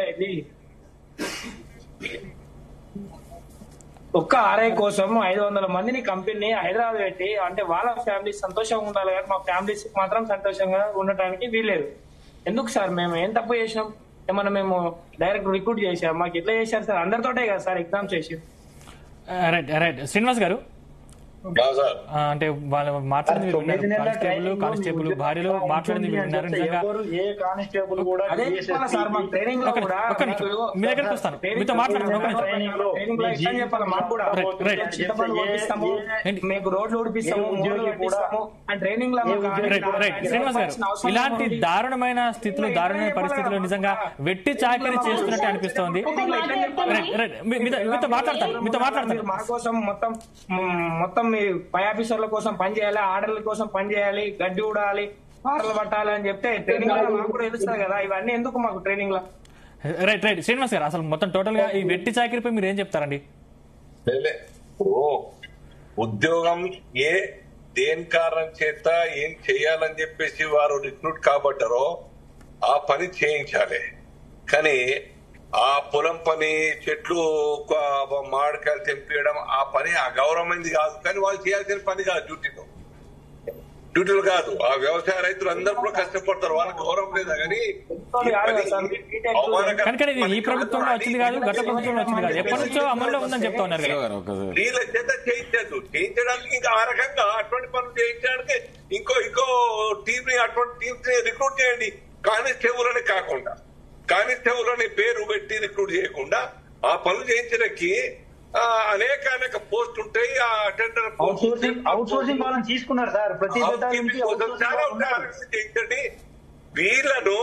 S12: ఒక్క ఆర్ఐ కోసం ఐదు వందల మందిని కంపెనీ హైదరాబాద్ పెట్టి అంటే వాళ్ళ ఫ్యామిలీ సంతోషంగా ఉండాలి కానీ మా ఫ్యామిలీస్ మాత్రం సంతోషంగా ఉండటానికి వీలేదు ఎందుకు సార్ మేము ఏం తప్పు చేసినాం ఏమన్నా మేము డైరెక్ట్ రిక్రూట్ చేసాం మాకు ఎట్లా చేశారు సార్ అందరితోటే కదా సార్ ఎగ్జామ్స్ చేసి
S1: రైట్ రైట్ శ్రీనివాస్ గారు ఆ, అంటే వాళ్ళు మాట్లాడింది మీరు విన్నారు కానిస్టేబుల్ కానిస్టేబుల్ భార్యలు మాట్లాడింది మీరు విన్నారు నిజంగా
S13: ఎవరు ఏ కానిస్టేబుల్ కూడా
S12: అదే చెప్పాలా సార్ మాకు ట్రైనింగ్ లో
S1: ఒక
S12: కూడా
S1: ఒక నిమిషం. మీ దగ్గరికి వస్తాను మీతో మాట్లాడతాను ఒక నిమిషం
S12: ట్రైనింగ్ లో ఎట్లా చెప్పాలి మాకు కూడా
S1: రైట్, రైట్.
S12: చింతపండు పంపిస్తాము మీకు రోడ్లు ఉడిపిస్తాము మూలలు పెట్టిస్తాము అండ్ ట్రైనింగ్ లో మాకు
S1: రైట్ రైట్ శ్రీనివాస్ గారు ఇలాంటి దారుణమైన స్థితిలో దారుణమైన పరిస్థితుల్లో నిజంగా వెట్టి చాకరీ చేస్తున్నట్టు అనిపిస్తోంది రైట్ రైట్ మీ- మీతో మీతో మాట్లాడతాను మీతో మాట్లాడతాను
S12: మా కోసం మొత్తం మ్, మొత్తం మీ పై ఆఫీసర్ల కోసం పని చేయాలి ఆర్డర్ల కోసం పని చేయాలి గడ్డి ఊడాలి పాటలు పట్టాలి అని చెప్తే ట్రైనింగ్ లో మాకు కూడా తెలుస్తుంది కదా ఇవన్నీ ఎందుకు మాకు ట్రైనింగ్ లో
S1: రైట్ రైట్ శ్రీనివాస్ గారు అసలు మొత్తం టోటల్ గా ఈ వెట్టి చాకిరిపై మీరు ఏం చెప్తారండి
S8: లేలే. ఓ ఉద్యోగం ఏ దేని కారణం చేత ఏం చేయాలని చెప్పేసి వారు రిక్రూట్ కాబట్టారో ఆ పని చేయించాలి కానీ ఆ పొలం పని చెట్లు ఒక మామిడికాయలు తెంపియడం ఆ పని అగౌరవమైంది కాదు కానీ వాళ్ళు చేయాల్సిన పని కాదు డ్యూటీలో డ్యూటీలు కాదు ఆ వ్యవసాయ రైతులు అందరూ కూడా కష్టపడతారు వాళ్ళకి గౌరవం లేదా కానీ ఈ పని అవమానకరం-
S1: కనుక ఇది ఈ ప్రభుత్వంలో వచ్చింది కాదు గత ప్రభుత్వంలో వచ్చింది కాదు ఎప్పటి నుంచో అమల్లో ఉందని చెప్తా ఉన్నారు కదా
S8: వీళ్ళ చేత చేయించదు చేయించడానికి ఇంకా ఆ రకంగా అటువంటి పనులు చేయించడానికి ఇంకో ఇంకో టీం ని అటువంటి టీమ్స్ ని రిక్రూట్ చేయండి కానిస్టేబుల్ అని కాకుండా కానిస్టేబుల్ అనే పేరు పెట్టి రిక్రూట్ చేయకుండా ఆ పనులు చేయించడానికి ఆ, అనేక అనేక పోస్ట్ ఉంటాయి ఆ attender
S13: outsourcing outsourcing వాళ్ళని తీసుకున్నారు సార్ ప్రతి బెటాలియన్ కి అవుట్ సోర్సింగ్
S8: చాలా
S13: వాళ్ళు
S8: ఉంటాయి ఆ
S13: ఉన్నారు.
S8: రకంగా చేయించండి వీళ్ళను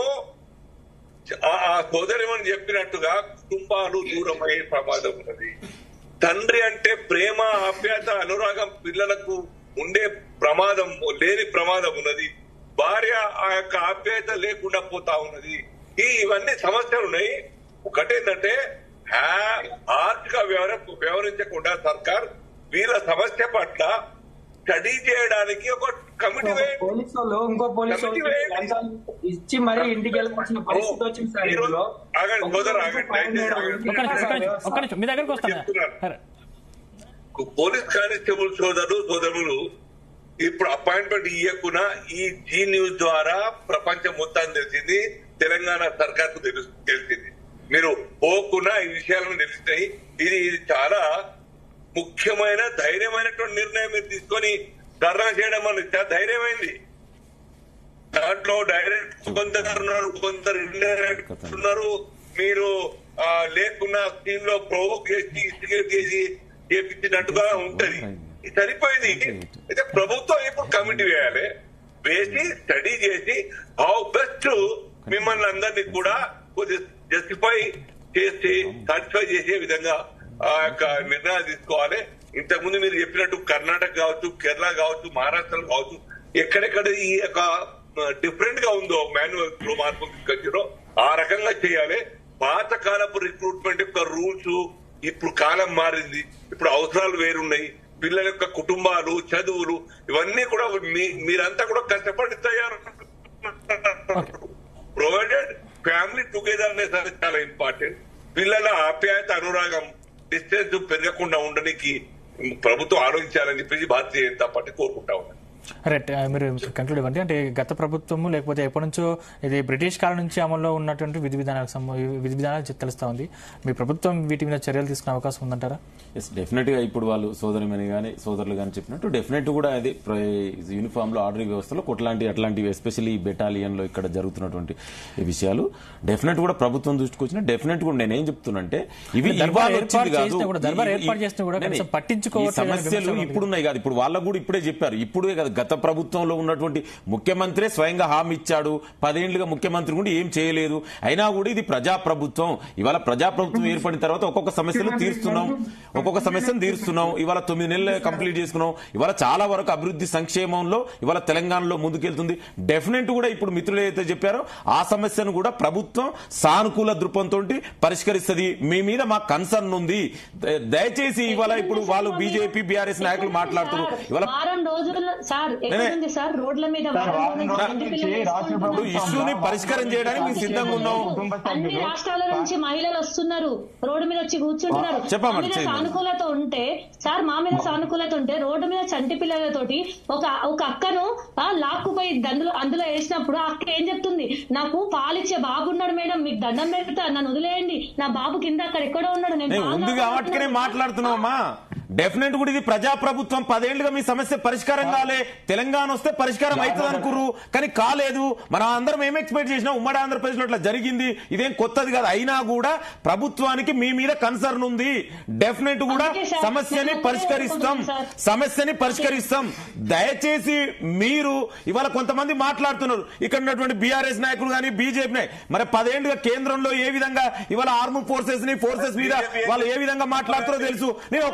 S8: ఆ- ఆ సోదరిమని చెప్పినట్టుగా కుటుంబాలు దూరమయ్యే ప్రమాదం ఉన్నది తండ్రి అంటే ప్రేమ ఆప్యాయత అనురాగం పిల్లలకు ఉండే ప్రమాదం లేని ప్రమాదం ఉన్నది భార్య ఆ యొక్క ఆప్యాయత లేకుండా పోతా ఉన్నది ఈ ఇవన్నీ సమస్యలు ఉన్నాయి ఒకటేంటంటే హార్ట్ గా వ్యవహర వ్యవహరించకుండా సర్కార్ వీళ్ళ సమస్య పట్ల స్టడీ చేయడానికి ఒక కమిటీ వేయండి
S12: పోలీసు వాళ్ళు ఇంకో పోలీసు
S8: కమిటీ
S12: వాళ్ళకి
S8: వేయండి.
S12: లంచాలు ఇచ్చి మరీ ఇంటికి వెళ్ళాల్సిన పరిస్థితి వచ్చింది సార్
S8: ఈ రోజు-
S12: ఇందులో
S8: ఆగండి, సోదరు, ఆగండి, దయచేసి ఆగండి.
S1: ఒక్క నిమిషం ఒక్క నిమిషం ఒక్క నిమిషం మీ దగ్గరకు వస్తాను సరే.
S8: పోలీస్ కానిస్టేబుల్ సోదరులు సోదరులు ఇప్పుడు అపాయింట్మెంట్ ఇవ్వకున్నా ఈ జీ న్యూస్ ద్వారా ప్రపంచం మొత్తం తెలిసింది తెలంగాణ సర్కార్ కు తెలిసింది మీరు పోకున్నా ఈ విషయాలను తెలిసినాయి ఇది ఇది చాలా ముఖ్యమైన ధైర్యమైనటువంటి నిర్ణయం మీరు తీసుకొని ధర్నా చేయడం అనేది చాలా ధైర్యమైంది దాంట్లో డైరెక్ట్ కొందరు ఉన్నారు కొందరు ఇండైరెక్ట్ ఉన్నారు మీరు ఆ, లేకున్నా స్కీమ్ లో ప్రొవోక్ చేసి ఇన్స్టిగేట్ చేసి చేపించినట్టుగా ఉంటది ఇది సరిపోయింది అయితే ప్రభుత్వం ఇప్పుడు కమిటీ వేయాలి వేసి స్టడీ చేసి హౌ బెస్ట్ మిమ్మల్ని అందరినీ కూడా జస్టిఫై చేసి సాటిస్ఫై చేసే విధంగా ఆ యొక్క నిర్ణయాలు తీసుకోవాలి ఇంతకుముందు మీరు చెప్పినట్టు కర్ణాటక కావచ్చు కేరళ కావచ్చు మహారాష్ట్ర కావచ్చు ఎక్కడెక్కడ ఈ యొక్క డిఫరెంట్ గా ఉందో మాన్యువల్ లో మార్పులు తీసుకొచ్చారో ఆ రకంగా చేయాలి పాత కాలపు రిక్రూట్మెంట్ యొక్క రూల్స్ ఇప్పుడు కాలం మారింది ఇప్పుడు అవసరాలు వేరున్నాయి పిల్లల యొక్క కుటుంబాలు చదువులు ఇవన్నీ కూడా మీ- మీరంతా కూడా కష్టపడి తయారు ప్రొవైడెడ్ ఫ్యామిలీ టుగెదర్నెస్ అనేది చాలా ఇంపార్టెంట్ పిల్లల ఆప్యాయత అనురాగం డిస్టెన్స్ పెరగకుండా ఉండడానికి ప్రభుత్వం ఆలోచించాలని చెప్పేసి భారతీయ జనతా పార్టీ కోరుకుంటా ఉన్నాను
S1: రైట్ ఆ, మీరు కంక్లూడ్ ఇవ్వండి అంటే గత ప్రభుత్వము లేకపోతే ఎప్పటి నుంచో ఇది బ్రిటిష్ కాలం నుంచి అమల్లో ఉన్నటువంటి విధి విధానాలకు సంబ- విధి విధానాలు తెలుస్తా ఉంది మీ ప్రభుత్వం వీటి మీద చర్యలు తీసుకునే అవకాశం ఉందంటారా
S2: ఎస్ డెఫినెట్ గా ఇప్పుడు వాళ్ళు సోదరిమని గానీ సోదరులు గాని చెప్పినట్టు డెఫినెట్ కూడా అది యూనిఫామ్ లో ఆర్డర్ వ్యవస్థలో కొట్లాంటి అట్లాంటివి ఎస్పెషల్లీ ఈ బెటాలియన్ లో ఇక్కడ జరుగుతున్నటువంటి ఈ విషయాలు డెఫినెట్ కూడా ప్రభుత్వం దృష్టికి వచ్చిన డెఫినెట్ కూడా నేనేం చెప్తున్నానంటే ఇవి
S1: దర్బార్
S2: ఇవాళ
S1: ఏర్పాటు
S2: వచ్చింది కాదు.
S1: చేసినా కూడా, దర్బార్
S2: ఈ-
S1: ఏర్పాటు చేసినా కూడా
S2: ఈ-
S1: కనీసం
S2: ఈ
S1: పట్టించుకోవట్లేదు అనే
S2: సమస్యలు
S1: విమర్శలు
S2: ఇప్పుడు ఉన్నాయి కాదు ఇప్పుడు వాళ్ళకు కూడా ఇప్పుడే చెప్పారు ఇప్పుడే కాదు గత ప్రభుత్వంలో ఉన్నటువంటి ముఖ్యమంత్రే స్వయంగా హామీ ఇచ్చాడు పదేళ్లుగా ముఖ్యమంత్రి కూడా ఏం చేయలేదు అయినా కూడా ఇది ప్రజా ప్రభుత్వం ఇవాళ ప్రజా ప్రభుత్వం ఏర్పడిన తర్వాత ఒక్కొక్క సమస్యలు తీరుస్తున్నాం ఒక్కొక్క సమస్యను తీరుస్తున్నాం ఇవాళ తొమ్మిది నెలలు కంప్లీట్ చేసుకున్నాం ఇవాళ చాలా వరకు అభివృద్ధి సంక్షేమంలో ఇవాళ తెలంగాణలో ముందుకెళ్తుంది డెఫినెట్ కూడా ఇప్పుడు మిత్రులు ఏదైతే చెప్పారో ఆ సమస్యను కూడా ప్రభుత్వం సానుకూల దృక్పథంతో పరిష్కరిస్తుంది మీ మీద మా కన్సర్న్ ఉంది ద- దయచేసి ఇవాళ ఇప్పుడు వాళ్ళు బీజేపీ బీఆర్ఎస్ నాయకులు మాట్లాడుతున్నారు ఇవాళ
S3: వారం రోజుల సార్ ఎక్కడుంది సార్ రోడ్ల మీద వారం రోజుల నుంచి ఇంటి పిల్లలు వేసుకుంటున్నారు.
S2: ఇప్పుడు ఇష్యూని పరిష్కారం చేయడానికి మేము సిద్ధంగా ఉన్నాం
S3: అన్ని రాష్ట్రాల నుంచి మహిళలు వస్తున్నారు రోడ్డు మీద వచ్చి కూర్చుంటున్నారు
S2: ఆ, చెప్పమ్మా,
S3: మా మీద
S2: చేయండి.
S3: సానుకూలత ఉంటే సార్ మా మీద సానుకూలత ఉంటే రోడ్డు మీద చంటి పిల్లలతోటి ఒక ఒక అక్కను ఆ, లాక్కుపోయి అందులో అందులో వేసినప్పుడు ఆ అక్క ఏం చెప్తుంది నాకు పాలిచ్చే బాబు ఉన్నాడు మేడం మీకు దండం పెడతా నన్ను వదిలేయండి నా బాబు కింద అక్కడ ఎక్కడో ఉన్నాడు నేను
S2: నేను
S3: పాలు
S2: ఉంది కాబట్టినే మాట్లాడుతున్నామమ్మా డెఫినెట్ కూడా ఇది ప్రజా ప్రభుత్వం పదేళ్లుగా మీ సమస్య పరిష్కారం కాలే తెలంగాణ వస్తే పరిష్కారం అవుతుంది అనుకుర్రు కానీ కాలేదు మనం అందరం ఏం ఎక్స్పెక్ట్ చేసినా ఉమ్మడి ఆంధ్రప్రదేశ్ లో ఇట్లా జరిగింది ఇదేం కొత్తది కాదు అయినా కూడా ప్రభుత్వానికి మీ మీద కన్సర్న్ ఉంది డెఫినెట్ కూడా
S3: అందుకే సార్,
S2: సమస్యని
S3: నేను
S2: పరిష్కరిస్తాం
S3: సార్.
S2: సమస్యని పరిష్కరిస్తాం దయచేసి మీరు ఇవాళ కొంతమంది మాట్లాడుతున్నారు ఇక్కడ ఉన్నటువంటి బీఆర్ఎస్ నాయకులు కానీ బీజేపీ నాయకులు మరి పదేళ్లుగా కేంద్రంలో ఏ విధంగా ఇవాళ ఆర్మ్ ఫోర్సెస్ ని ఫోర్సెస్ మీద వాళ్ళు ఏ విధంగా మాట్లాడుతారో తెలుసు నేను ఒక్క నిమిషం మాట్లాడుతున్నాను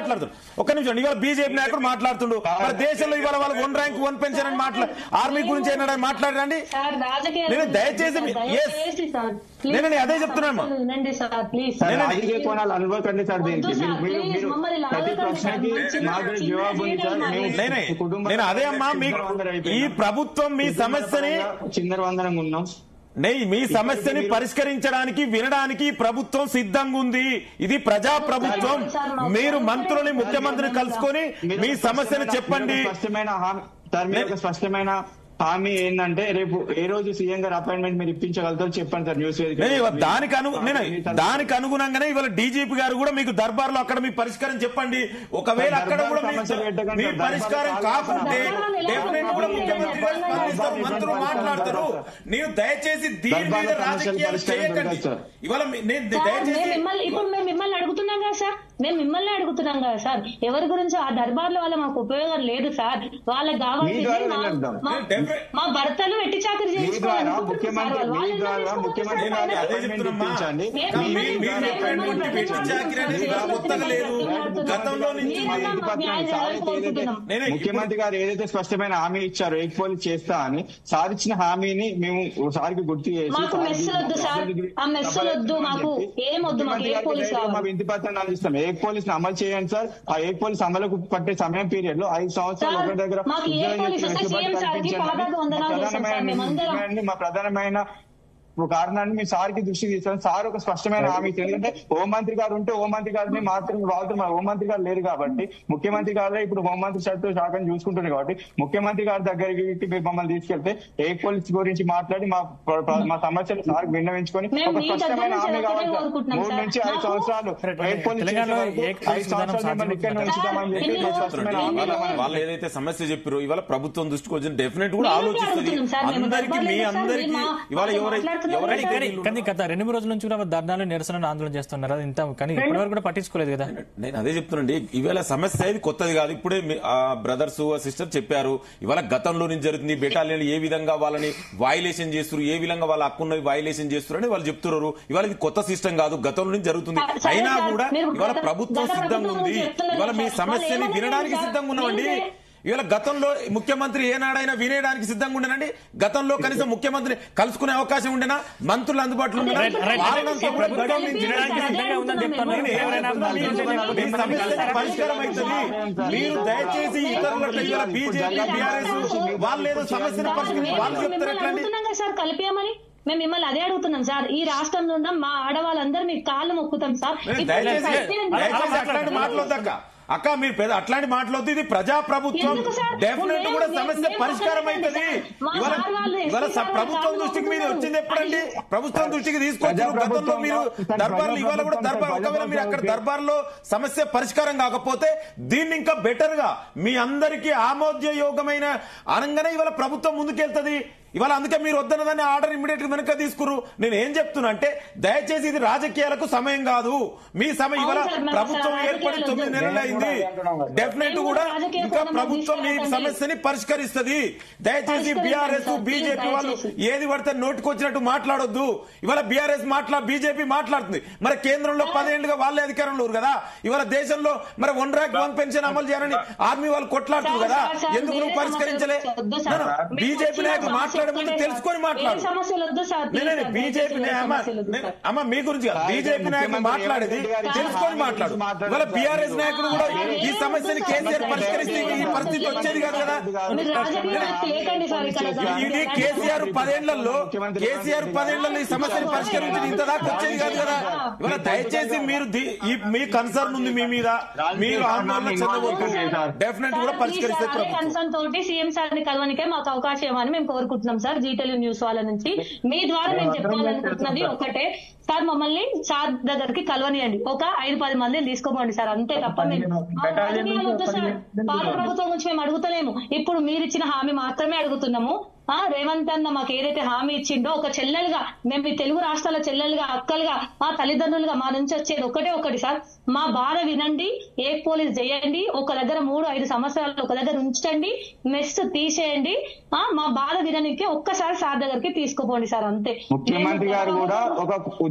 S2: మాట్లాడుతున్నారు ఒక్క నిమిషం ఇవాళ బీజేపీ నాయకుడు మాట్లాడుతుండు మరి దేశంలో ఇవాళ వాళ్ళకి వన్ ర్యాంక్ వన్ పెన్షన్ అని మాట్లా ఆర్మీ గురించి ఏనాడు మాట్లాడరండి
S3: సార్ రాజకీయ
S2: నేను దయచేసి మీ- yes.
S3: దయచేసి సార్ ప్లీజ్
S2: నేను అదే చెప్తున్నాను అమ్మా.
S3: వినండి సార్ ప్లీజ్
S4: సార్ రాజకీయ కోణాలు అనుకోకండి సార్ దీనికి
S3: వద్దు సార్,
S4: మీరు- మీరు-
S3: ప్లీజ్
S4: మీరు
S3: మమ్మల్ని
S4: ప్రతి
S3: లాగకండి
S4: ప్రశ్నకి
S3: సార్. చిన్న-
S4: మాకు
S3: చిన్న
S4: జవాబు ఉంది సార్
S3: చేయడం
S4: మేము
S2: నేనే
S4: కుటుంబ
S2: నేను అదే అమ్మా మీ ఈ ప్రభుత్వం మీ సమస్యని
S4: చిందర వందనంగా ఉన్నాం
S2: నెయ్ మీ సమస్యని పరిష్కరించడానికి వినడానికి ప్రభుత్వం సిద్ధంగా ఉంది ఇది ప్రజా ప్రభుత్వం మీరు మంత్రులని ముఖ్యమంత్రిని కలుసుకొని మీ సమస్యను చెప్పండి
S4: స్పష్టమైన హామీ సార్ మీరు ఒక స్పష్టమైన హామీ ఏంటంటే రేపు ఏ రోజు సీఎం గారు అపాయింట్మెంట్ మీరు ఇప్పించగలుగుతారో చెప్పండి సార్ న్యూస్ వేదిక
S2: నేను ఇవాళ దానికి అను నేను దానికి అనుగుణంగానే ఇవాళ డీజీపీ గారు కూడా మీకు దర్బార్ లో అక్కడ మీ పరిష్కారం చెప్పండి ఒకవేళ అక్కడ కూడా మీ-
S4: సమస్యలు పెట్టకండి.
S2: మీ
S4: దర్బార్లో
S2: పరిష్కారం కాకుంటే
S3: దర్బార్లో
S2: డెఫినెట్ కూడా ముఖ్యమంత్రి గారు స్పందిస్తారు మంత్రులు మాట్లాడతారు మీరు దయచేసి దీని మీద
S4: దర్బార్లో సమస్యలు
S2: రాజకీయాలు
S4: పరిష్కారం
S2: చేయకండి
S4: దొరకదు సార్.
S2: ఇవాళ మీ- నేను
S3: సార్, మేము
S2: దయచేసి
S3: మిమ్మల్ని ఇప్పుడు మేము మిమ్మల్ని అడుగుతున్నాం కదా సార్ మేము మిమ్మల్ని అడుగుతున్నాం కదా సార్ ఎవరి గురించి ఆ దర్బార్ల వల్ల మాకు ఉపయోగం లేదు సార్ వాళ్ళకి కావాల్సింది
S4: మీ ద్వారా
S3: మా-
S4: వెళ్ళొద్దాం.
S3: మా- మా భర్తలు వెట్టి చాకరీ
S4: మీ ద్వారా
S3: చేసుకోవాలి
S4: ముఖ్యమంత్రి మీ ద్వారా ముఖ్యమంత్రి గారిని అపాయింట్మెంట్ ఇప్పించండి మీ- మీ ద్వారా appointment ఇప్పించండి.
S2: కొత్తగా లేదు గతంలో నుంచి
S4: మా ఇంటి పక్కన సార్ అయితే ఏదైతే ముఖ్యమంత్రి గారు ఏదైతే స్పష్టమైన హామీ ఇచ్చారో ఎయిట్ పోలీస్ చేస్తా అని సార్ ఇచ్చిన హామీని మేము సార్కి గుర్తు చేసి
S3: మాకు
S4: సార్
S3: మెస్సులు వద్దు సార్.
S4: అభివృద్ధి
S3: ఆ మెస్సులు వద్దు మాకు. ఏం వద్దు మాకు.
S4: ముఖ్యమంత్రి
S3: ఏ
S4: గారికి
S3: పోలీస్
S4: డైరెక్ట్గా
S3: కావాలి?
S4: మా ఇంటి పత్రాన్ని అందిస్తాం ఏ పోలీస్ అమలు చేయండి సార్ ఆ ఏ పోలీస్ అమలుకు పట్టే సమయం పీరియడ్ లో ఐదు సంవత్సరాలు
S3: సార్,
S4: ఒకరి దగ్గర
S3: మాకు ఏ
S4: ఉద్యోగం
S3: పోలీస్
S4: చేసిన
S3: వస్తే
S4: వెసులుబాటు
S3: సీఎం సార్కి
S4: కల్పించండి.
S3: పాదాలు వందనాలు
S4: మా
S3: చేస్తాం సార్.
S4: ప్రధానమైన
S3: మేమందరం-
S4: డిమాండ్ని మా ప్రధానమైన ఒక కారణాన్ని మీ సార్కి దృష్టికి తీసుకొని సార్ ఒక స్పష్టమైన హామీ ఇచ్చారు ఎందుకంటే హోంమంత్రి గారు ఉంటే హోంమంత్రి గారిని మాత్రమే వాళ్ళతో మా హోంమంత్రి గారు లేరు కాబట్టి ముఖ్యమంత్రి గారే ఇప్పుడు హోంమంత్రి శాఖ శాఖను చూసుకుంటున్నారు కాబట్టి ముఖ్యమంత్రి గారి దగ్గరికి మీరు మమ్మల్ని తీసుకెళ్తే ఏ పోలీస్ గురించి మాట్లాడి మా ప్ర- ప్ర- మా సమస్యలు సార్ విన్నవించుకొని
S3: మేము
S4: ఒక
S3: మీ దగ్గర
S4: స్పష్టమైన
S3: నుంచి
S4: హామీ
S3: ఒకటే
S4: కావాలి సార్.
S3: కోరుకుంటున్నాం
S4: మూడు
S3: సార్.
S4: నుంచి ఐదు
S3: మాకు-
S4: సంవత్సరాలు ఏ పోలీస్
S1: తెలంగాణలో
S4: చేసే
S1: ఏ
S4: వరకు
S1: పోలీస్
S4: ఐదు సంవత్సరాలు
S1: విధానం
S4: మిమ్మల్ని ఇక్కడ ఉంచుతామని చెప్పి
S3: ఎన్ని
S4: ఒక
S3: రోజులు
S4: స్పష్టమైన
S3: ఎన్ని
S4: హామీ
S3: రోజులు
S2: వాళ్ళు ఏదైతే సమస్య చెప్పారో ఇవాళ ప్రభుత్వం దృష్టికి వచ్చిన డెఫినెట్ కూడా
S3: మేము
S2: ఆలోచిస్తుంది
S3: అడుగుతున్నాం సార్, మేము
S2: అందరికి మీ
S3: దర్బార్లో సార్,
S2: అందరికి
S3: మా-
S2: ఇవాళ
S3: మాతో
S2: ఎవరై
S3: మాట్లాడుతున్నారు
S2: ఎవరైతే
S3: కదా
S1: కానీ కానీ గత రెండు మూడు రోజుల నుంచి కూడా ధర్నాలు నిరసన ఆందోళన చేస్తున్నారు అది ఇంత కానీ ఇప్పటివరకు కూడా పట్టించుకోలేదు కదా
S2: నేను అదే చెప్తున్నాండి ఇవాళ సమస్య ఇది కొత్తది కాదు ఇప్పుడే మీ- ఆ బ్రదర్స్ సిస్టర్ చెప్పారు ఇవాళ గతంలో నుంచి జరుగుతుంది బెటాలియన్ ఏ విధంగా వాళ్ళని వైలేషన్ చేస్తారు ఏ విధంగా వాళ్ళ హక్కున్నది వైలేషన్ చేస్తారు అని వాళ్ళు చెప్తున్నారు ఇవాళ ఇది కొత్త సిస్టమ్ కాదు గతంలో నుంచి జరుగుతుంది
S3: సరే
S2: అయినా
S3: సార్,
S2: కూడా
S3: మీరు
S2: ఇవాళ
S3: గత-
S2: ప్రభుత్వం
S3: గత
S2: సిద్ధంగా
S3: ప్రభుత్వం
S2: ఉంది
S3: చెప్తున్నారు
S2: ఇవాళ మీ
S3: సార్.
S2: సమస్యని
S3: వాళ్ళు ఏమన్నారు
S2: వినడానికి
S3: సార్?
S2: సిద్ధంగా ఉన్నామండి
S3: మీరే-
S2: ఇవాళ గతంలో ముఖ్యమంత్రి ఏనాడైనా వినేయడానికి సిద్ధంగా ఉండేనండి గతంలో కనీసం ముఖ్యమంత్రి కలుసుకునే అవకాశం ఉండేనా మంత్రులు అందుబాటులో ఉండేనా
S1: రైట్, రైట్.
S2: వాళ్ళనంతా
S1: ఈ ప్రభుత్వం
S2: ప్రభుత్వం
S1: వినడానికి సిద్ధంగా ఉందని చెప్తున్నారు.
S2: నేను ఎవరైనా మీ మీ సమస్యల పరిష్కారం అవుతుంది మీరు దయచేసి ఇతరులకు ఇవాళ బీజేపీ బీఆర్ఎస్ వాళ్ళు ఏదో సమస్యను పరిష్కరించి వాళ్ళు చెప్తారు
S3: మిమ్మల్ని
S2: ఎట్లా అండి
S3: అడుగుతున్నాం కదా సార్ కలిపియమని మేము మిమ్మల్ని అదే అడుగుతున్నాం సార్ ఈ రాష్ట్రంలో ఉన్న మా ఆడవాళ్ళందరూ మీకు కాళ్ళు మొక్కుతాం సార్
S2: నేను
S3: ఇప్పుడు
S2: దయచేసి
S3: కలిపియండి.
S2: దయచేసి అట్లాంటి మాట్లాడొద్దు అక్క అక్క మీరు పెద్ద అట్లాంటి మాట్లాడొద్దు ఇది ప్రజా ప్రభుత్వం
S3: ఎందుకు సార్?
S2: డెఫినెట్
S3: మేము-
S2: కూడా
S3: మేము-
S2: సమస్య
S3: మేము
S2: పరిష్కారం
S3: కొట్లాడండి
S2: అవుతుంది
S3: సార్. మా
S2: ఇవాళ
S3: సార్ వాళ్ళు
S2: ఇవాళ
S3: ఎస్పీ సార్
S2: ప్రభుత్వం
S3: వాళ్ళు
S2: దృష్టికి మీద
S3: కాళ్ళు
S2: వచ్చింది ఎప్పుడండి ప్రభుత్వం దృష్టికి తీసుకొచ్చారు
S4: ప్రజా
S2: గతంలో మీరు
S4: ప్రభుత్వం
S2: దర్బార్లు ఇవాళ కూడా
S4: ప్రజా
S2: దర్బార్
S4: ప్రభుత్వం
S2: ఒకవేళ మీరు అక్కడ
S4: ప్రభుత్వం
S2: దర్బార్లో సమస్య పరిష్కారం కాకపోతే దీన్ని ఇంకా బెటర్ గా మీ అందరికీ ఆమోద్యయోగమైన అనగానే ఇవాళ ప్రభుత్వం ముందుకెళ్తది ఇవాళ అందుకే మీరు వద్దన్న దాన్ని ఆర్డర్ ఇమీడియట్ గా వెనక తీసుకురు నేను ఏం చెప్తున్నా అంటే దయచేసి ఇది రాజకీయాలకు సమయం కాదు మీ సమయం ఇవాళ
S3: అవును సార్, మరి
S2: ప్రభుత్వం
S3: సార్,
S2: ఏర్పడి
S3: రాజకీయాలు
S2: తొమ్మిది
S3: వద్దు.
S2: నెలలు అయింది డెఫినెట్
S3: మేము
S2: కూడా
S3: రాజకీయ
S2: ఇంకా
S3: కోణంలో
S2: ప్రభుత్వం మీ
S3: తీసుకెళ్ళకండి.
S2: సమస్యని పరిష్కరిస్తది దయచేసి
S3: పరిష్కరించండి
S2: బీఆర్ఎస్
S3: సార్, ప్లీజ్
S2: బీజేపీ వాళ్ళు
S3: దయచేసి.
S2: ఏది పడితే నోటికొచ్చినట్టు మాట్లాడొద్దు ఇవాళ బీఆర్ఎస్ మాట్లా బీజేపీ మాట్లాడుతుంది మరి కేంద్రంలో పదేళ్లుగా వాళ్ళే అధికారంలో ఉన్నారు కదా ఇవాళ దేశంలో మరి వన్ ర్యాక్ వన్ పెన్షన్ అమలు చేయాలని ఆర్మీ వాళ్ళు కొట్లాడుతున్నారు కదా
S3: సార్, సార్,
S2: ఎందుకు నువ్వు
S3: వేరే
S2: పరిష్కరించలే
S3: సమస్యలు వద్దు సార్. మేము
S2: బీజేపీ
S3: వచ్చిన
S2: నాయకులు
S3: సమస్య
S2: మాట్లాడే ముందు
S3: ఒక్కటే
S2: తెలుసుకొని
S3: సార్.
S2: మాట్లాడు
S3: ఏ సమస్యలు వద్దు సార్ ప్లీజ్
S2: నేనే
S3: సార్,
S2: బీజేపీ
S3: దయచేసి
S2: అమ్మ
S3: సమస్యలు వద్దు
S2: నేను-
S3: సార్.
S2: అమ్మ మీ గురించి కాదు. బీజేపీ నాయకులు మాట్లాడేది తెలుసుకొని మాట్లాడు ఇవాళ బీఆర్ఎస్ నాయకులు కూడా ఈ సమస్యని కేసీఆర్ పరిష్కరిస్తే ఈ పరిస్థితి వచ్చేది కాదు కదా
S3: మీరు రాజకీయాలకు చేయకండి సార్ ఇక్కడ
S2: ఇది కేసీఆర్ పదేళ్లలో కేసీఆర్ పదేళ్లలో ఈ సమస్యను పరిష్కరించింది ఇంత దాకా వచ్చేది కాదు కదా ఇవాళ దయచేసి మీరు ది- ఈ మీ కన్సర్న్ ఉంది మీ మీద మీరు ఆందోళన చెందవద్దు డెఫినెట్ కూడా పరిష్కరిస్తే
S3: అదే
S2: ప్రభుత్వం
S3: కన్సర్న్ తోటి సీఎం సార్ ని కలవనికే మాకు అవకాశం ఇవ్వమని మేము కోరుకుంటున్నాం సార్ జీ తెలుగు న్యూస్ వాళ్ళ నుంచి మీ ద్వారా మేము చెప్పాలనుకుంటున్నది ఒకటే సార్ మమ్మల్ని సార్ దగ్గరికి కలవనియండి ఒక ఐదు పది మందిని తీసుకోపోండి సార్ అంతే తప్ప మేము మా రాజకీయాలు వద్దు సార్ పాత ప్రభుత్వం గురించి మేము అడుగుతలేము ఇప్పుడు మీరు ఇచ్చిన హామీ మాత్రమే అడుగుతున్నాము ఆ రేవంత్ అన్న మాకు ఏదైతే హామీ ఇచ్చిండో ఒక చెల్లెలుగా మేము ఈ తెలుగు రాష్ట్రాల చెల్లెలుగా అక్కలుగా మా తల్లిదండ్రులుగా మా నుంచి వచ్చేది ఒకటే ఒకటి సార్ మా బాధ వినండి ఏ పోలీస్ చేయండి ఒక దగ్గర మూడు ఐదు సంవత్సరాలు ఒక దగ్గర ఉంచండి మెస్ తీసేయండి ఆ మా బాధ వినడానికి ఒక్కసారి సార్ దగ్గరికి తీసుకుపోండి సార్ అంతే
S4: ముఖ్యమంత్రి గారు కూడా ఒక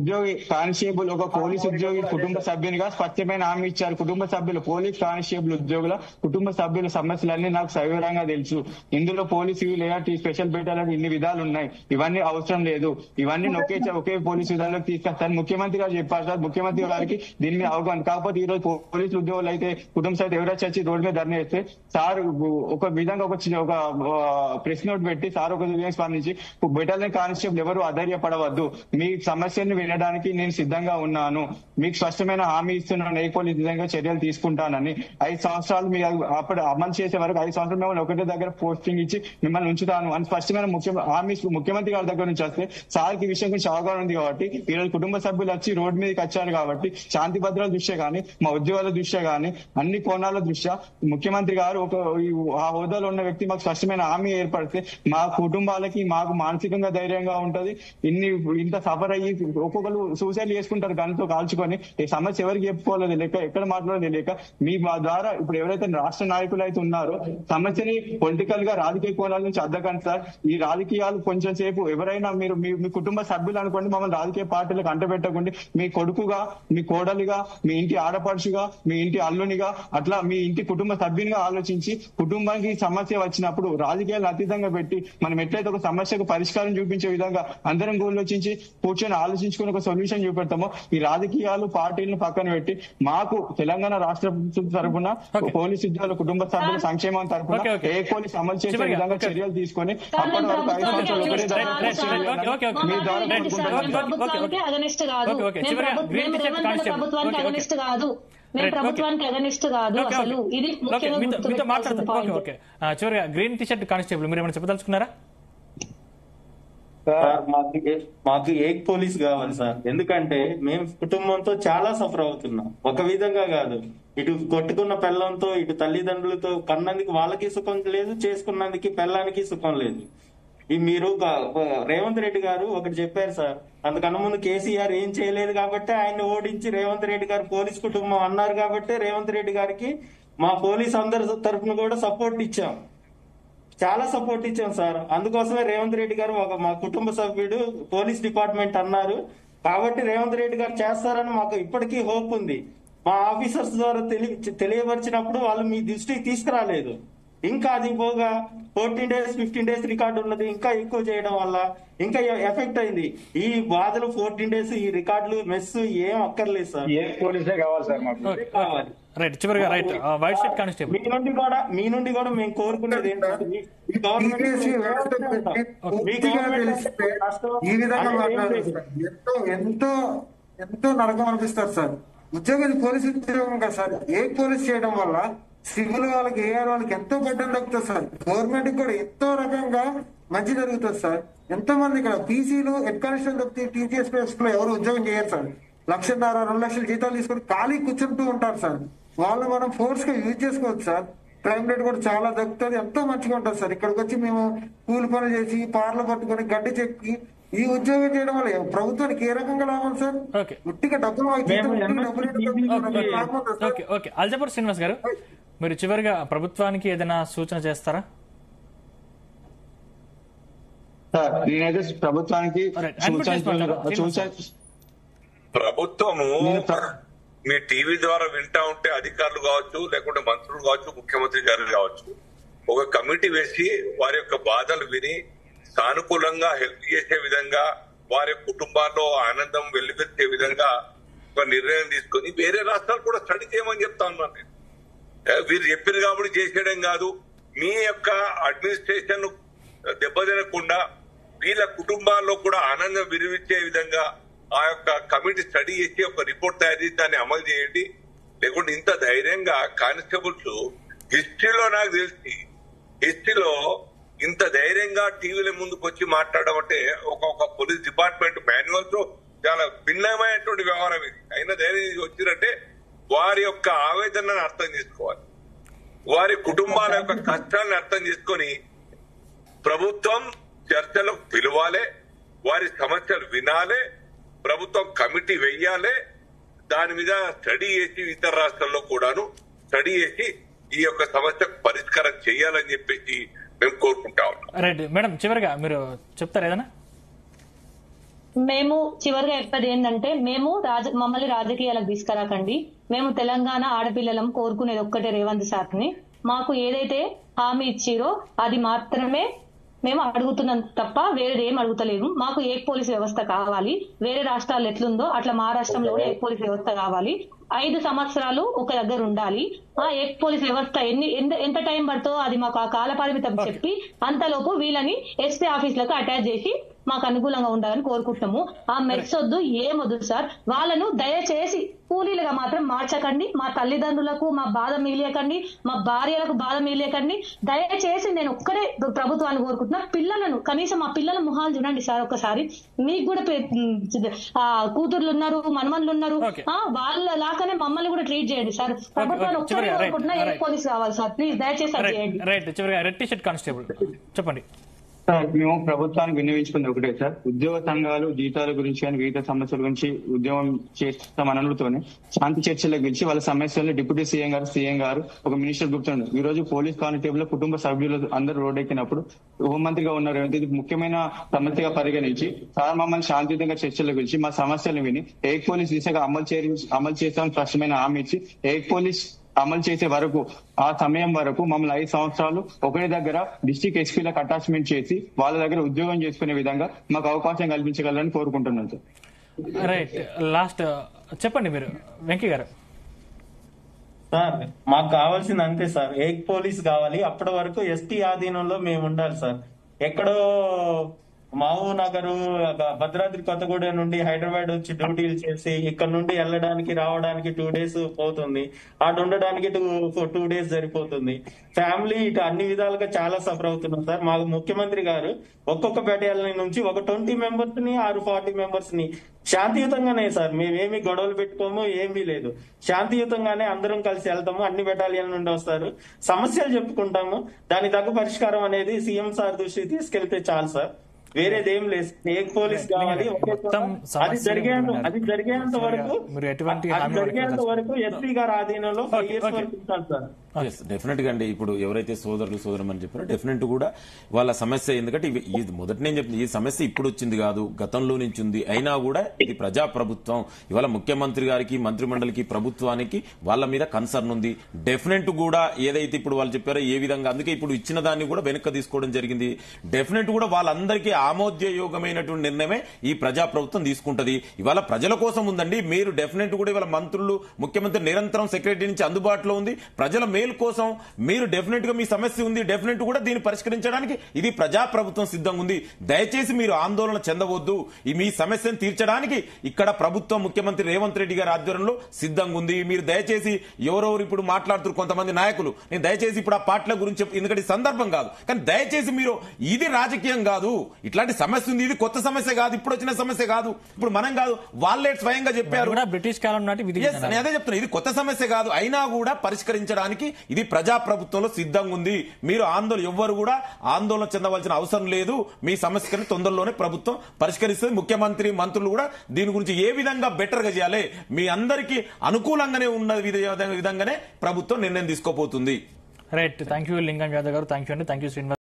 S4: ఉద్యోగి కానిస్టేబుల్ ఒక పోలీస్ ఉద్యోగి కుటుంబ సభ్యునిగా స్పష్టమైన హామీ ఇచ్చారు కుటుంబ సభ్యులు పోలీస్ కానిస్టేబుల్ ఉద్యోగుల కుటుంబ సభ్యుల సమస్యలన్నీ నాకు సవివరంగా తెలుసు ఇందులో police civil ART special battalion ఇన్ని విధాలు ఉన్నాయి ఇవన్నీ అవసరం లేదు ఇవన్నీ ఒకే ఒకే పోలీస్ విధానంలోకి తీసుకొస్తాను ముఖ్యమంత్రి గారు చెప్పారు సార్ ముఖ్యమంత్రి గారికి దీని మీద అవగాహన కాకపోతే ఈ రోజు పోలీసు ఉద్యోగులు అయితే కుటుంబ సభ్యులు ఎవరైనా వచ్చి రోడ్డు మీద ధర్నా చేస్తే సార్ ఒక విధంగా ఒక చిన్న- ఒక ప్రెస్ నోట్ పెట్టి సార్ ఒక విధంగా స్పందించి బెటాలియన్ కానిస్టేబుల్ ఎవరు అధైర్యపడవద్దు మీ సమస్యను వినడానికి నేను సిద్ధంగా ఉన్నాను మీకు స్పష్టమైన హామీ ఇస్తున్నాను ఏ పోలీస్ విధంగా చర్యలు తీసుకుంటానని ఐదు సంవత్సరాలు మీరు అప్పుడు అమలు చేసే వరకు ఐదు సంవత్సరాలు మిమ్మల్ని ఒకటే దగ్గర పోస్టింగ్ ఇచ్చి మిమ్మల్ని ఉంచుతాను అని స్పష్టమైన ముఖ్య హామీ ముఖ్యమంత్రి గారి దగ్గర నుంచి వస్తే సార్కి ఈ విషయం గురించి అవగాహన ఉంది కాబట్టి ఈ రోజు కుటుంబ సభ్యులు వచ్చి రోడ్డు మీదకి వచ్చారు కాబట్టి శాంతి భద్రతల దృష్ట్యా కానీ మా ఉద్యోగాల దృష్ట్యా కానీ అన్ని కోణాల దృష్ట్యా ముఖ్యమంత్రి గారు ఒక ఈ ఆ హోదాలో ఉన్న వ్యక్తి మాకు స్పష్టమైన హామీ ఏర్పడితే మా కుటుంబాలకి మాకు మానసికంగా ధైర్యంగా ఉంటది ఇన్ని ఇంత సఫర్ అయ్యి ఒక్కొక్కరు సూసైడ్ చేసుకుంటారు గనితో కాల్చుకొని ఈ సమస్య ఎవరికి చెప్పుకోవాలో తెలియక ఎక్కడ మాట్లాడాలో తెలియక మీ మా ద్వారా ఇప్పుడు ఎవరైతే రాష్ట్ర నాయకులు అయితే ఉన్నారో సమస్యని పొలిటికల్ గా రాజకీయ కోణాల నుంచి అద్దకండి సార్ ఈ రాజకీయాలు కొంచెం సేపు ఎవరైనా మీరు మీ మీ కుటుంబ సభ్యులు అనుకోండి మమ్మల్ని రాజకీయ పార్టీలకు అంటబెట్టకండి మీ కొడుకుగా మీ కోడలిగా మీ ఇంటి ఆడపడుచుగా మీ ఇంటి అల్లునిగా అట్లా మీ ఇంటి కుటుంబ సభ్యునిగా ఆలోచించి కుటుంబానికి సమస్య వచ్చినప్పుడు రాజకీయాలను అతీతంగా పెట్టి మనం ఎట్లయితే ఒక సమస్యకు పరిష్కారం చూపించే విధంగా అందరం గోలోచించి కూర్చొని ఆలోచించుకుని ఒక సొల్యూషన్ చూపెడతామో ఈ రాజకీయాలు పార్టీలను పక్కన పెట్టి మాకు తెలంగాణ రాష్ట్ర ప్రభుత్వం తరఫున పోలీసు ఉద్యోగుల కుటుంబ సభ్యుల సంక్షేమం తరఫున
S1: ఓకే, ఓకే.
S4: ఏ పోలీస్ అమలు చేసే
S1: చివరిగా,
S4: విధంగా
S1: ఓకే.
S4: చర్యలు తీసుకొని
S3: సార్,
S4: అప్పటి
S3: మేము
S4: వరకు ఐదు సంవత్సరాలు ఒకటే
S3: ప్రభుత్వానికి
S4: దగ్గర
S3: against
S4: చేయాలని
S3: కాదు సార్.
S1: Okay, okay.
S4: మీ ద్వారా
S3: రేవంత్ రెడ్డి సార్,
S4: కోరుకుంటున్నాను.
S3: మేము ప్రభుత్వానికి అగనిస్ట్ కాదు
S1: ఓకే, ఓకే.
S3: మేము
S1: చివరిగా
S3: ప్రభు-
S1: గ్రీన్
S3: మేము
S1: టీ-షర్ట్
S3: రేవంత్ రెడ్డి
S1: కానిస్టేబుల్.
S3: ప్రభుత్వానికి
S1: ఓకే, ఓకే.
S3: అగనిస్ట్ కాదు మేము
S1: రైట్, ఓకే.
S3: ప్రభుత్వానికి అగనిస్ట్ కాదు
S1: ఓకే,
S3: అసలు
S1: ఓకే.
S3: ఇది
S1: ఓకే,
S3: ముఖ్యంగా
S1: మీతో- మీతో
S3: గుర్తుపెట్టుకోవాల్సిన
S1: మాట్లాడతాం ఓకే
S3: పాయింట్
S1: ఓకే ఆ, చివరిగా గ్రీన్ టీ షర్ట్ కానిస్టేబుల్ మీరు ఏమైనా చెప్పదలుచుకున్నారా
S14: సార్ మాకు ఏ- మాకు ఏక్ పోలీస్ కావాలి సార్ ఎందుకంటే మేము కుటుంబంతో చాలా సఫర్ అవుతున్నాం ఒక విధంగా కాదు ఇటు కొట్టుకున్న పిల్లంతో ఇటు తల్లిదండ్రులతో కన్నందుకు వాళ్ళకి సుఖం లేదు చేసుకున్నందుకు పిల్లానికి సుఖం లేదు ఈ మీరు ఒక- రేవంత్ రెడ్డి గారు ఒకటి చెప్పారు సార్ అంతకన్నా ముందు కేసీఆర్ ఏం చేయలేదు కాబట్టి ఆయన్ని ఓడించి రేవంత్ రెడ్డి గారు పోలీస్ కుటుంబం అన్నారు కాబట్టి రేవంత్ రెడ్డి గారికి మా పోలీస్ అందరి తరఫున కూడా సపోర్ట్ ఇచ్చాం చాలా సపోర్ట్ ఇచ్చాం సార్ అందుకోసమే రేవంత్ రెడ్డి గారు ఒక మా కుటుంబ సభ్యుడు పోలీస్ డిపార్ట్మెంట్ అన్నారు కాబట్టి రేవంత్ రెడ్డి గారు చేస్తారని మాకు ఇప్పటికీ హోప్ ఉంది మా ఆఫీసర్స్ ద్వారా తెలి తెలియపరిచినప్పుడు వాళ్ళు మీ దృష్టికి తీసుకురాలేదు ఇంకా అది పోగా fourteen days fifteen days record ఉన్నది ఇంకా ఎక్కువ చేయడం వల్ల ఇంకా ఎఫెక్ట్ అయింది ఈ బాధలు ఫోర్టీన్ డేస్ ఈ రికార్డులు మెస్ ఏం అక్కర్లేదు సార్
S13: ఏ పోలీసే కావాలి సార్ మాకు
S1: ఓకే, ఓకే. రైట్ చివరిగా రైట్ ఆ, వైట్ షర్ట్ కానిస్టేబుల్
S14: మీ నుండి కూడా మీ నుండి కూడా మేము కోరుకునేది ఏంటంటే ఈ- ఈ గవర్నమెంట్
S10: TBS వ్యవస్థ గురించి పూర్తిగా తెలిస్తే ఈ విధంగా మాట్లాడారు సార్ ఎంతో ఎంతో ఎంతో నరకం అనిపిస్తారు సార్ ఉద్యోగం పోలీసు ఉద్యోగం కదా సార్ ఏ పోలీస్ చేయడం వల్ల సివిల్ వాళ్ళకి ఏఆర్ వాళ్ళకి ఎంతో బడ్డం దక్కుతుంది సార్ గవర్నమెంట్ కూడా ఎంతో రకంగా మంచి జరుగుతుంది సార్ ఎంతో మంది ఇక్కడ పీసీలు హెడ్ కానిస్టేబుల్ తప్పితే టీచర్స్ ప్లేస్ లో ఎవరు ఉద్యోగం చేయరు సార్ లక్షన్నర రెండు లక్షల జీతాలు తీసుకొని ఖాళీ కూర్చుంటూ ఉంటారు సార్ వాళ్ళు మనం ఫోర్స్ గా యూజ్ చేసుకోవచ్చు సార్ క్రైమ్ రేట్ కూడా చాలా తగ్గుతుంది ఎంతో మంచిగా ఉంటుంది సార్ ఇక్కడికి వచ్చి మేము కూలి పనులు చేసి పార్లు పట్టుకొని గడ్డి చెక్కి ఈ ఉద్యోగం చేయడం వల్ల ప్రభుత్వానికి ఏ రకంగా లాభం సార్
S1: ఓకే
S10: ఉట్టిగా డబ్బులు అయితే
S14: మేము
S10: ఉట్టిగా డబ్బులు అయితే
S1: ఓకే,
S10: లాభం ఉందా sir?
S1: Okay okay Aljapur Srinivas గారు మీరు చివరిగా ప్రభుత్వానికి ఏదైనా సూచన చేస్తారా
S4: సార్ నేనైతే ప్రభుత్వానికి
S1: Alright, ఆయన కూడా చేసి మాట్లాడు.
S4: సూచన
S8: ప్రభుత్వము మీ టీవీ ద్వారా వింటా ఉంటే అధికారులు కావచ్చు లేకుంటే మంత్రులు కావచ్చు ముఖ్యమంత్రి గారు కావచ్చు ఒక కమిటీ వేసి వారి యొక్క బాధలు విని సానుకూలంగా హెల్ప్ చేసే విధంగా వారి కుటుంబాల్లో ఆనందం వెల్లివిరిచే విధంగా ఒక నిర్ణయం తీసుకొని వేరే రాష్ట్రాలు కూడా స్టడీ చేయమని చెప్తా ఉన్నాను నేను ఏ, వీరు చెప్పారు కాబట్టి చేసేయడం కాదు మీ యొక్క అడ్మినిస్ట్రేషన్ దెబ్బతినకుండా వీళ్ళ కుటుంబాల్లో కూడా ఆనందం విరివిచ్చే విధంగా ఆ యొక్క కమిటీ స్టడీ చేసి ఒక రిపోర్ట్ తయారు చేసి దాన్ని అమలు చేయండి లేకుంటే ఇంత ధైర్యంగా కానిస్టేబుల్స్ హిస్టరీలో నాకు తెలిసి హిస్టరీలో ఇంత ధైర్యంగా టీవీల ముందుకు వచ్చి మాట్లాడడం అంటే ఒక ఒక పోలీస్ డిపార్ట్మెంట్ మాన్యువల్ తో చాలా భిన్నమైనటువంటి వ్యవహారం ఇది అయినా ధైర్యం ఇది వచ్చిందంటే వారి యొక్క ఆవేదనను అర్థం చేసుకోవాలి వారి కుటుంబాల యొక్క కష్టాలను అర్థం చేసుకొని ప్రభుత్వం చర్చలకు పిలవాలి వారి సమస్యలు వినాలి ప్రభుత్వం కమిటీ వెయ్యాలి దాని మీద స్టడీ చేసి ఇతర రాష్ట్రాల్లో కూడాను స్టడీ చేసి ఈ యొక్క సమస్యకు పరిష్కారం చేయాలని చెప్పేసి మేము కోరుకుంటా ఉన్నాం
S1: రైట్ మేడం చివరిగా మీరు చెప్తారా ఏదైనా
S3: మేము చివరిగా చెప్పేది ఏంటంటే మేము రాజ మమ్మల్ని రాజకీయాలకు తీసుకురాకండి మేము తెలంగాణ ఆడపిల్లలం కోరుకునేది ఒక్కటే రేవంత్ సార్ని మాకు ఏదైతే హామీ ఇచ్చిరో అది మాత్రమే మేము అడుగుతున్నాం తప్ప వేరేది ఏం అడుగుతలేము మాకు ఏక్ పోలీస్ వ్యవస్థ కావాలి వేరే రాష్ట్రాలు ఎట్లుందో అట్లా మహారాష్ట్రంలో కూడా ఏక్ పోలీస్ వ్యవస్థ కావాలి ఐదు సంవత్సరాలు ఒక దగ్గర ఉండాలి ఆ ఏక్ పోలీస్ వ్యవస్థ ఎన్ని ఎంత ఎంత టైం పడుతుందో అది మాకు ఆ కాల పరిమితం చెప్పి అంతలోపు వీళ్ళని ఎస్పీ ఆఫీసులకు అటాచ్ చేసి మాకు అనుకూలంగా ఉండాలని కోరుకుంటున్నాము ఆ మెట్స్ వద్దు ఏమొద్దు సార్ వాళ్ళను దయచేసి కూలీలుగా మాత్రం మార్చకండి మా తల్లిదండ్రులకు మా బాధ మిగిలియకండి మా భార్యలకు బాధ మిగిలియకండి దయచేసి నేను ఒక్కడే ప్రభుత్వాన్ని కోరుకుంటున్నా పిల్లలను కనీసం మా పిల్లల మొహాలు చూడండి సార్ ఒక్కసారి మీకు కూడా పె- ఆ కూతుర్లు ఉన్నారు మనమన్లు ఉన్నారు ఆ వాళ్ళ లాగానే మమ్మల్ని కూడా ట్రీట్ చేయండి సార్ ప్రభుత్వాన్ని ఒక్కడే
S1: చివరిగా, రైట్,
S3: కోరుకుంటున్నా ఏ
S1: రైట్.
S3: పోలీస్ కావాలి సార్ ప్లీజ్ దయచేసి అది చేయండి
S1: రైట్ చివరిగా రెడ్ టీ షర్ట్ కానిస్టేబుల్ చెప్పండి
S4: సార్ మేము ప్రభుత్వానికి వినియోగించుకుంది ఒకటే సార్ ఉద్యోగ సంఘాలు జీతాల గురించి కానీ వివిధ సమస్యల గురించి ఉద్యోగం చేస్తామనలతోనే శాంతి చర్చలకు పిలిచి వాళ్ళ సమస్యలను డిప్యూటీ సీఎం గారు సీఎం గారు ఒక మినిస్టర్ గుర్తుండు ఈ రోజు పోలీస్ కానిస్టేబుల్ లో కుటుంబ సభ్యులు అందరూ రోడ్డెక్కినప్పుడు హోంమంత్రిగా ఉన్నారు రేవంత్ ఇది ముఖ్యమైన సమస్యగా పరిగణించి సార్ మమ్మల్ని శాంతియుతంగా చర్చలకు పిలిచి మా సమస్యలను విని ఏక్ పోలీస్ దిశగా అమలు చే అమలు చేస్తామని స్పష్టమైన హామీ ఇచ్చి ఏక్ పోలీస్ అమలు చేసే వరకు ఆ సమయం వరకు మమ్మల్ని ఐదు సంవత్సరాలు ఒకరి దగ్గర డిస్టిక్ ఎస్పీలకు అటాచ్మెంట్ చేసి వాళ్ళ దగ్గర ఉద్యోగం చేసుకునే విధంగా మాకు అవకాశం కల్పించగలరని కోరుకుంటున్నాను సార్
S1: రైట్ లాస్ట్ చెప్పండి మీరు వెంకీ గారు
S14: సార్ మాకు కావాల్సింది అంతే సార్ ఏక్ పోలీస్ కావాలి అప్పటి వరకు ఎస్టీ ఆధీనంలో మేము ఉండాలి సార్ ఎక్కడో మహబూబ్ నగర్ భద్రాద్రి కొత్తగూడెం నుండి హైదరాబాద్ వచ్చి డ్యూటీలు చేసి ఇక్కడ నుండి వెళ్ళడానికి రావడానికి టూ డేస్ పోతుంది అటు ఉండడానికి టూ టూ డేస్ సరిపోతుంది ఫ్యామిలీ ఇటు అన్ని విధాలుగా చాలా సఫర్ అవుతున్నాం సార్ మాకు ముఖ్యమంత్రి గారు ఒక్కొక్క బెటాలియన్ నుంచి ఒక ట్వంటీ మెంబర్స్ ని ఆరు ఫార్టీ మెంబర్స్ ని శాంతియుతంగానే సార్ మేమేమి గొడవలు పెట్టుకోము ఏమీ లేదు శాంతియుతంగానే అందరం కలిసి వెళ్తాము అన్ని బెటాలియన్ నుండి వస్తారు సమస్యలు చెప్పుకుంటాము దాని తగ్గ పరిష్కారం అనేది సీఎం సార్ దృష్టికి తీసుకెళ్తే చాలు సార్ వేరేది ఏం లేదు ఏక్ పోలీస్ కావాలి ఒకే చోట.
S1: మొత్తం
S14: అది
S1: సమస్యలు
S14: జరిగేంత
S1: ఉన్నారు.
S14: అది జరిగేంత వరకు
S1: మీరు ఎటువంటి
S14: అది
S1: హామీ
S14: జరిగేంత
S1: వరకు
S14: వరకు ఎస్పీ గారి ఆధీనంలో ఫైవ్ ఇయర్స్ వరకు ఉంటాను సార్
S2: డెఫినెట్ గా అండి ఇప్పుడు ఎవరైతే సోదరులు సోదరమని చెప్పారో డెఫినెట్ కూడా వాళ్ళ సమస్య ఎందుకంటే ఇవి- ఇది మొదటి నేను చెప్పింది ఈ సమస్య ఇప్పుడు వచ్చింది కాదు గతంలో నుంచి ఉంది అయినా కూడా ఇది ప్రజా ప్రభుత్వం ఇవాళ ముఖ్యమంత్రి గారికి మంత్రిమండలికి ప్రభుత్వానికి వాళ్ళ మీద కన్సర్న్ ఉంది డెఫినెట్ కూడా ఏదైతే ఇప్పుడు వాళ్ళు చెప్పారో ఏ విధంగా అందుకే ఇప్పుడు ఇచ్చిన దాన్ని కూడా వెనక్కి తీసుకోవడం జరిగింది డెఫినెట్ కూడా వాళ్ళందరికీ ఆమోద్యయోగమైనటువంటి నిర్ణయమే ఈ ప్రజా ప్రభుత్వం తీసుకుంటది ఇవాళ ప్రజల కోసం ఉందండి మీరు డెఫినెట్ కూడా ఇవాళ మంత్రులు ముఖ్యమంత్రి నిరంతరం సెక్రటరీ నుంచి అందుబాటులో ఉంది ప్రజల మేలు కోసం మీరు డెఫినెట్ గా మీ సమస్య ఉంది డెఫినెట్ కూడా దీన్ని పరిష్కరించడానికి ఇది ప్రజా ప్రభుత్వం సిద్ధంగా ఉంది దయచేసి మీరు ఆందోళన చెందవద్దు ఈ మీ సమస్యను తీర్చడానికి ఇక్కడ ప్రభుత్వం ముఖ్యమంత్రి రేవంత్ రెడ్డి గారి ఆధ్వర్యంలో సిద్ధంగా ఉంది మీరు దయచేసి ఎవరెవరు ఇప్పుడు మాట్లాడుతున్నారు కొంతమంది నాయకులు నేను దయచేసి ఇప్పుడు ఆ పార్టీల గురించి చెప్ప- ఎందుకంటే ఇది సందర్భం కాదు కానీ దయచేసి మీరు ఇది రాజకీయం కాదు ఇట్లాంటి సమస్య ఉంది ఇది కొత్త సమస్య కాదు ఇప్పుడు వచ్చిన సమస్య కాదు ఇప్పుడు మనం కాదు వాళ్ళే స్వయంగా చెప్పారు
S1: కూడా బ్రిటిష్ కాలం నాటి విధి
S2: Yes, నేను అదే చెప్తున్నా ఇది కొత్త సమస్య కాదు అయినా కూడా పరిష్కరించడానికి ఇది ప్రజా ప్రభుత్వంలో సిద్ధంగా ఉంది మీరు ఆందోళన ఎవ్వరు కూడా ఆందోళన చెందవలసిన అవసరం లేదు మీ సమస్యని తొందరలోనే ప్రభుత్వం పరిష్కరిస్తుంది ముఖ్యమంత్రి మంత్రులు కూడా దీని గురించి ఏ విధంగా బెటర్ గా చేయాలి మీ అందరికీ అనుకూలంగానే ఉన్న విధ- విధంగానే ప్రభుత్వం నిర్ణయం తీసుకోబోతుంది
S1: right thank you Lingam Yadav గారు థ్యాంక్ యూ అండి థ్యాంక్ యూ శ్రీనివాస్